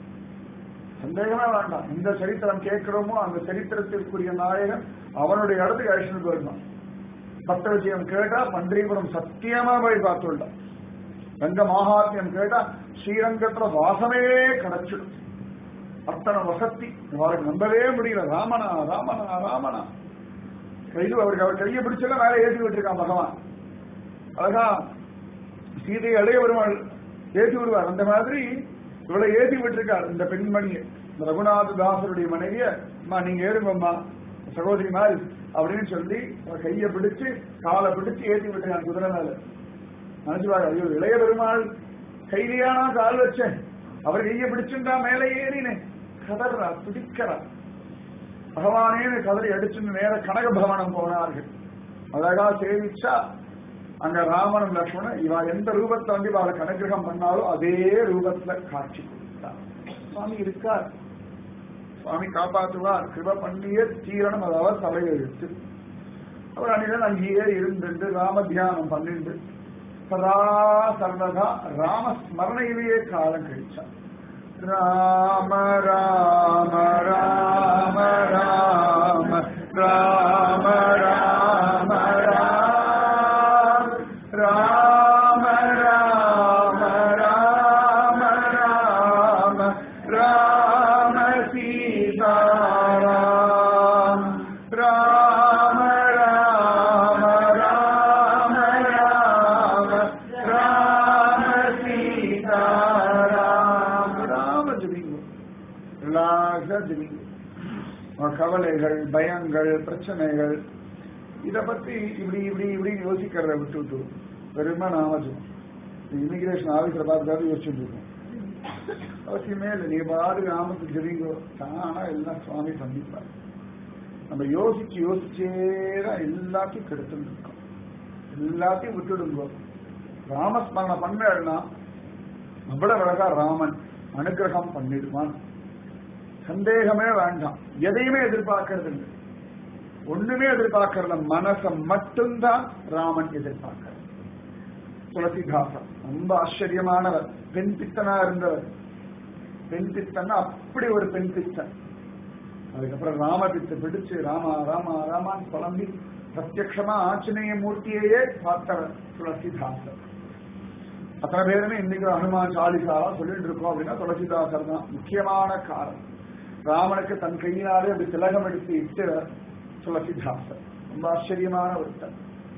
சந்தேகமே வேண்டாம் எந்த சரித்திரம் கேட்கிறோமோ அந்த சரித்திரத்திற்குரிய நாயகன் அவனுடைய இடத்துக்கு அழிச்சுட்டு போயிருந்தான் பக்த விஷயம் கேட்டா பண்டீபுரம் சத்தியமா போய் பார்த்துள்ளான் ரங்க மகாத்மியம் கேட்டா ஸ்ரீரங்கத்துல வாசமே கிடைச்சிடும் அத்தனை வசத்தி அவருக்கு நம்பவே முடியல ராமனா ராமனா ராமனா கைது அவருக்கு அவர் கையை பிடிச்சல மேலே ஏற்றி விட்டுருக்கான் பகவான் அழகா சீதையை அடைய வருவாள் ஏற்றி விடுவார் அந்த மாதிரி இவளை ஏற்றி விட்டுருக்கார் இந்த பெண்மணியை இந்த ரகுநாத தாசருடைய மனைவிய அம்மா நீங்க ஏறுங்கம்மா சகோதரி மாதிரி அப்படின்னு சொல்லி அவ கையை பிடிச்சு காலை பிடிச்சு ஏற்றி விட்டுருக்கான் குதிரை மேல நினைச்சுவாங்க ஐயோ இளைய பெருமாள் கைலியா நான் கால் வச்சேன் அவர் கையை பிடிச்சுட்டா மேலே ஏறினேன் கதறா பிடிக்கிறா பகவானேன்னு கதறி அடிச்சுன்னு நேர கனக பவனம் போனார்கள் அழகா சேவிச்சா அங்க ராமனும் லக்ஷ்மணன் இவ எந்த ரூபத்தை வந்து இவளை கனகிரகம் பண்ணாலும் அதே ரூபத்துல காட்சி கொடுத்தார் சுவாமி இருக்கார் சுவாமி காப்பாற்றுவார் கிருப பண்ணியே தீரணம் அதாவது தலையெழுத்து அவர் அன்னிடன் அங்கேயே இருந்துட்டு ராம தியானம் பண்ணிட்டு சதா சர்வதா ராம ஸ்மரணையிலேயே காலம் கழிச்சார் ராம ராம ராம ராம ராம ராம ராம ராம ராம ராம ராம ராம சீதாராம் ராம ராம ராம ராம ராம சீதாராம் ராம ஜபிங்க ரிலாக்ஸா ஜபிங்க உங்க கவலைகள் பயங்கள் பிரச்சனைகள் இத பத்தி இப்படி இப்படி இப்படி யோசிக்கிறத விட்டுட்டு வெறுமை நாம ஜபம் இமிகிரேஷன் ஆபீஸ்ல பார்த்து யோசிச்சுட்டு இருக்கோம் அவசியமே இல்லை நீ பாடு நாமத்துக்கு ஜெபிங்கோ தானா எல்லாம் சுவாமி சந்திப்பார் நம்ம யோசிச்சு யோசிச்சே தான் எல்லாத்தையும் கெடுத்துட்டு இருக்கோம் எல்லாத்தையும் விட்டுடுங்கோ ராமஸ்மரணம் பண்ணா அவ்வளவு அழகா ராமன் அனுகிரகம் பண்ணிடுவான் சந்தேகமே வேண்டாம் எதையுமே எதிர்பார்க்கறது இல்லை ஒண்ணுமே எதிர்பார்க்கறத மனச மட்டும்தான் ராமன் எதிர்பார்க்கிறார் துளசிதாசன் ரொம்ப ஆச்சரியமானவர் பெண் பித்தனா இருந்தவர் பெண் பித்தன்னா அப்படி ஒரு பெண் பித்தன் அதுக்கப்புறம் ராமபித்தை பிடிச்சு ராமா ராமா ராமான்னு புலம்பி பிரத்யக்ஷமா ஆஞ்சநேய மூர்த்தியையே பார்த்தவர் துளசிதாசர் அத்தனை பேருமே இன்னைக்கு ஹனுமான் சாலிசாரா சொல்லிட்டு இருக்கோம் அப்படின்னா துளசிதாசர் தான் முக்கியமான காரணம் ராமனுக்கு தன் கையினாலே அப்படி திலகம் எடுத்து இட்டு துளசிதாசர் ரொம்ப ஆச்சரியமான ஒருத்தன்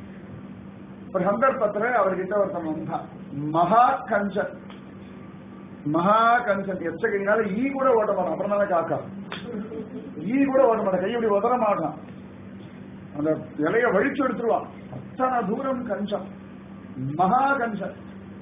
ஒரு சந்தர்ப்பத்துல அவர்கிட்ட ஒருத்தன் வந்தான் மகா கஞ்சன் மகா கஞ்சன் எச்ச கையினால ஈ கூட ஓட்ட மாட்டான் அப்புறம் தானே காக்கா ஈ கூட ஓட்ட மாட்டான் கை இப்படி உதற மாட்டான் அந்த இலைய வழிச்சு எடுத்துருவான் அத்தனை தூரம் கஞ்சம் மகா கஞ்சன்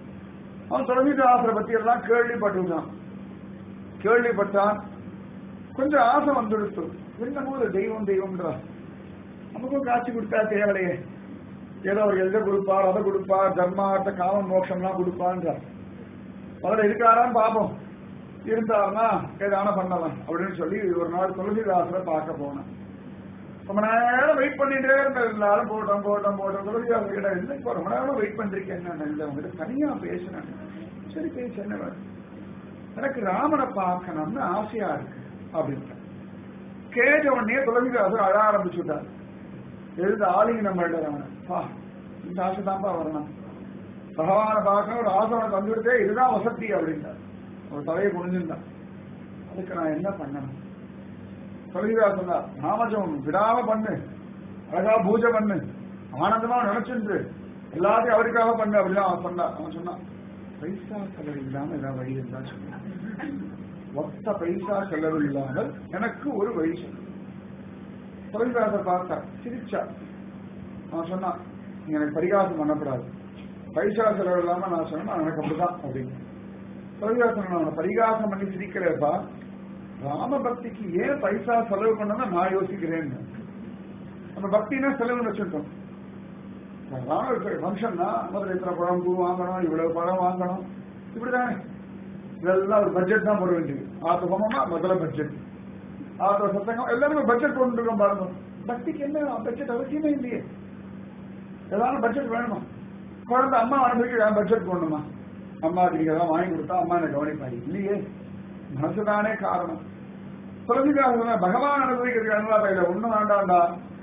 அவன் துளசிதாசரை பத்தி எல்லாம் கேள்விப்பட்டுதான் கேள்விப்பட்டான் கொஞ்சம் ஆசை வந்துடுத்து என்னமோ ஒரு தெய்வம் தெய்வம்ன்றா நமக்கும் காட்சி கொடுத்தா தேவலையே ஏதோ அவர் எதை கொடுப்பார் அதை கொடுப்பார் தர்மார்த்த காமம் மோட்சம்லாம் கொடுப்பான்றார் முதல்ல இருக்காரான்னு பார்ப்போம் இருந்தாருன்னா ஏதான பண்ணலாம் அப்படின்னு சொல்லி ஒரு நாள் துளசிதாசரை பார்க்க போனேன் ரொம்ப நேரம் வெயிட் பண்ணிட்டே இருந்த எல்லாரும் போட்டோம் போட்டோம் போட்டோம் துளசிதாசர் கிட்ட இல்லை இப்போ ரொம்ப நேரம் வெயிட் பண்ணிருக்கேன் என்ன இல்லை உங்ககிட்ட தனியா பேசினேன் சரி பேச என்ன வேணும்? எனக்கு ராமனை பார்க்கணும்னு ஆசையா இருக்கு அப்படின்ட்டு கேட்ட உடனே துளசிதாசர் அழ ஆரம்பிச்சுட்டார் எழுத ஆளுங்க நம்ம அவனை பா இந்த ஆசை தான்ப்பா வரணும் பகவானை பார்க்கணும் ஒரு ஆசை உனக்கு வந்துவிட்டே இதுதான் வசதி அப்படின்ட்டார் ஒரு தலையை குனிஞ்சிருந்தான் அதுக்கு நான் என்ன பண்ணணும் துளசிதாசன் தான் நாமஜம் விடாம பண்ணு அழகா பூஜை பண்ணு ஆனந்தமா நினைச்சுட்டு எல்லாத்தையும் அவருக்காக பண்ணு அப்படிலாம் அவன் சொன்னான் அவன் சொன்னான் பைசா செலவு இல்லாம ஏதாவது வழி இருந்தா சொன்னான் ஒத்த பைசா செலவு இல்லாமல் எனக்கு ஒரு வழி சொல்லு துளசிதாசர் பார்த்தா சிரிச்சா அவன் சொன்னான் நீ எனக்கு பரிகாசம் பண்ணக்கூடாது பைசா செலவு இல்லாம நான் சொன்னா எனக்கு அப்படிதான் அப்படின்னு துளசிதாசன் அவனை பரிகாசம் பண்ணி சிரிக்கிறப்பா ராம பக்திக்கு ஏன் பைசா செலவு பண்ணணும் நான் யோசிக்கிறேன் நம்ம பக்தினா செலவுன்னு வச்சுட்டோம் ராமர் ஃபங்க்ஷன்னா முதல்ல இத்தனை பழம் பூ வாங்கணும் இவ்வளவு பழம் வாங்கணும் இப்படிதானே இதெல்லாம் ஒரு பட்ஜெட் தான் போட வேண்டியது ஆத்த ஹோமமா முதல்ல பட்ஜெட் ஆத்த சத்தங்கம் எல்லாருமே பட்ஜெட் கொண்டு இருக்கோம் பாருங்க பக்திக்கு என்ன பட்ஜெட் அவசியமே இல்லையே ஏதாவது பட்ஜெட் வேணுமா குழந்தை அம்மா அனுபவிக்க பட்ஜெட் போடணுமா அம்மாவுக்கு நீங்க எல்லாம் வாங்கி கொடுத்தா அம்மா என்ன கவனிப்பாங்க இல்லையே மனசுதானே காரணம் பிரதிகாரம் பகவான் அனுபவிக்கிறதுக்கு அனுபவம் இல்லை ஒண்ணும் வேண்டாம்டா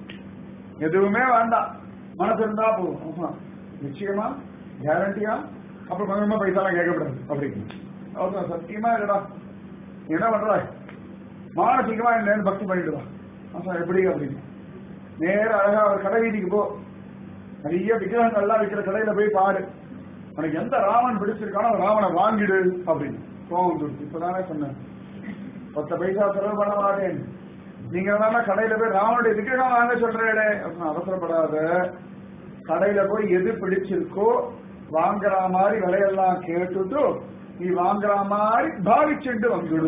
எதுவுமே வேண்டாம் மனசு இருந்தா போதும் ஆமா. நிச்சயமா கேரண்டியா அப்புறம் கொஞ்சமா பைசாலாம் கேட்கக்கூடாது அப்படின்னு அவசரம் சத்தியமா இல்லடா நீ என்ன பண்ற மானசீகமா என்ன பக்தி பண்ணிட்டு வா ஆமா, எப்படி அப்படின்னு நேர அழகா ஒரு கடை வீதிக்கு போ நிறைய விக்கிரகங்கள்லாம் விற்கிற கடையில போய் பாரு உனக்கு எந்த ராமன் பிடிச்சிருக்கானோ அந்த ராவனை வாங்கிடு அப்படின்னு கோவம் வந்துடுச்சு இப்பதானே சொன்னேன் பத்து பைசா செலவு பண்ண மாட்டேன் நீங்க தானே கடையில போய் ராவனுடைய விக்கிரகம் வாங்க சொல்றேடே அப்படின்னு அவசரப்படாத கடையில போய் எது பிடிச்சிருக்கோ வாங்குற மாதிரி விலையெல்லாம் கேட்டுட்டு நீ வாங்குற மாதிரி பாவிச்சுட்டு வந்துடு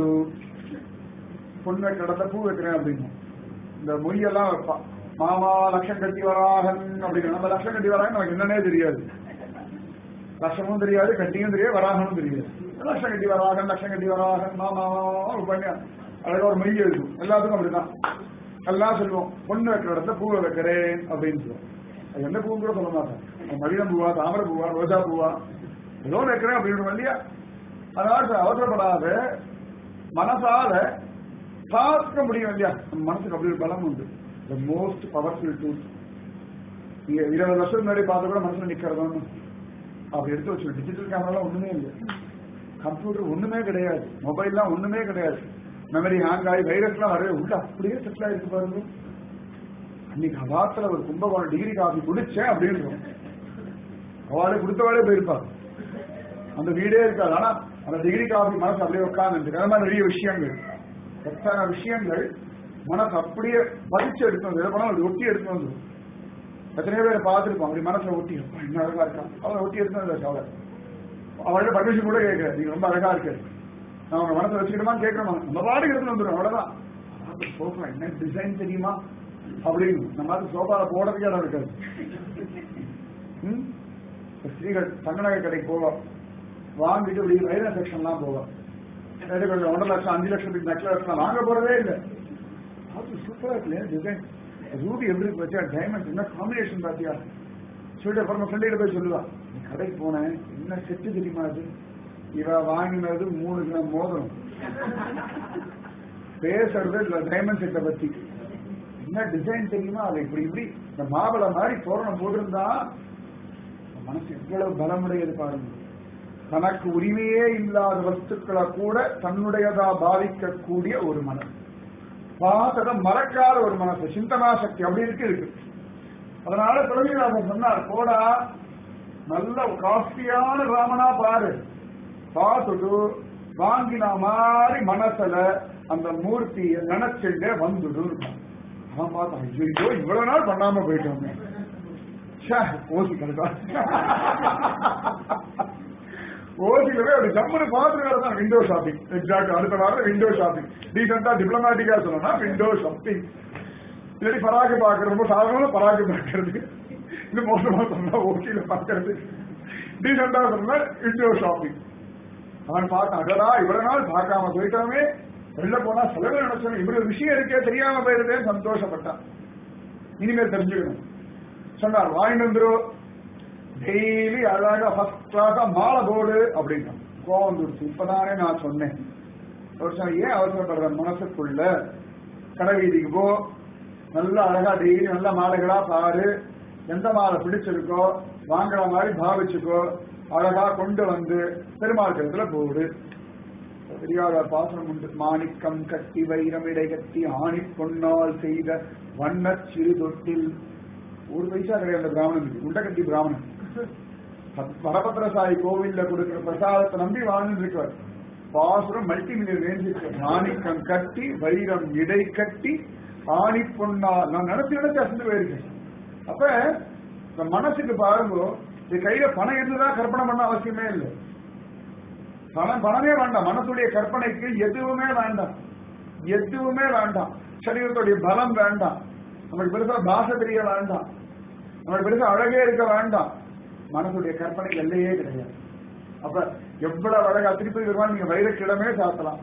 பொண்ணு வைக்கிறத பூ வைக்கிறேன் அப்படின்னு இந்த மொய்யெல்லாம் வைப்பான் மாமா லட்சம் கட்டி வராகன் அப்படின்னு நம்ம லட்சம் கட்டி வராகன் நமக்கு என்னன்னே தெரியாது லட்சமும் தெரியாது கட்டியும் தெரியாது வராகனும் தெரியாது லட்சம் கட்டி வராகன் லட்சம் கட்டி வராகன் மாமா பண்ணி அழகா ஒரு மெய் இருக்கும் எல்லாத்துக்கும் அப்படிதான் எல்லாம் சொல்லுவோம் பொண்ணு வைக்கிற இடத்துல பூவை வைக்கிறேன் அப்படின்னு சொல்லுவோம் அது எந்த பூவும் கூட சொல்ல மாட்டேன் மகிழம் பூவா தாமரை பூவா ரோஜா பூவா ஏதோ ஒண்ணு வைக்கிறேன் அப்படின்னு இல்லையா அதனால அவசரப்படாத மனசால பார்க்க முடியும் இல்லையா நம்ம மனசுக்கு அப்படி ஒரு பலம் உண்டு த மோஸ்ட் பவர்ஃபுல் டூல் நீங்க இருபது வருஷம் முன்னாடி பார்த்து கூட மனசுல நிக்கிறதும் அப்படி எடுத்து வச்சு டிஜிட்டல் கேமராலாம் ஒண்ணுமே இல்லை கம்ப்யூட்டர் ஒண்ணுமே கிடையாது மொபைல்லாம் ஒண்ணுமே கிடையாது மெமரி ஹேங் ஆகி வைரஸ்லாம் வரவே உள்ள அப்படியே செட்டில் ஆயிருக்கு பாருங்க அன்னைக்கு அவாத்துல ஒரு கும்பகோணம் டிகிரி காஃபி குடிச்சேன் அப்படின்னு அவளே கொடுத்தவாளே போயிருப்பா அந்த வீடே இருக்காது ஆனா அந்த டிகிரி காஃபி மனசு அப்படியே உட்கார்ந்து அந்த மாதிரி நிறைய விஷயங்கள் எத்தனை விஷயங்கள் மனசு அப்படியே பதிச்சு எடுத்து வந்து பணம் அது ஒட்டி எடுத்து வந்து எத்தனையோ பேர் பார்த்துருப்போம் அப்படி மனசுல ஒட்டி அப்பா, என்ன அழகா இருக்கான் அவளை ஒட்டி எடுத்து வந்து அவளை அவள்கிட்ட பர்மிஷன் கூட கேட்க நீங்க ரொம்ப அழகா இருக்கு நான் உங்க மனசை வச்சுக்கிட்டுமா கேட்கணுமா நம்ம பாட்டுக்கு எடுத்து வந்துடும் அவ்வளவுதான் சோஃபா என்ன டிசைன் தெரியுமா அப்படின்னு நம்ம அது சோஃபால போடுறதுக்கே இடம் இருக்காது ம்? இப்ப ஸ்ரீகள் தங்கநகை கடைக்கு போவோம் வாங்கிட்டு இப்படி வைர செக்ஷன்லாம் போவோம் ரெண்டு கொஞ்சம் ஒன்றரை லட்சம் அஞ்சு லட்சத்துக்கு நெக்லஸ் வாங்க போறதே இல்லை அது சூப்பரா இருக்கு டிசைன் ரூபி எப்படி இருக்கு வச்சா டைமண்ட் என்ன காம்பினேஷன் பாத்தியா சொல்லிட்டு அப்புறம் ஃப்ரெண்டிட்ட போய் சொல்லுவா நீ கடைக்கு போனேன் என்ன செட்டு தெரியுமா அது இவ வாங்கினது மூணு கிராம் மோதிரம் பேசுறது இல்ல டைமண்ட் செட்டை பத்தி என்ன டிசைன் தெரியுமா அது இப்படி இப்படி இந்த மாபள மாதிரி தோரணம் போட்டிருந்தா மனசு எவ்வளவு பலமுடையது பாருங்க தனக்கு உரிமையே இல்லாத வஸ்துக்களை கூட தன்னுடையதா பாவிக்கக்கூடிய ஒரு மனம் பார்த்ததை மறக்காத ஒரு மனசு சிந்தனா சக்தி அப்படி இருக்கு இருக்கு அதனால துளசிதாசன் சொன்னார் போடா நல்ல காஸ்ட்லியான ராமனா பாரு பார்த்துட்டு வாங்கின மாதிரி மனசுல அந்த மூர்த்தியை நினைச்சுட்டே வந்துடு அவன் பார்த்தான் ஐயோ இவ்வளவு நாள் பண்ணாம போயிட்டோமே ஓசி கருதா ஓசிலவே ஒரு ஜம்முன்னு பார்த்துட்டு தான் விண்டோ ஷாப்பிங் எக்ஸாக்ட் அடுத்த வாரம் விண்டோ ஷாப்பிங் டீசெண்டா டிப்ளமேட்டிக்கா சொல்லணும்னா விண்டோ ஷாப்பிங் இல்லாட்டி பராக்கு பாக்குறது ரொம்ப சாதாரண பராக்கு பாக்குறது இது மோசமா சொன்னா ஓசியில பாக்குறது டீசெண்டா சொன்னா விண்டோ ஷாப்பிங் அவன் பார்த்தான் அடடா இவ்வளவு நாள் பார்க்காம போயிட்டோமே வெளில போனா செலவு நினைச்சோம் இவ்வளவு விஷயம் இருக்கே தெரியாம போயிருந்தே சந்தோஷப்பட்டான் இனிமேல் தெரிஞ்சுக்கணும் சொன்னார் வாங்கிட்டு வந்துரும் டெய்லி அழகா ஃபர்ஸ்ட் கிளாஸா மாலை போடு அப்படின்னா கோவம் வந்துருச்சு இப்பதானே நான் சொன்னேன் அவர் சொன்ன ஏன் அவசரப்படுற மனசுக்குள்ள கடை வீதிக்கு போ நல்ல அழகா டெய்லி நல்ல மாலைகளா பாரு எந்த மாலை பிடிச்சிருக்கோ வாங்குற மாதிரி பாவிச்சுக்கோ அழகா கொண்டு வந்து பெருமாள் கருத்துல போடு பெரியார் பாசனம் உண்டு மாணிக்கம் கட்டி வைரம் இடை கட்டி ஆணி பொன்னால் செய்த வண்ண சிறு தொட்டில் ஒரு பைசா கிடையாது அந்த பிராமணனுக்கு உண்டகட்டி பிராமணன் வரபத்திரசாயி கோவில்ல கொடுக்கிற பிரசாதத்தை நம்பி வாழ்ந்துட்டு இருக்கார் பாசுரம் மல்டி மில்லியன் ரேஞ்ச் இருக்கு மாணிக்கம் கட்டி வைரம் இடை கட்டி ஆணி பொன்னா நான் நினைச்சு நினைச்சு அசந்து போயிருக்கேன் அப்ப இந்த மனசுக்கு பாருங்க இது கையில பணம் இருந்துதான் கற்பனை பண்ண அவசியமே இல்லை பணம் பணமே வேண்டாம் மனசுடைய கற்பனைக்கு எதுவுமே வேண்டாம் எதுவுமே வேண்டாம் சரீரத்துடைய பலம் வேண்டாம் நமக்கு பெருசா பாஷை தெரிய வேண்டாம் நமக்கு பெருசா அழகே இருக்க வேண்டாம் மனசுடைய கற்பனைக்கு எல்லையே கிடையாது அப்ப எவ்வளவு அழகா திருப்பதி பெருமாள் நீங்க வைரக்கிடமே சாத்தலாம்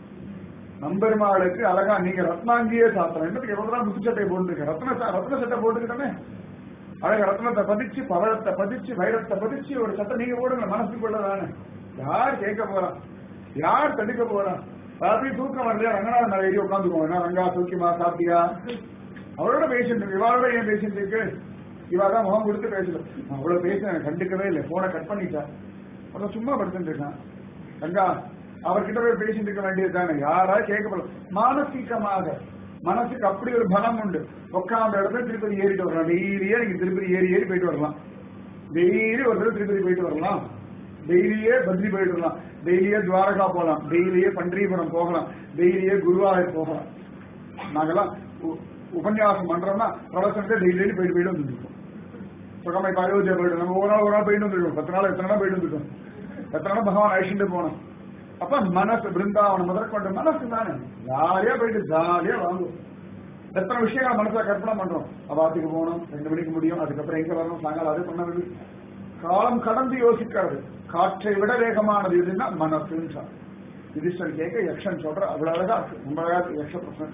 நம்பெருமாளுக்கு அழகா நீங்க ரத்னாங்கியே சாத்தலாம் என்னத்துக்கு எவ்வளவு தான் முத்துச்சட்டை போட்டுருக்க ரத்ன ச- ரத்ன சட்டை போட்டுக்கிட்டோமே அழகா ரத்னத்தை பதிச்சு பவழத்தை பதிச்சு வைரத்தை பதிச்சு ஒரு சட்டை நீங்க போடுங்க மனசுக்குள்ள தானே யார் கேட்க போறா யார் தடுக்க போறா ராத்திரி தூக்கம் வரலையா ரங்கநாதன் மேல ஏறி உட்காந்துக்குவோம் என்ன ரங்கா தூக்கிமா சாப்பிட்டியா அவரோட பேசிட்டு இருக்கு இவாரோட ஏன் பேசிட்டு இருக்கு இவா தான் முகம் கொடுத்து பேசல நான் அவ்வளவு பேசினேன் கண்டுக்கவே இல்லை போனை கட் பண்ணிட்டா அப்புறம் சும்மா படுத்துட்டு இருக்கான் ரங்கா அவர்கிட்ட போய் பேசிட்டு இருக்க வேண்டியது தானே யாரா கேட்கப்படல மானசீகமாக மனசுக்கு அப்படி ஒரு பலம் உண்டு உட்காந்த இடத்துல திருப்பதி ஏறிட்டு வரலாம் டெய்லியே நீங்க திருப்பதி ஏறி ஏறி போயிட்டு வரலாம் டெய்லி ஒரு தடவை திருப்பதி போயிட்டு வரலாம் டெய்லியே பத்ரி போயிட்டு வரலாம் டெய்லியே துவாரகா போகலாம் டெய்லியே பண்டீபுரம் போகலாம் டெய்லியே குருவாயூர் போகலாம் நாங்கெல்லாம் உ- உபன்யாசம் பண்றோம்னா பிரவசனத்தை டெய்லி போயிட்டு போயிட்டு வந்துருக்கோம் சுகமை இப்ப அயோத்தியா போயிட்டு நம்ம ஒரு நாள் ஒரு நாள் போயிட்டு வந்துருக்கோம் பத்து நாள் எத்தனை நாள் போயிட்டு வந்துருக்கோம் எத்தனை நாள் பகவான் அழிச்சுட்டு போனோம் அப்ப மனசு பிருந்தாவனம் முதற்கொண்டு மனசு தானே ஜாலியா போயிட்டு ஜாலியா வாங்குவோம் எத்தனை விஷயங்கள் மனசுல கற்பனை பண்றோம் அவாத்துக்கு போகணும் ரெண்டு மணிக்கு முடியும் அதுக்கப்புறம் எங்க வரணும் சாயங்காலம் அது பண்ணது காலம் கடந்து யோசிக்கிறது காற்றை விட வேகமானது எதுன்னா மனசுன்னு சொல்ற. யுதிஷ்டர் கேட்க யக்ஷன் சொல்ற அவ்வளவு அழகா இருக்கு ரொம்ப அழகா இருக்கு யக்ஷ பிரசன்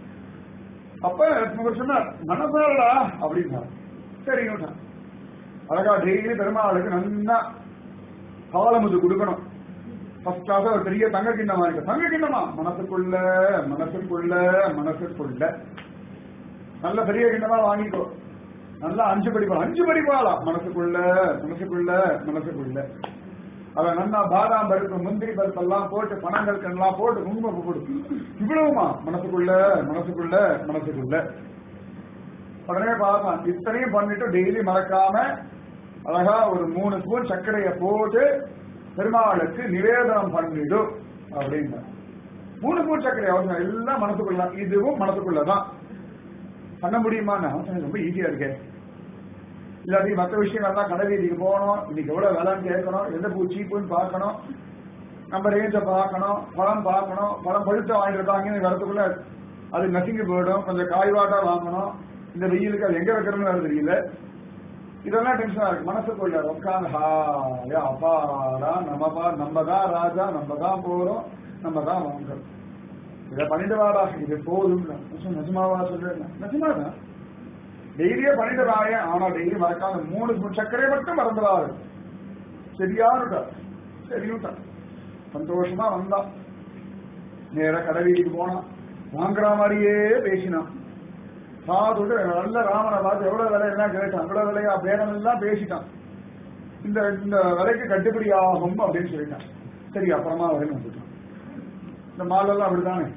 அப்ப இவர் சொன்னார் மனசாலா அப்படின்னார் சரிங்க அழகா டெய்லி பெருமாளுக்கு நல்லா காலமுது கொடுக்கணும் ஃபர்ஸ்ட் கிளாஸ் ஒரு பெரிய தங்க கிண்ணமா இருக்கு தங்க கிண்ணமா மனசுக்குள்ள மனசுக்குள்ள மனசுக்குள்ள நல்ல பெரிய கிண்ணமா வாங்கிக்கோ நல்லா அஞ்சு படிப்பாள் அஞ்சு படிப்பாளா மனசுக்குள்ள மனசுக்குள்ள மனசுக்குள்ள அவ நல்லா பாதாம் பருப்பு முந்திரி பருப்பு எல்லாம் போட்டு பணங்கள் கண்ணெல்லாம் போட்டு குங்குமம் போடு இவ்வளவுமா மனசுக்குள்ள மனசுக்குள்ள மனசுக்குள்ள உடனே பார்ப்பான் இத்தனையும் பண்ணிட்டு டெய்லி மறக்காம அழகா ஒரு மூணு ஸ்பூன் சர்க்கரையை போட்டு பெருமாளுக்கு நிவேதனம் பண்ணிடு அப்படின்னா மூணு ஸ்பூன் சர்க்கரை அவசியம் எல்லாம் மனசுக்குள்ள இதுவும் மனசுக்குள்ளதான் பண்ண முடியுமா ரொம்ப ஈஸியா இருக்கே இல்லாட்டி மற்ற விஷயங்கள் தான் கடை வீதிக்கு போகணும் இன்னைக்கு எவ்வளவு விலைன்னு கேட்கணும் எந்த பூ சீப்புன்னு பார்க்கணும் நம்ம ரேஞ்சை பார்க்கணும் பழம் பார்க்கணும் பழம் பழுத்த வாங்கிட்டு வாங்கி வரத்துக்குள்ள அது நசுங்கி போயிடும் கொஞ்சம் காய்வாட்டா வாங்கணும் இந்த வெயிலுக்கு அது எங்க வைக்கிறதுன்னு வேற தெரியல இதெல்லாம் டென்ஷனா இருக்கு மனசுக்குள்ள உட்காந்து ஹாயா அப்பாடா நம்ம பா நம்ம தான் ராஜா நம்ம தான் போறோம் நம்ம தான் வாங்குறோம் இதை பண்ணிட்டு வாடா இது போதும் நிஜமாவா சொல்றேன் நிஜமா தான் டெய்லியே பண்ணிடுறாங்க ஆனா டெய்லி மறக்காம மூணு ஸ்பூன் சர்க்கரை மட்டும் மறந்துடாரு சரியாருடா சரியுட்டா சந்தோஷமா வந்தான் நேர கடை வீட்டுக்கு போனான் வாங்குற மாதிரியே பேசினான் பார்த்துட்டு நல்ல ராமனை பார்த்து எவ்வளவு விலை எல்லாம் கேட்டான் எவ்வளவு விலையா பேரம் எல்லாம் பேசிட்டான் இந்த இந்த விலைக்கு கட்டுப்படி ஆகும் அப்படின்னு சொல்லிட்டான் சரி அப்புறமா வரேன்னு வந்துட்டான் இந்த மாலெல்லாம் அப்படிதானே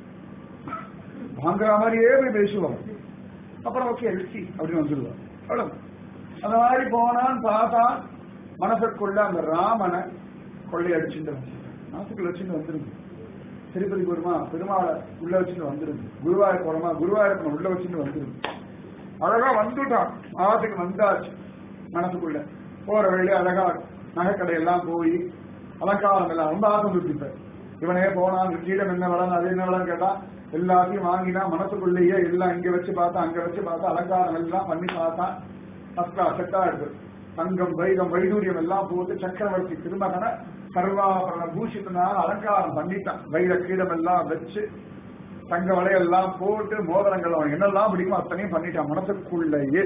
வாங்குற மாதிரியே போய் பேசுவான் அப்புறம் ஓகே எழுச்சி அப்படின்னு வந்துடுவான் அவ்வளவு அந்த மாதிரி போனான் பார்த்தான் மனசுக்குள்ள அந்த ராமனை கொள்ளையடிச்சுட்டு வந்துட்டான் மனசுக்குள்ள வச்சுட்டு வந்துருங்க திருப்பதி போருமா பெருமாளை உள்ள வச்சுட்டு வந்துருங்க குருவாயூர் போறோமா குருவாயூரப்பனை உள்ள வச்சுட்டு வந்துருங்க அழகா வந்துட்டான் ஆத்துக்கு வந்தாச்சு மனசுக்குள்ள போற வழியில அழகா நகைக்கடையெல்லாம் போய் அலங்காரம் எல்லாம் ரொம்ப ஆசை வந்துருப்பார் இவனே போனான் கீழம் என்ன வளம் அது என்ன வளம் கேட்டா எல்லாத்தையும் வாங்கினா மனசுக்குள்ளேயே எல்லாம் இங்க வச்சு பார்த்தா அங்க வச்சு பார்த்தா அலங்காரம் எல்லாம் பண்ணி பார்த்தா அஸ்தா செட்டா இருக்கு தங்கம் வைரம் வைடூரியம் எல்லாம் போட்டு சக்கரவர்த்தி திருமகனை சர்வாபரண பூஷித்தனால அலங்காரம் பண்ணிட்டான் வைர கீடம் எல்லாம் வச்சு தங்க வளையெல்லாம் போட்டு மோதிரங்கள் அவன் என்னெல்லாம் பிடிக்குமோ அத்தனையும் பண்ணிட்டான் மனசுக்குள்ளேயே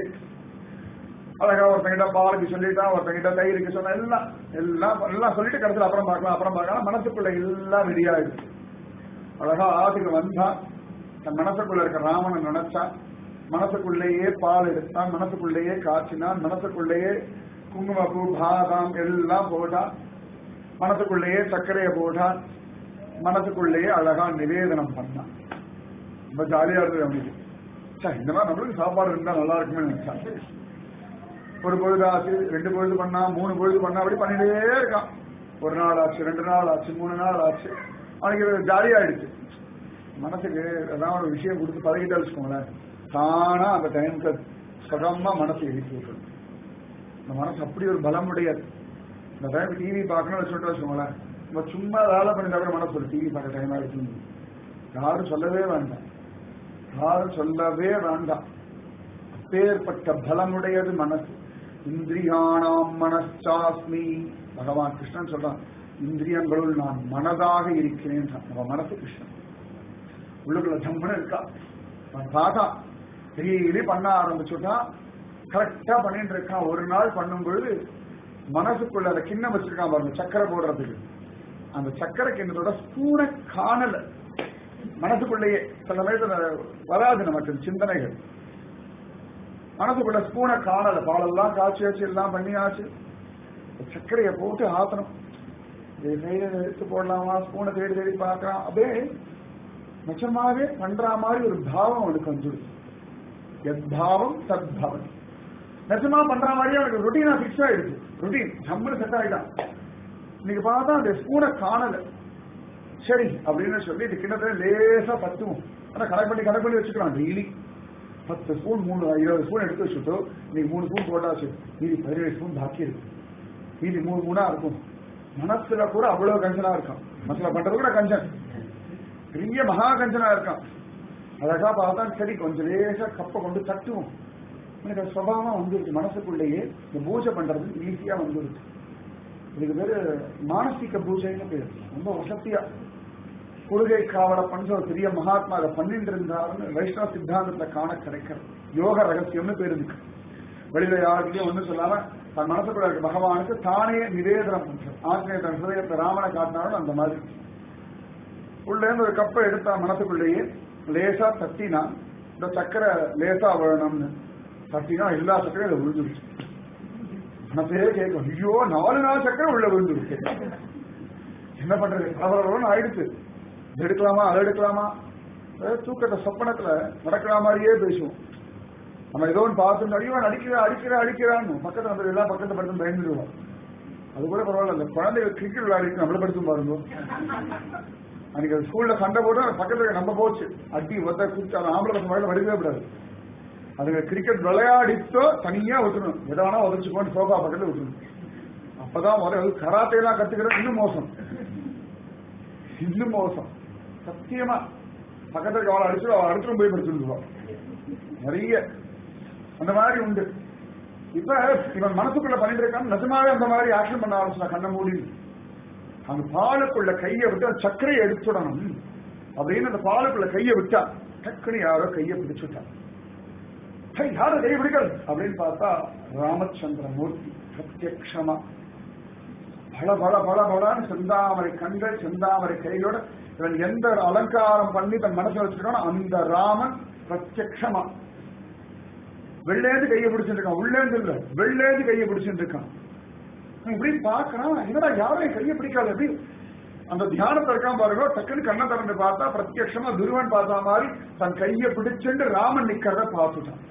அழகா ஒருத்தங்கிட்ட பாலுக்கு சொல்லிட்டான் ஒருத்தங்கிட்ட தயிருக்கு சொன்ன எல்லாம் எல்லாம் எல்லாம் சொல்லிட்டு கடைசியில் அப்புறம் பார்க்கலாம் அப்புறம் பார்க்கலாம் மனசுக்குள்ள எல்லாம் ரெடி ஆயிடுச்சு அழகா ஆத்துக்கு வந்தான் தன் மனசுக்குள்ள இருக்க ராமனை நினைச்சான் மனசுக்குள்ளேயே பால் எடுத்தான் மனசுக்குள்ளேயே காய்ச்சினான் மனசுக்குள்ளேயே குங்குமப்பூ பாதாம் எல்லாம் போட்டான் மனசுக்குள்ளேயே சர்க்கரையை போட்டான் மனசுக்குள்ளேயே அழகா நிவேதனம் பண்ணான் ரொம்ப ஜாலியா இருந்தது அவனுக்கு ச்சே, இந்த மாதிரி நம்மளுக்கு சாப்பாடு இருந்தா நல்லா இருக்குமே நினைச்சான் ஒரு பொழுது ஆச்சு ரெண்டு பொழுது பண்ணா மூணு பொழுது பண்ணா அப்படி பண்ணிட்டே இருக்கான் ஒரு நாள் ஆச்சு ரெண்டு நாள் ஆச்சு மூணு நாள் ஆச்சு அவனுக்கு இது ஜாலியாயிடுச்சு மனசுக்கு ஏதாவது ஒரு விஷயம் கொடுத்து பழகிட்டா வச்சுக்கோங்களேன் தானா அந்த டைமுக்கு சுகமா மனசு எழுப்பி விட்டுரும் இந்த மனசு அப்படி ஒரு பலம் உடையது இந்த டைம் டிவி பார்க்கணும்னு சொல்லிட்டு வச்சுக்கோங்களேன் நம்ம சும்மா வேலை பண்ணிட்டா கூட மனசு ஒரு டிவி பார்க்க டைம் ஆயிடுச்சு யாரும் சொல்லவே வேண்டாம் யாரும் சொல்லவே வேண்டாம் அப்பேற்பட்ட பலமுடையது மனசு இந்திரியானாம் மனசாஸ்மி பகவான் கிருஷ்ணன் சொல்றான் இந்திரியங்களுள் நான் மனதாக இருக்கிறேன் நம்ம மனசு கிருஷ்ணன் உள்ளுக்குள்ள ஜம்முன்னு இருக்கா அவன் பார்த்தா டெய்லி பண்ண ஆரம்பிச்சுட்டா கரெக்டா பண்ணிட்டு இருக்கான் ஒரு நாள் பண்ணும் பொழுது மனசுக்குள்ள அந்த கிண்ணம் வச்சிருக்கான் பாருங்க சக்கரை போடுறதுக்கு அந்த சக்கரை கிண்ணத்தோட ஸ்பூனை காணல மனசுக்குள்ளேயே சில நேரத்துல வராது நமக்கு சிந்தனைகள் மனசுக்குள்ள ஸ்பூனை காணல பாலெல்லாம் காய்ச்சியாச்சு எல்லாம் பண்ணியாச்சு சர்க்கரையை போட்டு ஆத்தணும் இது கையில எடுத்து போடலாமா ஸ்பூனை தேடி தேடி பார்க்கலாம் அப்படியே நிஜமாவே பண்ற மாதிரி ஒரு பாவம் அவனுக்கு வந்துடுது எத்பாவம் சத்பாவம் நிஜமா பண்ற மாதிரியே அவனுக்கு ருட்டீனா பிக்ஸ் ஆயிடுச்சு ருட்டீன் ஜம்முன்னு செட் ஆயிட்டான் இன்னைக்கு பார்த்தா அந்த ஸ்பூனை காணல சரி அப்படின்னு சொல்லி இது கிட்டத்தட்ட லேசா பத்துவோம் ஆனா கணக்கு பண்ணி கணக்கு பண்ணி வச்சுக்கலாம் டெய்லி பத்து ஸ்பூன் மூணு இருபது ஸ்பூன் எடுத்து வச்சுட்டோ இன்னைக்கு மூணு ஸ்பூன் போட்டாச்சு மீதி பதினேழு ஸ்பூன் பாக்கி இருக்கு மீதி மூணு மூணா இருக்கும் மனசுல கூட அவ்வளவு கஞ்சனா இருக்கான் மனசுல பண்றது கூட கஞ்சன் பெரிய மகா கஞ்சனா இருக்கான் அழகா பார்த்தா சரி கொஞ்சம் லேசா கப்பை கொண்டு தட்டுவோம் எனக்கு அது சுபாவமா வந்துருச்சு மனசுக்குள்ளேயே இந்த பூஜை பண்றது ஈஸியா வந்துருச்சு இதுக்கு பேரு மானசீக பூஜைன்னு பேரு ரொம்ப வசதியா குருகை காவலப்பன்னு ஒரு பெரிய மகாத்மா அதை பண்ணிட்டு இருந்தாருன்னு வைஷ்ணவ சித்தாந்தத்துல காண கிடைக்கிறது யோக ரகசியம்னு பேரு இருக்கு வெளியில யாருக்கிட்டையும் ஒண்ணும் சொல்லாம தன் மனசுக்குள்ள இருக்க பகவானுக்கு தானே நிவேதனம் பண்றது ஆசிரியர் தன் ஹிருதயத்தை ராமனை காட்டினாலும் அந்த மாதிரி உள்ள இருந்து ஒரு கப்பை எடுத்தா மனசுக்குள்ளேயே லேசா தட்டினா இந்த சக்கரை லேசா விழணும்னு தட்டினா எல்லா சக்கரையும் அதை விழுந்துருச்சு மனசே கேட்கும் ஐயோ நாலு நாள் சக்கரை உள்ள விழுந்துருச்சு என்ன பண்றது பரபரன்னு ஆயிடுச்சு இது எடுக்கலாமா அதை எடுக்கலாமா அதாவது தூக்கத்தை சொப்பனத்துல நடக்கிற மாதிரியே பேசுவோம் நம்ம ஏதோ ஒன்று பார்த்து ஐயோ அடிக்கிற அடிக்கிற அடிக்கிறான்னு பக்கத்துல வந்து எல்லாம் பக்கத்துல படுத்து பயந்துடுவோம் அது கூட பரவாயில்ல இந்த குழந்தைகள் கிரிக்கெட் விளையாடிட்டு நம்மள படுத்தும் பாருங்க அன்னைக்கு அது ஸ்கூல்ல சண்டை போட்டு பக்கத்துல நம்ம போச்சு அடி ஒத்த குச்சி அந்த ஆம்பளை பசங்க மேல வடிக்கவே கூடாது அதுங்க கிரிக்கெட் விளையாடித்தோ தனியா விட்டுணும் எதானா உதச்சுக்கோன்னு சோஃபா பக்கத்துல விட்டுணும் அப்பதான் வர கராத்தே எல்லாம் கத்துக்கிறது இன்னும் மோசம் இன்னும் மோசம் சத்தியமா பக்கத்துல இருக்க அவளை அடிச்சு அவள் அடுத்தும் போய் படிச்சுருவான் நிறைய அந்த மாதிரி உண்டு இப்ப இவன் மனசுக்குள்ள பண்ணிட்டு இருக்கான் நிஜமாவே அந்த மாதிரி ஆக்ஷன் பண்ண ஆரம்பிச்சா கண்ண மூடி அந்த பாலுக்குள்ள கையை விட்டு அந்த சர்க்கரையை எடுத்துடணும் அப்படின்னு அந்த பாலுக்குள்ள கையை விட்டா டக்குனு யாரோ கையை பிடிச்சுட்டான் "ஹே, யாரு கை பிடிக்கிறது அப்படின்னு பார்த்தா ராமச்சந்திர மூர்த்தி பிரத்யக்ஷமா பல பல பல பலன்னு செந்தாமரை கண்கள் செந்தாமரை கையோட இவன் எந்த அலங்காரம் பண்ணி தன் மனசுல வச்சிருக்கானோ அந்த ராமன் பிரத்யக்ஷமா வெள்ளேந்து கையை பிடிச்சிட்டு இருக்கான் உள்ளேந்து இல்ல வெள்ளேந்து கையை பிடிச்சிட்டு இருக்கான் அவன் இப்படி பாக்குறான் என்னடா யாரும் என் கையை பிடிக்காது எப்படி அந்த தியானத்தை இருக்கான் பாருங்க டக்குன்னு கண்ணை திறந்து பார்த்தா பிரத்யட்சமா துருவன் பார்த்தா மாதிரி தன் கையை பிடிச்சுட்டு ராமன் நிக்கிறத பார்த்துட்டான்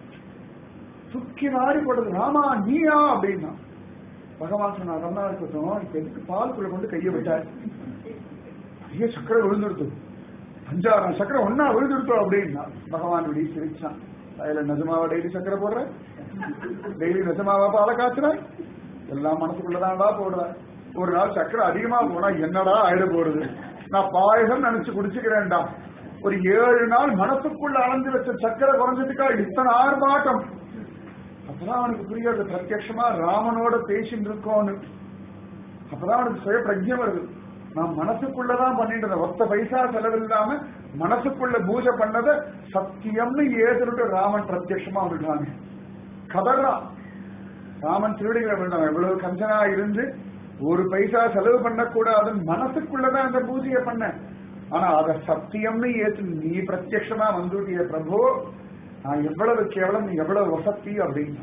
சுக்கி மாறி போடுது ராமா நீயா அப்படின்னா பகவான் சொன்னா ரம்னா இருக்கட்டும் இப்ப எதுக்கு பாலுக்குள்ள கொண்டு கையை விட்டார் ஐயோ சக்கரை விழுந்துடுத்து அஞ்சாயிரம் சக்கரை ஒன்னா விழுந்துடுத்தோம் அப்படின்னா பகவான் இப்படி சிரிச்சான் அதுல நிஜமாவா டெய்லி சக்கரை போடுற டெய்லி நிஜமாவா பாலை காய்ச்சுற எல்லாம் மனசுக்குள்ளதான்டா போடுற ஒரு நாள் சக்கரை அதிகமா போனா என்னடா ஆயிட போறது நான் பாயசம் நினைச்சு குடிச்சுக்கிறேன்டா ஒரு ஏழு நாள் மனசுக்குள்ள அளந்து வச்ச சக்கரை குறைஞ்சதுக்கா இத்தனை ஆர்ப்பாட்டம் அப்பதான் அவனுக்கு புரியாது பிரத்யட்சமா ராமனோட பேசிட்டு இருக்கோன்னு அப்பதான் அவனுக்கு சுய பிரஜை வருது நான் மனசுக்குள்ளதான் பண்ணிட்டு இருந்தேன் ஒத்த பைசா செலவில்லாம மனசுக்குள்ள பூஜை பண்ணத சத்தியம்னு ஏதுட்டு ராமன் பிரத்யட்சமா விடுறாங்க கதறான் ராமன் திருடிகளை விடுறான் எவ்வளவு கஞ்சனா இருந்து ஒரு பைசா செலவு பண்ணக்கூடாதுன்னு மனசுக்குள்ளதான் அந்த பூஜையை பண்ண ஆனா அத சத்தியம்னு ஏத்து நீ பிரத்யட்சமா வந்துட்டிய பிரபு நான் எவ்வளவு கேவலம் நீ எவ்வளவு வசதி அப்படின்னு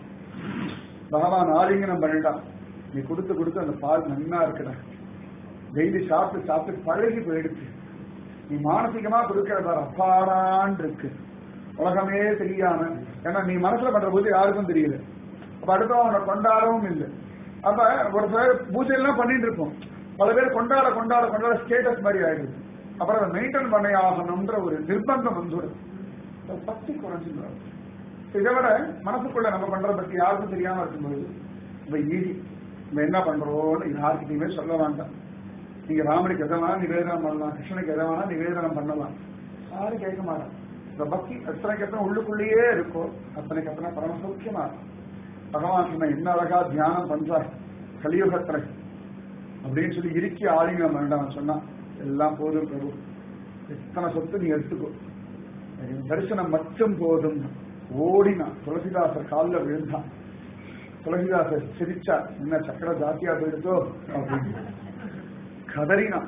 பகவான் ஆலிங்கனம் பண்ணிட்டான் நீ கொடுத்து கொடுத்து அந்த பால் நன்னா இருக்குடா டெய்லி சாப்பிட்டு சாப்பிட்டு பழகி போயிடுச்சு நீ மானசீகமா கொடுக்கிற பாரு அப்பாடான் இருக்கு உலகமே தெரியாம ஏன்னா நீ மனசுல பண்ற பூஜை யாருக்கும் தெரியல அப்ப அடுத்தவங்க கொண்டாடவும் இல்லை அப்ப ஒரு பேர் பூஜை எல்லாம் பண்ணிட்டு இருப்போம் பல பேர் கொண்டாட கொண்டாட கொண்டாட ஸ்டேட்டஸ் மாதிரி ஆயிடுது அப்புறம் அதை மெயின்டைன் பண்ணி ஆகணும்ன்ற ஒரு நிர்பந்தம் வந்துடும் ஒரு பக்தி குறைஞ்சிடும் இதை விட மனசுக்குள்ள நம்ம பண்றத பத்தி யாருக்கும் தெரியாம இருக்கும்போது இப்ப ஈஸி நம்ம என்ன பண்றோம்னு யாருக்கிட்டையுமே சொல்ல வேண்டாம் நீங்க ராமனுக்கு எதை வேணா நிவேதனம் பண்ணலாம் கிருஷ்ணனுக்கு எதை வேணா நிவேதனம் பண்ணலாம் யாரும் கேட்க மாட்டாங்க இந்த பக்தி எத்தனைக்கு எத்தனை உள்ளுக்குள்ளேயே இருக்கோ அத்தனைக்கு எத்தனை பரம சௌக்கியமா இருக்கும் பகவான் சொன்ன என்ன அழகா தியானம் பண்றார் கலியுகத்துல அப்படின்னு சொல்லி இறுக்கி ஆலிங்கம் வேண்டாம் சொன்னா எல்லாம் போதும் பிரபு எத்தனை சொத்து நீ எடுத்துக்கோ என் தரிசனம் மட்டும் போதும் ஓடினான் துளசிதாசர் காலில் விழுந்தான் துளசிதாசர் சிரிச்சா என்ன சக்கர ஜாத்தியா போயிடுதோ அப்படின்னு கதறினான்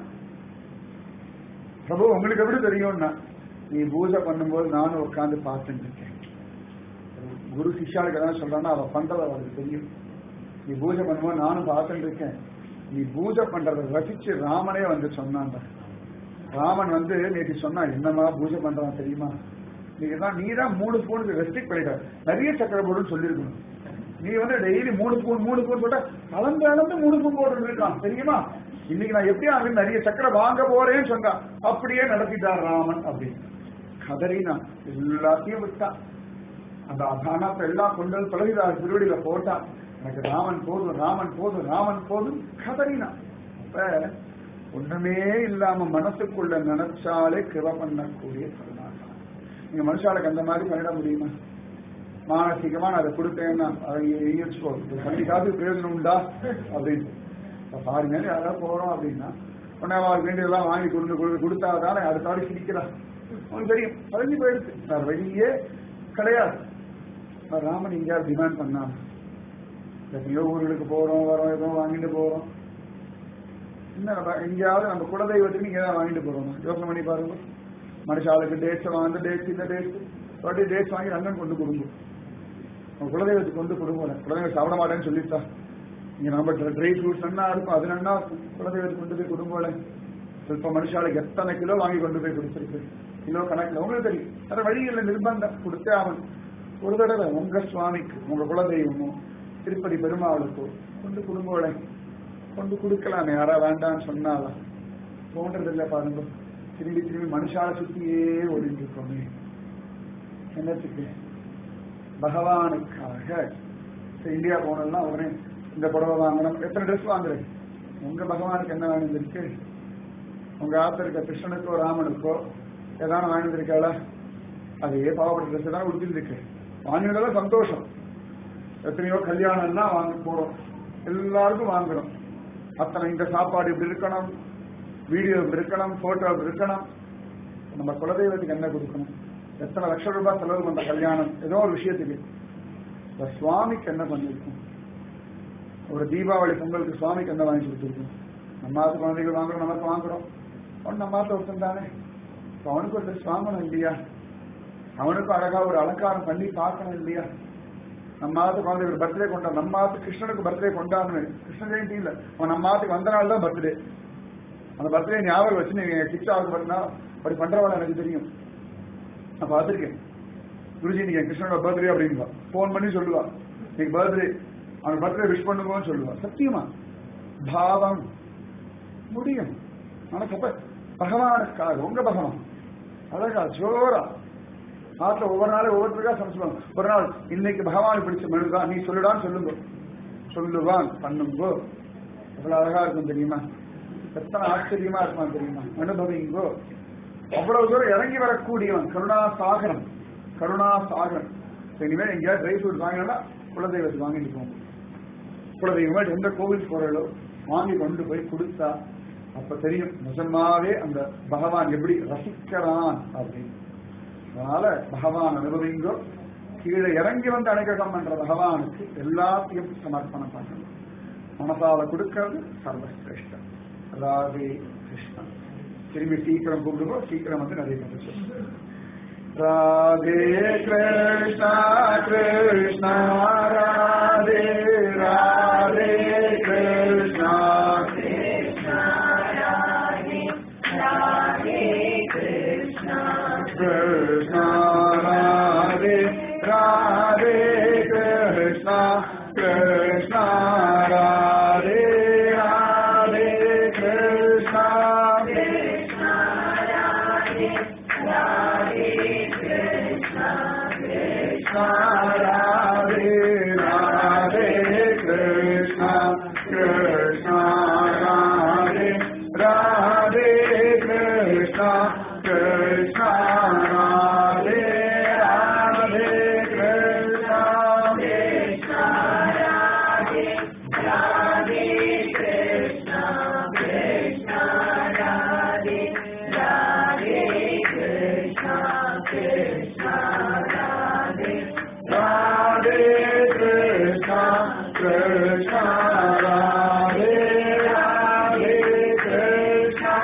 பிரபு உங்களுக்கு எப்படி தெரியும்னா நீ பூஜை பண்ணும்போது நானும் உட்காந்து பார்த்துட்டு இருக்கேன் குரு சிஷ்யாளுக்கு எதாவது சொல்றான்னா அவ பண்றது அவளுக்கு தெரியும் நீ பூஜை பண்ணும்போது நானும் பார்த்துட்டு இருக்கேன் நீ பூஜை பண்றதை ரசிச்சு ராமனே வந்து சொன்னான் ராமன் வந்து நேற்று சொன்னா என்னமா பூஜை பண்றான் தெரியுமா நீங்க தான் நீ தான் மூணு ஸ்பூனுக்கு ரெஸ்ட்ரிக்ட் பண்ணிட்ட நிறைய சக்கரை போடுன்னு சொல்லியிருக்கணும் நீ வந்து டெய்லி மூணு ஸ்பூன் மூணு ஸ்பூன் போட்டா கலந்து கலந்து மூணு ஸ்பூன் போட்டு இருக்கான் தெரியுமா இன்னைக்கு நான் எப்படி அவன் நிறைய சக்கரை வாங்க போறேன்னு சொன்னான் அப்படியே நடத்திட்டார் ராமன் அப்படின்னு கதறினா எல்லாத்தையும் விட்டான் அந்த அதானத்தை எல்லாம் கொண்டு வந்து தொலைதார் திருவடியில போட்டான் எனக்கு ராமன் போதும் ராமன் போதும் ராமன் போதும் கதறினா அப்ப ஒண்ணுமே இல்லாம மனசுக்குள்ள நினைச்சாலே கிருப பண்ணக்கூடிய கருணாகரன் நீங்க மனுஷாளுக்கு அந்த மாதிரி பண்ணிட முடியுமா மானசீகமா நான் அதை கொடுத்தேன்னா அதை வச்சுக்கோ கண்டிக்காவது பிரயோஜனம் உண்டா அப்படின்னு இப்ப பாருங்க யாராவது போறோம் அப்படின்னா உடனே அவருக்கு வேண்டியதெல்லாம் வாங்கி கொண்டு கொடு- கொடுத்தாதானே அடுத்த ஆடி சிரிக்கிறான் அவனுக்கு தெரியும் பழகி போயிடுச்சு வேற வழியே கிடையாது இப்ப ராமன் எங்கேயாவது டிமாண்ட் பண்ணான் எத்தனையோ ஊர்களுக்கு போறோம் வரோம் ஏதோ வாங்கிட்டு போறோம் என்ன நம்ம எங்கேயாவது நம்ம குலதெய்வத்துக்கு நீங்க ஏதாவது வாங்கிட்டு போறோம் யோசனை பண்ணி பாருங்க மனுஷாளுக்கு டேட்ஸ் வாங்க டேட்ஸ் இந்த டேட்ஸ் வாட்டி டேட்ஸ் வாங்கி ரங்கன் கொண்டு கொடுங்க உங்க குலதெய்வத்துக்கு கொண்டு கொடுங்க குலதெய்வம் சாப்பிட மாட்டேன்னு சொல்லிட்டா இங்க நம்ம ட்ரை ஃப்ரூட்ஸ் என்ன இருக்கும் அது என்ன குலதெய்வத்துக்கு கொண்டு போய் கொடுங்கோல இப்ப மனுஷாளுக்கு எத்தனை கிலோ வாங்கி கொண்டு போய் கொடுத்துருக்கு கிலோ கணக்குல உங்களுக்கு தெரியும் வேற வழியில் நிர்பந்தம் கொடுத்தே அவன் ஒரு தடவை உங்க சுவாமிக்கு உங்க குலதெய்வமோ திருப்பதி பெருமாளுக்கோ கொண்டு கொடுங்கோல கொண்டு கொடுக்கலாம் யாரா வேண்டாம்னு சொன்னாலாம் தோன்றது இல்லை பாருங்க திரும்பி திரும்பி மனுஷால சுத்தியே ஓடிட்டு இருக்கோமே என்னத்துக்கு பகவானுக்காக இப்ப இந்தியா போனோம்னா உடனே இந்த புடவை வாங்கணும் எத்தனை ட்ரெஸ் வாங்குறேன் உங்க பகவானுக்கு என்ன வாங்கி இருக்கு உங்க ஆத்த இருக்க கிருஷ்ணனுக்கோ ராமனுக்கோ ஏதாவது வாங்கி இருக்காளா அதே பாவப்பட்ட ட்ரெஸ் தான் உடுத்திருக்கு வாங்கினதெல்லாம் சந்தோஷம் எத்தனையோ கல்யாணம்னா வாங்க போறோம் எல்லாருக்கும் வாங்கணும் அத்தனை இந்த சாப்பாடு இப்படி இருக்கணும் வீடியோ இப்படி இருக்கணும் போட்டோ இப்படி இருக்கணும் நம்ம குலதெய்வத்துக்கு என்ன கொடுக்கணும் எத்தனை லட்சம் ரூபாய் செலவு பண்ற கல்யாணம் ஏதோ ஒரு விஷயத்துக்கு இந்த சுவாமிக்கு என்ன பண்ணிருக்கும் ஒரு தீபாவளி பொங்கலுக்கு சுவாமிக்கு என்ன வாங்கி கொடுத்துருக்கும் நம்ம ஆத்து குழந்தைகள் வாங்குறோம் நமக்கு வாங்குறோம் அவன் நம்ம ஆத்த ஒருத்தன் தானே இப்ப அவனுக்கு ஒரு ட்ரெஸ் வாங்கணும் இல்லையா அவனுக்கும் அழகா ஒரு அலங்காரம் பண்ணி பார்க்கணும் இல்லையா நம்ம ஆத்து குழந்தைகள் பர்த்டே கொண்டா நம்ம ஆத்து கிருஷ்ணனுக்கு பர்த்டே கொண்டாடணும் கிருஷ்ண ஜெயந்தி இல்ல அவன் நம்ம ஆத்துக்கு வந்த நாள் தான் பர்த்டே அந்த பர்த்டே ஞாபகம் வச்சு நீங்க கிட்ஸ் ஆகுது பண்ணா அப்படி பண்றவள எனக்கு தெரியும் நான் பார்த்திருக்கேன் குருஜி நீங்க கிருஷ்ணனோட பர்த்டே அப்படின்பா ஃபோன் பண்ணி சொல்லுவா நீங்க பர்த்டே அவன் பர்த்டே விஷ் பண்ணுங்கன்னு சொல்லுவா சத்தியமா பாவம் முடியும் ஆனா தப்ப பகவானுக்காக உங்க பகவான் அழகா ஜோரா ஆத்துல ஒவ்வொரு நாளும் ஒவ்வொருத்தருக்கா சமைச்சுவாங்க ஒரு நாள் இன்னைக்கு பகவான் பிடிச்ச மெழுகா நீ சொல்லுடான்னு சொல்லுங்க சொல்லுவான் பண்ணுங்கோ எவ்வளவு அழகா இருக்கும் தெரியுமா எத்தனை ஆச்சரியமா இருக்குமா தெரியுமா அனுபவிங்கோ அவ்வளவு தூரம் இறங்கி வரக்கூடியவன் கருணா சாகரம் கருணா சாகரம் இனிமேல் எங்கேயாவது ட்ரை ஃப்ரூட் வாங்கினா குலதெய்வத்துக்கு வாங்கிட்டு போவோம் குலதெய்வமா எந்த கோவில் போறோ வாங்கி கொண்டு போய் கொடுத்தா அப்ப தெரியும் நிஜமாவே அந்த பகவான் எப்படி ரசிக்கிறான் அப்படின்னு அதனால பகவான் அனுபவிங்கோ கீழே இறங்கி வந்து அனுகிரகம் பண்ற பகவானுக்கு எல்லாத்தையும் சமர்ப்பணம் பண்ணணும் மனசால கொடுக்கிறது சர்வசிரேஷ்டம் ராதே கிருஷ்ணன் திரும்பி சீக்கிரம் கூப்பிடுவோம் சீக்கிரம் வந்து நிறைய கதை ராதே கிருஷ்ணா கிருஷ்ணா ராதே ராதே கிருஷ்ணா கிருஷ்ணா ராதே ராதே கிருஷ்ணா கிருஷ்ணா ராதே ராதே கிருஷ்ணா ராதே ராதே கிருஷ்ணா கிருஷ்ணா ராதே ராதே கிருஷ்ணா கிருஷ்ணா ராதே ராதே கிருஷ்ணா ராதே கிருஷ்ணா கிருஷ்ணா ராதே ராதே கிருஷ்ணா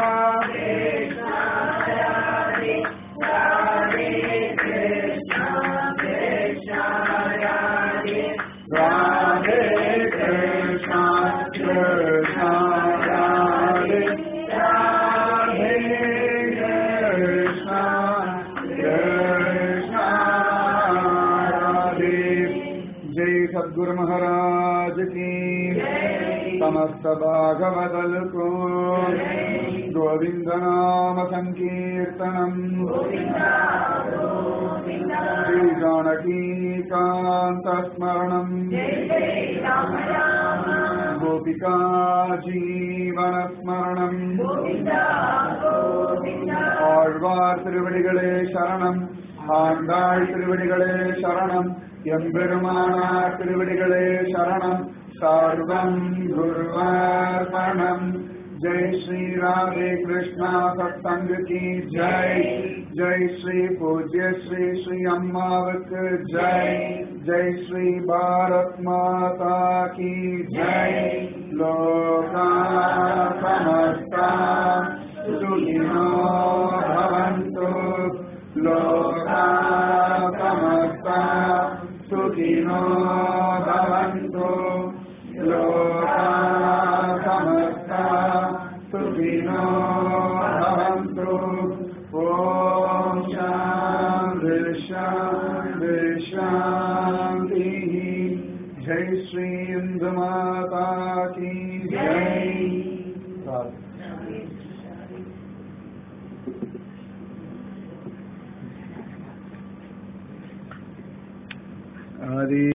ராதே கிருஷ்ணா கிருஷ்ணா ராதே ராதே கிருஷ்ணா கிருஷ்ணா ராதே जय सदगुरु महाराज की समस्त भागवदल को गोविंद नाम संकीर्तनम श्री जानकी कांत स्मरणम गोपिका जीवन स्मरणम ஆழ்வார் திருவடிகளே சரணம் ஆண்டாள் திருவடிகளே சரணம் எம்பெருமானார் திருவடிகளே சரணம் சர்வம் குருவார்ப்பணம் जय श्री राधे कृष्णा सत्संग की जय जय श्री पूज्य श्री श्री अम्मावक जय जय श्री भारत माता की जय लोका समस्ता सुखिनो भवन्तु लोका समस्ता सुखिनो भवन्तु लोका समस्ता सुखिनो भवन्तु ॐ शान्ति शान्ति शान्तिः जय श्री इन्दुमाता की जय आदि